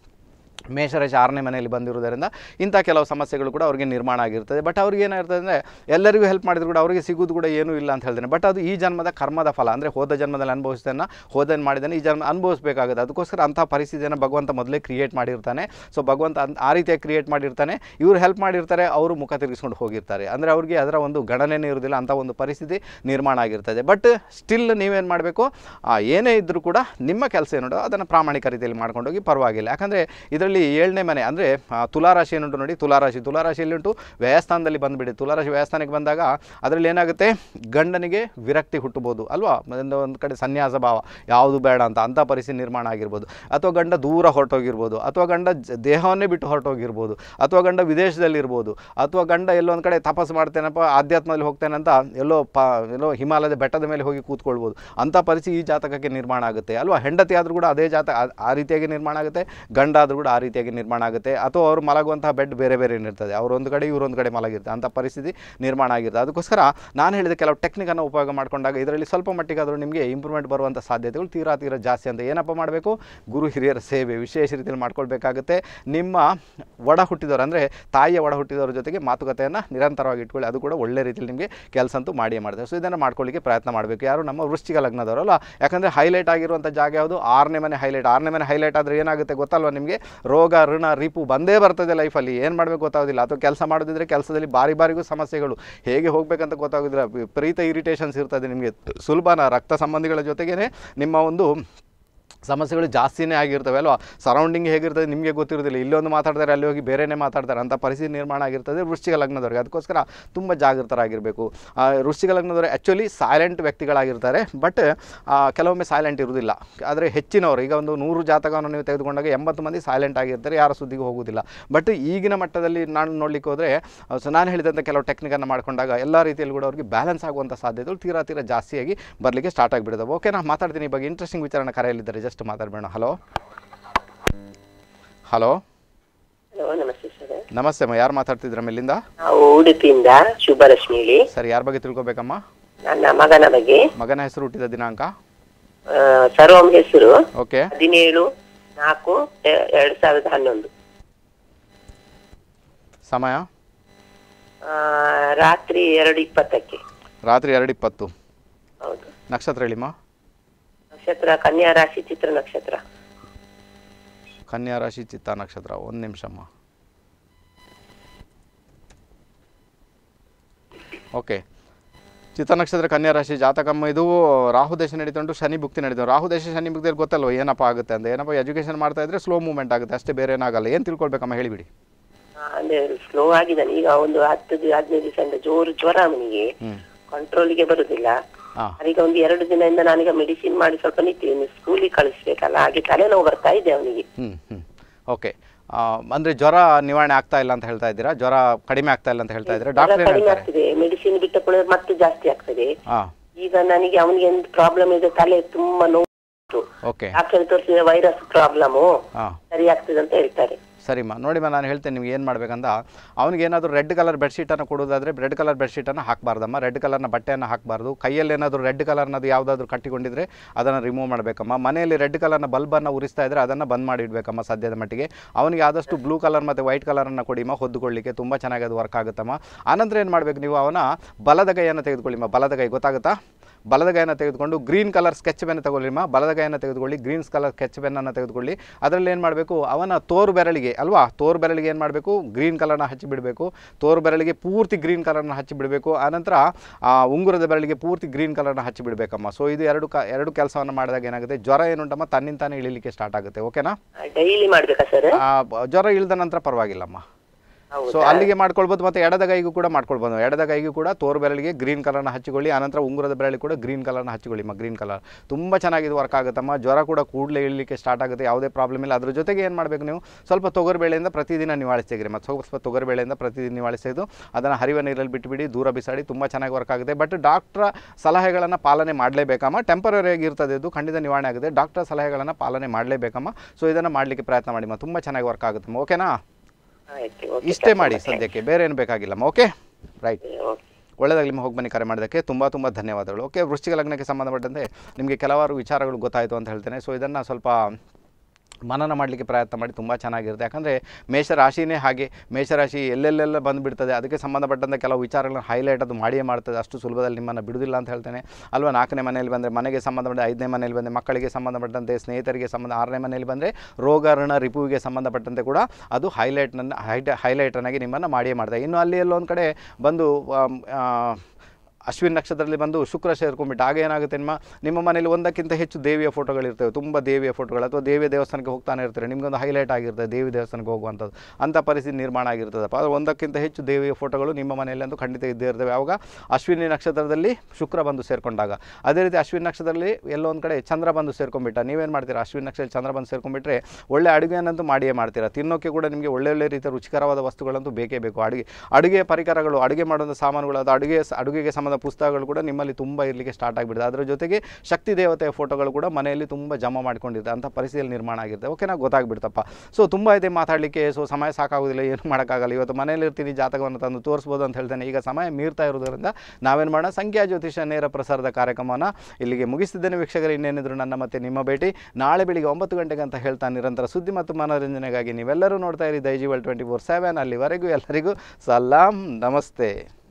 ಮೇಷರಾಶಿ ಆರನೇ ಮನೆಯಲ್ಲಿ ಬಂದಿರುವುದರಿಂದ ಇಂಥ ಕೆಲವು ಸಮಸ್ಯೆಗಳು ಕೂಡ ಅವರಿಗೆ ನಿರ್ಮಾಣ ಆಗಿರ್ತದೆ ಬಟ್ ಅವ್ರಿಗೆ ಏನಾಗಿರ್ತದೆ ಅಂದರೆ ಎಲ್ಲರಿಗೂ ಹೆಲ್ಪ್ ಮಾಡಿದ್ರು ಕೂಡ ಅವರಿಗೆ ಸಿಗೋದು ಕೂಡ ಏನೂ ಇಲ್ಲ ಅಂತ ಹೇಳ್ತೇನೆ ಬಟ್ ಅದು ಈ ಜನ್ಮದ ಕರ್ಮದ ಫಲ ಅಂದರೆ ಹೋದ ಜನ್ಮದಲ್ಲಿ ಅನುಭವಿಸ್ತೇನೆ ಹೋದನ್ನು ಮಾಡಿದ್ದಾನೆ ಈ ಜನ್ಮ ಅನುಭವಿಸಬೇಕಾಗುತ್ತೆ ಅದಕ್ಕೋಸ್ಕರ ಅಂಥ ಪರಿಸ್ಥಿತಿಯನ್ನು ಭಗವಂತ ಮೊದಲೇ ಕ್ರಿಯೇಟ್ ಮಾಡಿರ್ತಾನೆ ಸೊ ಭಗವಂತ ಅನ್- ಆ ರೀತಿಯಾಗಿ ಕ್ರಿಯೇಟ್ ಮಾಡಿರ್ತಾನೆ ಇವ್ರು ಹೆಲ್ಪ್ ಮಾಡಿರ್ತಾರೆ ಅವರು ಮುಖ ತಿರುಗಿಸ್ಕೊಂಡು ಹೋಗಿರ್ತಾರೆ ಅಂದರೆ ಅವ್ರಿಗೆ ಅದರ ಒಂದು ಗಣನೆನೇ ಇರೋದಿಲ್ಲ ಅಂಥ ಒಂದು ಪರಿಸ್ಥಿತಿ ನಿರ್ಮಾಣ ಆಗಿರ್ತದೆ ಬಟ್ ಸ್ಟಿಲ್ ನೀವೇನು ಮಾಡಬೇಕು ಏನೇ ಇದ್ದರೂ ಕೂಡ ನಿಮ್ಮ ಕೆಲಸ ಏನು ಅದನ್ನು ಪ್ರಾಮಾಣಿಕ ರೀತಿಯಲ್ಲಿ ಮಾಡ್ಕೊಂಡೋಗಿ ಪರವಾಗಿಲ್ಲ ಯಾಕಂದರೆ ಇದರಲ್ಲಿ ಏಳನೇ ಮನೆ ಅಂದರೆ ತುಲಾರಾಶಿ ಏನುಂಟು ನೋಡಿ ತುಲಾರಾಶಿ ತುಲಾರಾಶಿಯಲ್ಲಿ ಉಂಟು ವ್ಯಯಸ್ಥಾನದಲ್ಲಿ ಬಂದುಬಿಡಿ ತುಲಾರಾಶಿ ವ್ಯಯಸ್ಥಾನಕ್ಕೆ ಬಂದಾಗ ಅದರಲ್ಲಿ ಏನಾಗುತ್ತೆ ಗಂಡನಿಗೆ ವಿರಕ್ತಿ ಹುಟ್ಟಬೋದು ಅಲ್ವಾ ಒಂದು ಒಂದು ಕಡೆ ಸನ್ಯಾಸ ಭಾವ ಯಾವುದು ಬೇಡ ಅಂತ ಅಂಥ ಪರಿಸ್ಥಿತಿ ನಿರ್ಮಾಣ ಆಗಿರ್ಬೋದು ಅಥವಾ ಗಂಡ ದೂರ ಹೊರಟೋಗಿರ್ಬೋದು ಅಥವಾ ಗಂಡ ಜ- ದೇಹವನ್ನೇ ಬಿಟ್ಟು ಹೊರಟೋಗಿರ್ಬೋದು ಅಥವಾ ಗಂಡ ವಿದೇಶದಲ್ಲಿರ್ಬೋದು ಅಥವಾ ಗಂಡ ಎಲ್ಲೊಂದು ಕಡೆ ತಪಸ್ಸು ಮಾಡ್ತೇನಪ್ಪ ಆಧ್ಯಾತ್ಮದಲ್ಲಿ ಹೋಗ್ತೇನೆ ಅಂತ ಎಲ್ಲೋ ಪ ಎಲ್ಲೋ ಹಿಮಾಲಯದ ಬೆಟ್ಟದ ಮೇಲೆ ಹೋಗಿ ಕೂತ್ಕೊಳ್ಬೋದು ಅಂಥ ಪರಿಸ್ಥಿತಿ ಈ ಜಾತಕಕ್ಕೆ ನಿರ್ಮಾಣ ಆಗುತ್ತೆ ಅಲ್ವಾ ಹೆಂಡತಿ ಆದರೂ ಕೂಡ ಅದೇ ಜಾತ ಆ- ಆ ರೀತಿಯಾಗಿ ನಿರ್ಮಾಣ ಆಗುತ್ತೆ ಗಂಡ ಆದರೂ ಕೂಡ ಆ ರೀತಿಯಾಗಿ ನಿರ್ಮಾಣ ಆಗುತ್ತೆ ಅಥವಾ ಅವರು ಮಲಗುವಂತಹ ಬೆಡ್ ಬೇರೆ ಬೇರೆ ಇರ್ತದೆ ಅವರೊಂದು ಕಡೆ ಇವರೊಂದು ಕಡೆ ಮಲಗಿರುತ್ತೆ ಅಂಥ ಪರಿಸ್ಥಿತಿ ನಿರ್ಮಾಣ ಆಗಿರುತ್ತೆ ಅದಕ್ಕೋಸ್ಕರ ನಾನು ಹೇಳಿದ ಕೆಲವು ಟೆಕ್ನಿಕನ್ನು ಉಪಯೋಗ ಮಾಡ್ಕೊಂಡಾಗ ಇದರಲ್ಲಿ ಸ್ವಲ್ಪ ಮಟ್ಟಿಗಾದರೂ ನಿಮಗೆ ಇಂಪ್ರೂವ್ಮೆಂಟ್ ಬರುವಂಥ ಸಾಧ್ಯತೆಗಳು ತೀರಾ ತೀರಾ ಜಾಸ್ತಿ ಅಂತ ಏನಪ್ಪ ಮಾಡಬೇಕು ಗುರು ಹಿರಿಯರ ಸೇವೆ ವಿಶೇಷ ರೀತಿಯಲ್ಲಿ ಮಾಡ್ಕೊಳ್ಬೇಕಾಗುತ್ತೆ ನಿಮ್ಮ ಒಡ ಹುಟ್ಟಿದವರು ಅಂದರೆ ತಾಯಿಯ ಒಡ ಹುಟ್ಟಿದವರ ಜೊತೆಗೆ ಮಾತುಕತೆಯನ್ನು ನಿರಂತರವಾಗಿ ಇಟ್ಕೊಳ್ಳಿ ಅದು ಕೂಡ ಒಳ್ಳೆ ರೀತಿಯಲ್ಲಿ ನಿಮಗೆ ಕೆಲಸ ಅಂತೂ ಮಾಡಿಯೇ ಮಾಡ್ತಾರೆ ಸೊ ಇದನ್ನು ಮಾಡ್ಕೊಳ್ಳಿಕ್ಕೆ ಪ್ರಯತ್ನ ಮಾಡಬೇಕು ಯಾರು ನಮ್ಮ ವೃಶ್ಚಿಕ ಲಗ್ನದವರಲ್ಲ ಯಾಕಂದರೆ ಹೈಲೈಟ್ ಆಗಿರುವಂಥ ಜಾಗ ಯಾವುದು ಆರನೇ ಮನೆ ಹೈಲೈಟ್ ಆರನೇ ಮನೆ ಹೈಲೈಟ್ ಆದರೆ ಏನಾಗುತ್ತೆ ಗೊತ್ತಲ್ವ ನಿಮಗೆ ರೋಗ ಋಣ ರಿಪು ಬಂದೇ ಬರ್ತದೆ ಲೈಫಲ್ಲಿ ಏನು ಮಾಡಬೇಕು ಗೊತ್ತಾಗೋದಿಲ್ಲ ಅಥವಾ ಕೆಲಸ ಮಾಡೋದಿದ್ರೆ ಕೆಲಸದಲ್ಲಿ ಬಾರಿ ಬಾರಿಗೂ ಸಮಸ್ಯೆಗಳು ಹೇಗೆ ಹೋಗಬೇಕಂತ ಗೊತ್ತಾಗೋದಿಲ್ಲ ವಿಪರೀತ ಇರಿಟೇಷನ್ಸ್ ಇರ್ತದೆ ನಿಮಗೆ ಸುಲಭನ ರಕ್ತ ಸಂಬಂಧಿಗಳ ಜೊತೆಗೇ ನಿಮ್ಮ ಒಂದು ಸಮಸ್ಯೆಗಳು ಜಾಸ್ತಿನೇ ಆಗಿರ್ತವೆ ಅಲ್ವಾ ಸರೌಂಡಿಂಗ್ ಹೇಗಿರ್ತದೆ ನಿಮಗೆ ಗೊತ್ತಿರೋದಿಲ್ಲ ಇಲ್ಲೊಂದು ಮಾತಾಡ್ತಾರೆ ಅಲ್ಲಿ ಹೋಗಿ ಬೇರೆನೇ ಮಾತಾಡ್ತಾರೆ ಅಂತ ಪರಿಸ್ಥಿತಿ ನಿರ್ಮಾಣ ಆಗಿರ್ತದೆ ವೃಶ್ಚಿಕ ಲಗ್ನದವ್ರಿಗೆ ಅದಕ್ಕೋಸ್ಕರ ತುಂಬ ಜಾಗೃತರಾಗಿರಬೇಕು ಆ, ವೃಶ್ಚಿಕ ಲಗ್ನದವರು ಆ್ಯಕ್ಚುಲಿ ಸೈಲೆಂಟ್ ವ್ಯಕ್ತಿಗಳಾಗಿರ್ತಾರೆ ಬಟ್ ಕೆಲವೊಮ್ಮೆ ಸೈಲೆಂಟ್ ಇರುವುದಿಲ್ಲ ಆದರೆ ಹೆಚ್ಚಿನವರು ಈಗ ಒಂದು ನೂರು ಜಾತಕವನ್ನು ನೀವು ತೆಗೆದುಕೊಂಡಾಗ ಎಂಬತ್ತು ಮಂದಿ ಸೈಲೆಂಟ್ ಆಗಿರ್ತಾರೆ ಯಾರ ಸುದ್ದಿಗೂ ಹೋಗೋದಿಲ್ಲ ಬಟ್ ಈಗಿನ ಮಟ್ಟದಲ್ಲಿ ನಾನು ನೋಡ್ಲಿಕ್ಕೆ ಹೋದರೆ ಸೊ ನಾನು ಹೇಳಿದಂಥ ಕೆಲವು ಟೆಕ್ನಿಕನ್ನು ಮಾಡ್ಕೊಂಡಾಗ ಎಲ್ಲ ರೀತಿಯಲ್ಲಿ ಕೂಡ ಅವ್ರಿಗೆ ಬ್ಯಾಲೆನ್ಸ್ ಆಗುವಂಥ ಸಾಧ್ಯತೆಗಳು ತೀರಾ ತೀರಾ ಜಾಸ್ತಿಯಾಗಿ ಬರಲಿಕ್ಕೆ ಸ್ಟಾರ್ಟ್ ಆಗಿಬಿಡ್ತವೆ ಓಕೆ ನಾನು ಮಾತಾಡ್ತೀನಿ ಈ ಬಗ್ಗೆ ಇಂಟ್ರೆಸ್ಟಿಂಗ್ ವಿಚಾರನ ಕರೆಯಲ್ಲಿದ್ದಾರೆ ಜಸ್ಟ್ ಮಾತಾಡಬೇಡ ಹಲೋ ಹಲೋ ಹಲೋ ನಮಸ್ತೆ ಸರ್ ನಮಸ್ತೆ ಅಮ್ಮ ಯಾರು ಮಾತಾಡ್ತಿದ್ರ ಮೇಲಿಂದ ನಾವು ಉಡುಪಿಯಿಂದ ಶುಭರಶ್ಮಿ ಹೇಳಿ ಸರ್ ಯಾರ ಬಗ್ಗೆ ತಿಳ್ಕೊಬೇಕಮ್ಮ ನನ್ನ ಮಗನ ಬಗ್ಗೆ ಮಗನ ಹೆಸರು ಹುಟ್ಟಿದ ದಿನಾಂಕ ಆ, ಸರ್ವಂ ಹೆಸರು ಓಕೆ ಹದಿನೇಳು ನಾಲ್ಕು ಎ- ಎರಡ್ ಸಾವಿರದ ಹನ್ನೊಂದು ಸಮಯ ಆ, ರಾತ್ರಿ ಎರಡು ಇಪ್ಪತ್ತಕ್ಕೆ ರಾತ್ರಿ ಎರಡು ಇಪ್ಪತ್ತು ಹೌದು ನಕ್ಷತ್ರ ಹೇಳಿಮ್ಮ ನಕ್ಷತ್ರ ಕನ್ಯಾ ರಾಶಿ ಚಿತ್ರ ನಕ್ಷತ್ರ ಕನ್ಯಾ ರಾಶಿ ಚಿತ್ತ ನಕ್ಷತ್ರ ಒಂದು ನಿಮಿಷಮ್ಮ ಓಕೆ ಚಿತ್ತ ನಕ್ಷತ್ರ ಕನ್ಯಾ ರಾಶಿ ಜಾತಕಮ್ಮ ಇದು ರಾಹು ದೇಶ ನಡೀತಾ ಉಂಟು ಶನಿ ಭುಕ್ತಿ ನಡೀತಾ ರಾಹು ದೇಶ ಶನಿ ಭುಕ್ತಿಯಲ್ಲಿ ಗೊತ್ತಲ್ವ ಏನಪ್ಪ ಆಗುತ್ತೆ ಅಂತ ಏನಪ್ಪ ಎಜುಕೇಷನ್ ಮಾಡ್ತಾ ಇದ್ರೆ ಸ್ಲೋ ಮೂವ್ಮೆಂಟ್ ಆಗುತ್ತೆ ಅಷ್ಟೇ ಬೇರೆ ಏನಾಗಲ್ಲ ಏನು ತಿಳ್ಕೊಳ್ಬೇಕಮ್ಮ ಹೇಳಿಬಿಡಿ ಅಂದ್ರೆ ಸ್ಲೋ ಆಗಿದ್ದಾನೆ ಈಗ ಒಂದು ಹತ್ತು ದಿ- ಹದಿನೈದು ದಿವಸದಿಂದ ಜೋರು ಜ್ವರ ಅವನಿಗೆ ಹ್ಮ್. ಕಂಟ್ರೋಲಿಗೆ ಬರುದಿಲ್ಲ ಹಾಂ ಅದೀಗ ಒಂದು ಎರಡು ದಿನದಿಂದ ನಾನೀಗ ಮೆಡಿಸಿನ್ ಮಾಡಿ ಸ್ವಲ್ಪ ನಿಂತಿದ್ದೀನಿ ಸ್ಕೂಲಿಗೆ ಕಳಿಸ್ಬೇಕಲ್ಲ ಹಾಗೆ ತಲೆನೋವು ಬರ್ತಾ ಇದೆ ಅವನಿಗೆ ಹ್ಞೂ ಹ್ಞೂ ಓಕೆ ಅಂದರೆ ಜ್ವರ ನಿವಾರಣೆ ಆಗ್ತಾ ಇಲ್ಲ ಅಂತ ಹೇಳ್ತಾ ಇದ್ದೀರಾ ಜ್ವರ ಕಡಿಮೆ ಆಗ್ತಾ ಇಲ್ಲ ಅಂತ ಹೇಳ್ತಾ ಇದ್ದೀರಾ ಜ್ವರ ಡಾಕ್ಟರ್ ಏನು ಕಡಿಮೆ ಹೇಳ್ತಾರೆ ಆಗ್ತದೆ ಮೆಡಿಸಿನ್ ಬಿಟ್ಟ ಕೂಡ ಮತ್ತೆ ಜಾಸ್ತಿ ಆಗ್ತದೆ ಹಾಂ ಈಗ ನನಗೆ ಅವನಿಗೆ ಒಂದು ಪ್ರಾಬ್ಲಮ್ ಇದೆ ತಲೆ ತುಂಬಾ ನೋವು ಓಕೆ ಡಾಕ್ಟರ್ ತೋರಿಸಿದ ವೈರಸ್ ಪ್ರಾಬ್ಲಮು ಹಾಂ ಸರಿ ಆಗ್ತದೆ ಅಂತ ಹೇಳ್ತಾರೆ ಸರಿಮ್ಮ ನೋಡಿಮ್ಮ ನಾನು ಹೇಳ್ತೇನೆ ನಿಮ್ಗೆ ಏನು ಮಾಡ್ಬೇಕಂತ ಅವ್ನಿಗೆ ಏನಾದರೂ ರೆಡ್ ಕಲರ್ ಬೆಡ್ಶೀಟನ್ನು ಕೊಡೋದಾದರೆ ರೆಡ್ ಕಲರ್ ಬೆಡ್ಶೀಟನ್ನು ಹಾಕಬಾರ್ದಮ್ಮ ರೆಡ್ ಕಲರ್ನ ಬಟ್ಟೆಯನ್ನು ಹಾಕಬಾರ್ದು ಕೈಯಲ್ಲಿ ಏನಾದರೂ ರೆಡ್ ಕಲರ್ನದು ಯಾವುದಾದ್ರೂ ಕಟ್ಟಿಕೊಂಡಿದ್ರೆ ಅದನ್ನು ರಿಮೂವ್ ಮಾಡಬೇಕಮ್ಮ ಮನೆಯಲ್ಲಿ ರೆಡ್ ಕಲರ್ನ ಬಲ್ಬನ್ನು ಉರಿಸ್ತಾ ಇದ್ದರೆ ಅದನ್ನು ಬಂದ್ ಮಾಡಿಡಬೇಕಮ್ಮ ಸದ್ಯದ ಮಟ್ಟಿಗೆ ಅವನಿಗೆ ಆದಷ್ಟು ಬ್ಲೂ ಕಲರ್ ಮತ್ತು ವೈಟ್ ಕಲರನ್ನು ಕೊಡಿಮ್ಮ ಹೊದ್ದುಕೊಳ್ಳಿಕ್ಕೆ ತುಂಬ ಚೆನ್ನಾಗಿ ಅದು ವರ್ಕ್ ಆಗುತ್ತಮ್ಮ ಆನಂತರ ಏನು ಮಾಡಬೇಕು ನೀವು ಅವನ ಬಲದ ಕೈಯನ್ನು ತೆಗೆದುಕೊಳ್ಳಿಮ್ಮ ಬಲದ ಕೈ ಗೊತ್ತಾಗುತ್ತಾ ಬಲದ ಕೈಯನ್ನು ತೆಗೆದುಕೊಂಡು ಗ್ರೀನ್ ಕಲರ್ ಸ್ಕೆಚ್ ಪೆನ್ ತಗೊಳ್ಳಿಮ್ಮ ಬಲದ ಕೈಯನ್ನು ತೆಗೆದುಕೊಳ್ಳಿ ಗ್ರೀನ್ ಕಲರ್ ಸ್ಕೆಚ್ ಪೆನ್ನನ್ನು ತೆಗೆದುಕೊಳ್ಳಿ ಅದರಲ್ಲಿ ಏನು ಮಾಡಬೇಕು ಅವನ ತೋರು ಬೆರಳಿಗೆ ಅಲ್ವಾ ತೋರು ಬೆರಳಿಗೆ ಏನು ಮಾಡಬೇಕು ಗ್ರೀನ್ ಕಲರ್ನ ಹಚ್ಚಿ ಬಿಡಬೇಕು ತೋರು ಬೆರಳಿಗೆ ಪೂರ್ತಿ ಗ್ರೀನ್ ಕಲರ್ನ ಹಚ್ಚಿ ಬಿಡಬೇಕು ಆನಂತರ ಆ ಉಂಗುರದ ಬೆರಳಿಗೆ ಪೂರ್ತಿ ಗ್ರೀನ್ ಕಲರ್ನ ಹಚ್ಚಿ ಬಿಡಬೇಕಮ್ಮ ಸೊ ಇದು ಎರಡು ಕ ಎರಡು ಕೆಲಸವನ್ನು ಮಾಡಿದಾಗ ಏನಾಗುತ್ತೆ ಜ್ವರ ಏನುಂಟಮ್ಮ ತನ್ನಿಂತಾನೇ ಇಳಿಲಿಕ್ಕೆ ಸ್ಟಾರ್ಟ್ ಆಗುತ್ತೆ ಓಕೆನಾ ಡೈಲಿ ಮಾಡ್ಬೇಕಾ ಸರ್ ಆ, ಬ- ಜ್ವರ ಇಳಿದ ನಂತರ ಪರವಾಗಿಲ್ಲಮ್ಮ ಹೌದಾ? ಸೊ ಅಲ್ಲಿಗೆ ಮಾಡ್ಕೊಳ್ಬೋದು ಮತ್ತು ಎಡದ ಕೈಗೂ ಕೂಡ ಮಾಡ್ಕೊಳ್ಬೋದು ಎಡದ ಕೈಗೂ ಕೂಡ ತೋರು ಬೆರಳಿಗೆ ಗ್ರೀನ್ ಕಲರ್ನ ಹಚ್ಚಿಕೊಳ್ಳಿ ಆನಂತರ ಉಂಗುರದ ಬೆರಳಿಗೆ ಕೂಡ ಗ್ರೀನ್ ಕಲರ್ನ ಹಚ್ಚಿಕೊಳ್ಳಿ ಮ ಗ್ರೀನ್ ಕಲರ್ ತುಂಬ ಚೆನ್ನಾಗಿ ಇದು ವರ್ಕ್ ಆಗುತ್ತಮ್ಮ ಜ್ವರ ಕೂಡ ಕೂಡಲೇ ಇಳಲಿಕ್ಕೆ ಸ್ಟಾರ್ಟ್ ಆಗುತ್ತೆ ಯಾವುದೇ ಪ್ರಾಬ್ಲಮ್ ಇಲ್ಲ ಅದ್ರ ಜೊತೆಗೆ ಏನು ಮಾಡಬೇಕು ನೀವು ಸ್ವಲ್ಪ ತೊಗರಿಬೇಳೆಯಿಂದ ಪ್ರತಿದಿನ ನಿವಾಳಿಸ್ತೀರಿ ಮತ್ತು ಸ್ವಲ್ಪ ತೊಗರಿಬೇಳೆಯಿಂದ ಪ್ರತಿದಿನ ನಿವಾಳಿಸೋದು ಅದನ್ನು ಹರಿವ ನೀರಲ್ಲಿ ಬಿಟ್ಟುಬಿಡಿ ದೂರ ಬಿಸಾಡಿ ತುಂಬ ಚೆನ್ನಾಗಿ ವರ್ಕ್ ಆಗುತ್ತೆ ಬಟ್ ಡಾಕ್ಟ್ರ ಸಲಹೆಗಳನ್ನು ಪಾಲನೆ ಮಾಡಲೇಬೇಕಮ್ಮ ಟೆಂಪರರಿ ಆಗಿ ಇರ್ತದೆ ಇದು ಖಂಡಿತ ನಿವಾರಣೆ ಆಗುತ್ತೆ ಡಾಕ್ಟರ್ ಸಲಹೆಗಳನ್ನು ಪಾಲನೆ ಮಾಡಲೇಬೇಕಮ್ಮ ಸೊ ಇದನ್ನು ಮಾಡಲಿಕ್ಕೆ ಪ್ರಯತ್ನ ಮಾಡಿಮ್ಮ ತುಂಬ ಚೆನ್ನಾಗಿ ವರ್ಕ್ ಆಗುತ್ತಮ್ಮ ಓಕೆನಾ ಆಯ್ತು ಓಕೆ ಇಷ್ಟೇ ಮಾಡಿ ಸದ್ಯಕ್ಕೆ ಬೇರೆ ಏನು ಬೇಕಾಗಿಲ್ಲಮ್ಮ ಓಕೆ ರೈಟ್ ಓಕೆ ಒಳ್ಳೆದಾಗಲಿ ನಿಮ್ಮ ಹೋಗಿ ಬನ್ನಿ ಕರೆ ಮಾಡೋದಕ್ಕೆ ತುಂಬ ತುಂಬ ಧನ್ಯವಾದಗಳು ಓಕೆ ವೃಶ್ಚಿಕ ಲಗ್ನಕ್ಕೆ ಸಂಬಂಧಪಟ್ಟಂತೆ ನಿಮಗೆ ಕೆಲವಾರು ವಿಚಾರಗಳು ಗೊತ್ತಾಯಿತು ಅಂತ ಹೇಳ್ತೇನೆ ಸೊ ಇದನ್ನು ಸ್ವಲ್ಪ ಮನನ ಮಾಡಲಿಕ್ಕೆ ಪ್ರಯತ್ನ ಮಾಡಿ ತುಂಬ ಚೆನ್ನಾಗಿರುತ್ತೆ ಯಾಕಂದರೆ ಮೇಷರಾಶಿನೇ ಹಾಗೆ ಮೇಷರಾಶಿ ಎಲ್ಲೆಲ್ಲೆಲ್ಲ ಬಂದುಬಿಡ್ತದೆ ಅದಕ್ಕೆ ಸಂಬಂಧಪಟ್ಟಂತೆ ಕೆಲವು ವಿಚಾರಗಳನ್ನ ಹೈಲೈಟ್ ಅದು ಮಾಡಿಯೇ ಮಾಡ್ತದೆ ಅಷ್ಟು ಸುಲಭದಲ್ಲಿ ನಿಮ್ಮನ್ನು ಬಿಡುವುದಿಲ್ಲ ಅಂತ ಹೇಳ್ತೇನೆ ಅಲ್ವಾ ನಾಲ್ಕನೇ ಮನೆಯಲ್ಲಿ ಬಂದರೆ ಮನೆಗೆ ಸಂಬಂಧಪಟ್ಟ ಐದನೇ ಮನೆಯಲ್ಲಿ ಬಂದರೆ ಮಕ್ಕಳಿಗೆ ಸಂಬಂಧಪಟ್ಟಂತೆ ಸ್ನೇಹಿತರಿಗೆ ಸಂಬಂಧ ಆರನೇ ಮನೆಯಲ್ಲಿ ಬಂದರೆ ರೋಗ ಋಣ ರಿಪುವಿಗೆ ಸಂಬಂಧಪಟ್ಟಂತೆ ಕೂಡ ಅದು ಹೈಲೈಟ್ನನ್ನು ಹೈಟ ಹೈಲೈಟನ್ನಾಗಿ ನಿಮ್ಮನ್ನು ಮಾಡಿಯೇ ಮಾಡ್ತದೆ ಇನ್ನು ಅಲ್ಲಿ ಎಲ್ಲೊಂದು ಕಡೆ ಬಂದು ಆಮ್, ಆ, ಅಶ್ವಿನ್ ನಕ್ಷತ್ರದಲ್ಲಿ ಬಂದು ಶುಕ್ರ ಸೇರ್ಕೊಂಡ್ಬಿಟ್ಟು ಆಗ ಏನಾಗುತ್ತೆ ನಿಮ್ಮ ನಿಮ್ಮ ಮನೇಲಿ ಒಂದಕ್ಕಿಂತ ಹೆಚ್ಚು ದೇವಿಯ ಫೋಟೋಗಳಿರ್ತವೆ ತುಂಬ ದೇವಿಯ ಫೋಟೋಗಳು ಅಥವಾ ದೇವಿಯ ದೇವಸ್ಥಾನಕ್ಕೆ ಹೋಗ್ತಾನೆ ಇರ್ತಾರೆ ನಿಮಗೊಂದು ಹೈಲೈಟ್ ಆಗಿರ್ತದೆ ದೇವಿ ದೇವಸ್ಥಾನಕ್ಕೆ ಹೋಗುವಂಥದ್ದು ಅಂಥ ಪರಿಸ್ಥಿತಿ ನಿರ್ಮಾಣ ಆಗಿರ್ತದಪ್ಪ ಅದು ಒಂದಕ್ಕಿಂತ ಹೆಚ್ಚು ದೇವಿಯ ಫೋಟೋಗಳು ನಿಮ್ಮ ಮನೆಯಲ್ಲಿ ಅಂತೂ ಖಂಡಿತ ಇದ್ದೇ ಇರ್ತವೆ ಆವಾಗ ಅಶ್ವಿನಿ ನಕ್ಷತ್ರದಲ್ಲಿ ಶುಕ್ರ ಬಂದು ಸೇರ್ಕೊಂಡಾಗ ಅದೇ ರೀತಿ ಅಶ್ವಿನಿ ನಕ್ಷತ್ರದಲ್ಲಿ ಎಲ್ಲೋ ಒಂದು ಕಡೆ ಚಂದ್ರ ಬಂದು ಸೇರ್ಕೊಂಡ್ಬಿಟ್ಟ ನೀವೇನು ಮಾಡ್ತೀರಾ ಅಶ್ವಿನಿ ನಕ್ಷತ್ರದಲ್ಲಿ ಚಂದ್ರ ಬಂದು ಸೇರ್ಕೊಂಡ್ಬಿಟ್ರೆ ಒಳ್ಳೆ ಅಡುಗೆಯನ್ನಂತೂ ಮಾಡಿಯೇ ಮಾಡ್ತೀರಾ ತಿನ್ನೋಕ್ಕೆ ಕೂಡ ನಿಮಗೆ ಒಳ್ಳೆ ಒಳ್ಳೆ ರೀತಿಯ ರುಚಿಕರವಾದ ವಸ್ತುಗಳಂತೂ ಬೇಕೇ ಬೇಕು ಅಡುಗೆ ಅಡುಗೆ ಪರಿಕರಗಳು ಅಡುಗೆ ಮಾಡುವಂಥ ಸಾಮಾನುಗಳು ಅದು ಅಡುಗೆ ಅಡುಗೆಗೆ ಸಂಬಂಧ ಪುಸ್ತಕಗಳು ಕೂಡ ನಿಮ್ಮಲ್ಲಿ ತುಂಬ ಇರಲಿಕ್ಕೆ ಸ್ಟಾರ್ಟ್ ಆಗಿಬಿಡುತ್ತೆ ಅದರ ಜೊತೆಗೆ ಶಕ್ತಿ ದೇವತೆಯ ಫೋಟೋಗಳು ಕೂಡ ಮನೆಯಲ್ಲಿ ತುಂಬ ಜಮಾ ಮಾಡ್ಕೊಂಡಿರುತ್ತೆ ಅಂಥ ಪರಿಸ್ಥಿತಿಯಲ್ಲಿ ನಿರ್ಮಾಣ ಆಗಿರುತ್ತೆ ಓಕೆನಾ ಗೊತ್ತಾಗ್ಬಿಡ್ತಪ್ಪ ಸೊ ತುಂಬ ಇದೆ ಮಾತಾಡಲಿಕ್ಕೆ ಸೊ ಸಮಯ ಸಾಕಾಗೋದಿಲ್ಲ ಏನು ಮಾಡೋಕ್ಕಾಗಲ್ಲ ಇವತ್ತು ಮನೇಲಿ ಇರ್ತೀನಿ ಜಾತಕವನ್ನು ತಂದು ತೋರಿಸ್ಬೋದು ಅಂತ ಹೇಳ್ತೇನೆ ಈಗ ಸಮಯ ಮೀರ್ತಾ ಇರೋದ್ರಿಂದ ನಾವೇನು ಮಾಡೋಣ ಸಂಖ್ಯಾ ಜ್ಯೋತಿಷ ನೇರ ಪ್ರಸಾರದ ಕಾರ್ಯಕ್ರಮವನ್ನು ಇಲ್ಲಿಗೆ ಮುಗಿಸಿದ್ದೇನೆ ವೀಕ್ಷಕರು ಇನ್ನೇನಿದ್ರು ನನ್ನ ಮತ್ತೆ ನಿಮ್ಮ ಭೇಟಿ ನಾಳೆ ಬೆಳಿಗ್ಗೆ ಒಂಬತ್ತು ಗಂಟೆಗೆ ಅಂತ ಹೇಳ್ತಾ ನಿರಂತರ ಸುದ್ದಿ ಮತ್ತು ಮನೋರಂಜನೆಗಾಗಿ ನೀವೆಲ್ಲರೂ ನೋಡ್ತಾ ಇರಿ ದೈಜಿವಲ್ ಟ್ವೆಂಟಿ ಫೋರ್ ಸೆವೆನ್ ಅಲ್ಲಿವರೆಗೂ ಎಲ್ಲರಿಗೂ ಸಲಾಂ ನಮಸ್ತೆ